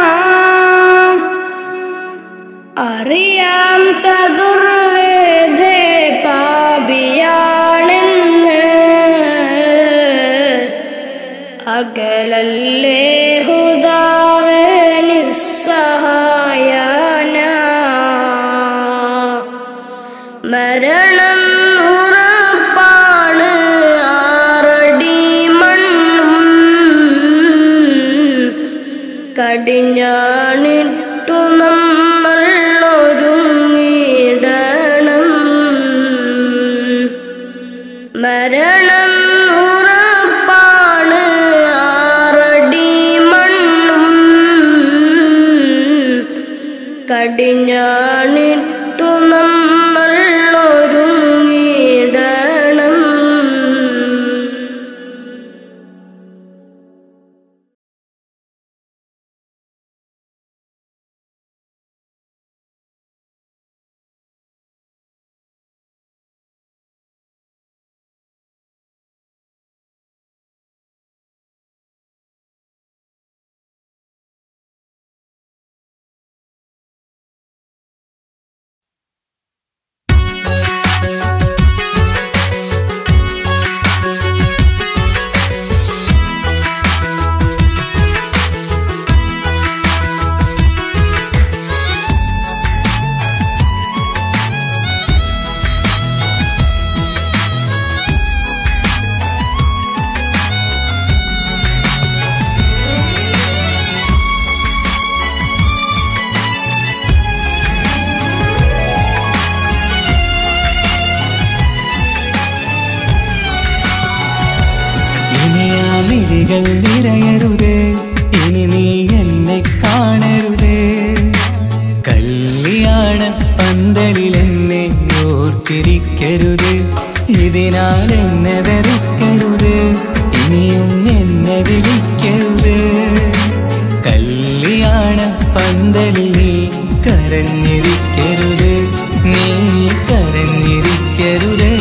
അറിയാം ചതുർവേദേ പാപിയാണെന്ന് അകലല്ലേ ഹുദാവേ നിസ്സഹായന മരണം ഉറപ്പാണ് ആറടി മണ്ണും കടിഞ്ഞാണിട്ടു നമ്മൾ ഒരുങ്ങിടണം മരണം ഉറപ്പാണ് ആറടി മണ്ണും കടിഞ്ഞാണിട്ടു നമ്മൾ ഒരുങ്ങിടണം ഇനി ആ മിഴികൾ നിറയരുതേ ഇനി നീ എന്നെ കാണരുതേ കല്യാണ പന്തലിൽ എന്നെ ഓർത്തിരിക്കരുത് ഇതിനാൽ എന്നെ വെറുക്കരുത് ഇനിയും എന്നെ വിളിക്കരുത് കല്യാണ പന്തലിൽ നീ കരഞ്ഞിരിക്കരുത് നീ കരഞ്ഞിരിക്കരുത്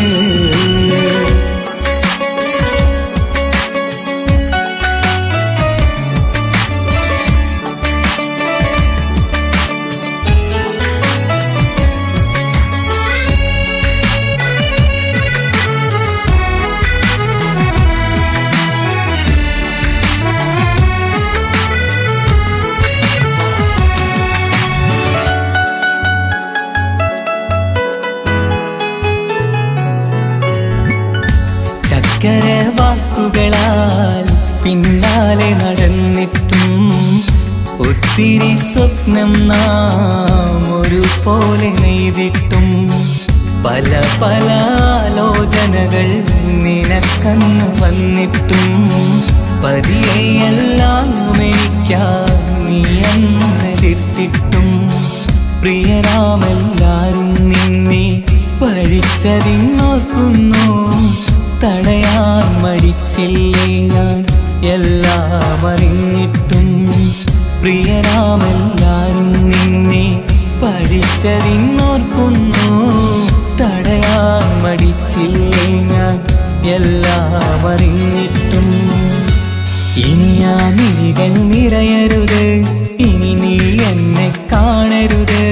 നാളുകളാൽ പിന്നാലെ നടന്നിട്ടും ഒത്തിരി സ്വപ്നം നാം ഒരുപോലെ നെയ്തിട്ടും പല പല ആലോചനകൾ നിനക്കന്ന് വന്നിട്ടും പതിയെല്ലാം എനിക്കാ നീ അന്നെതിർത്തിട്ടും പ്രിയരാമെല്ലാരും നിന്നെ പഴിച്ചതിന്നോർക്കുന്നു തടയാൻ മടിച്ചില്ലേ ഞാൻ എല്ലാം അറിഞ്ഞിട്ടും പ്രിയരാമെല്ലാരും നിന്നെ പഠിച്ചതിന്നോർക്കുന്നു തടയാൻ മടിച്ചില്ലേ ഞാൻ എല്ലാം അറിഞ്ഞിട്ടും ഇനി ആ മിഴികൾ നിറയരുത് ഇനി നീ എന്നെ കാണരുത്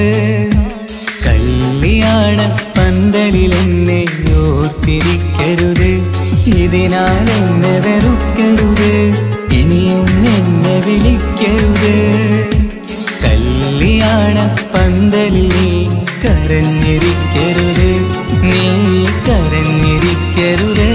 കല്യാണ പന്തലിൽ എന്നെ ഓർത്തിരിക്കരുത് ഇതിനാൽ എന്നെ വെറുക്കരുത് ഇനിയും എന്നെ വിളിക്കരുത് കല്യാണ പന്തലിൽ നീ കരഞ്ഞിരിക്കരുത് നീ കരഞ്ഞിരിക്കരുത്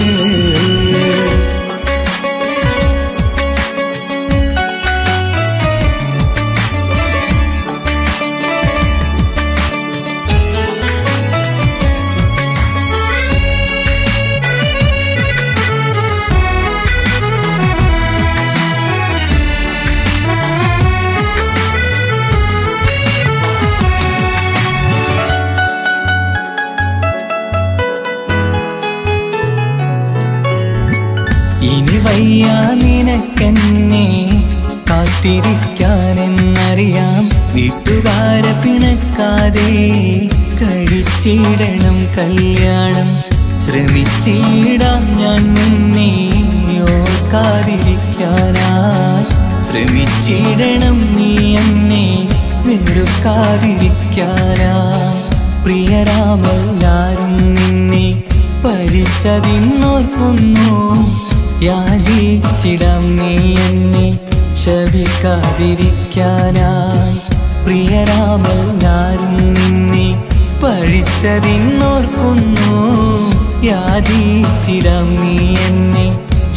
ഇനി വയ്യ നിനക്കെന്നെ കാത്തിരിക്കാനെന്നറിയാം വീട്ടുകാരെ പിണക്കാതെ കഴിച്ചിടണം കല്യാണം ശ്രമിച്ചിടാം ഞാൻ നിന്നെ ഓർക്കാതിരിക്കാനായി ശ്രമിച്ചിടണം നീ എന്നെ വെറുക്കാതിരിക്കാനായി പ്രിയരാമെല്ലാരും നിന്നെ പഴിച്ചതിന്നോർക്കുന്നു യാചിച്ചിടം നീ എന്നെ ശപിക്കാതിരിക്കാനായി പ്രിയരാമെല്ലാരും നിന്നെ പഴിച്ചതിന്നോർക്കുന്നു യാചിച്ചിടം നീ എന്നെ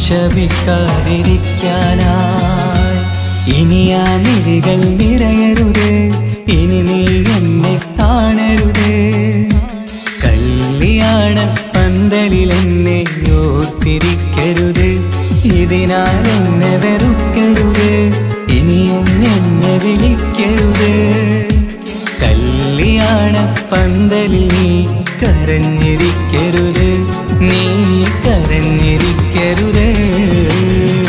ശപിക്കാതിരിക്കാനായി ഇനി ആ മിഴികൾ നിറയരുത് ഇനി നീ എന്നെ കാണരുത് കല്യാണ പന്തലിൽ എന്നെ ഓർത്തിരിക്കരുത് ഇതിനാൽ എന്നെ വെറുക്കരുത് ഇനിയും എന്നെ വിളിക്കരുത് കല്യാണ പന്തലിൽ നീ കരഞ്ഞിരിക്കരുത് നീ കരഞ്ഞിരിക്കരുത്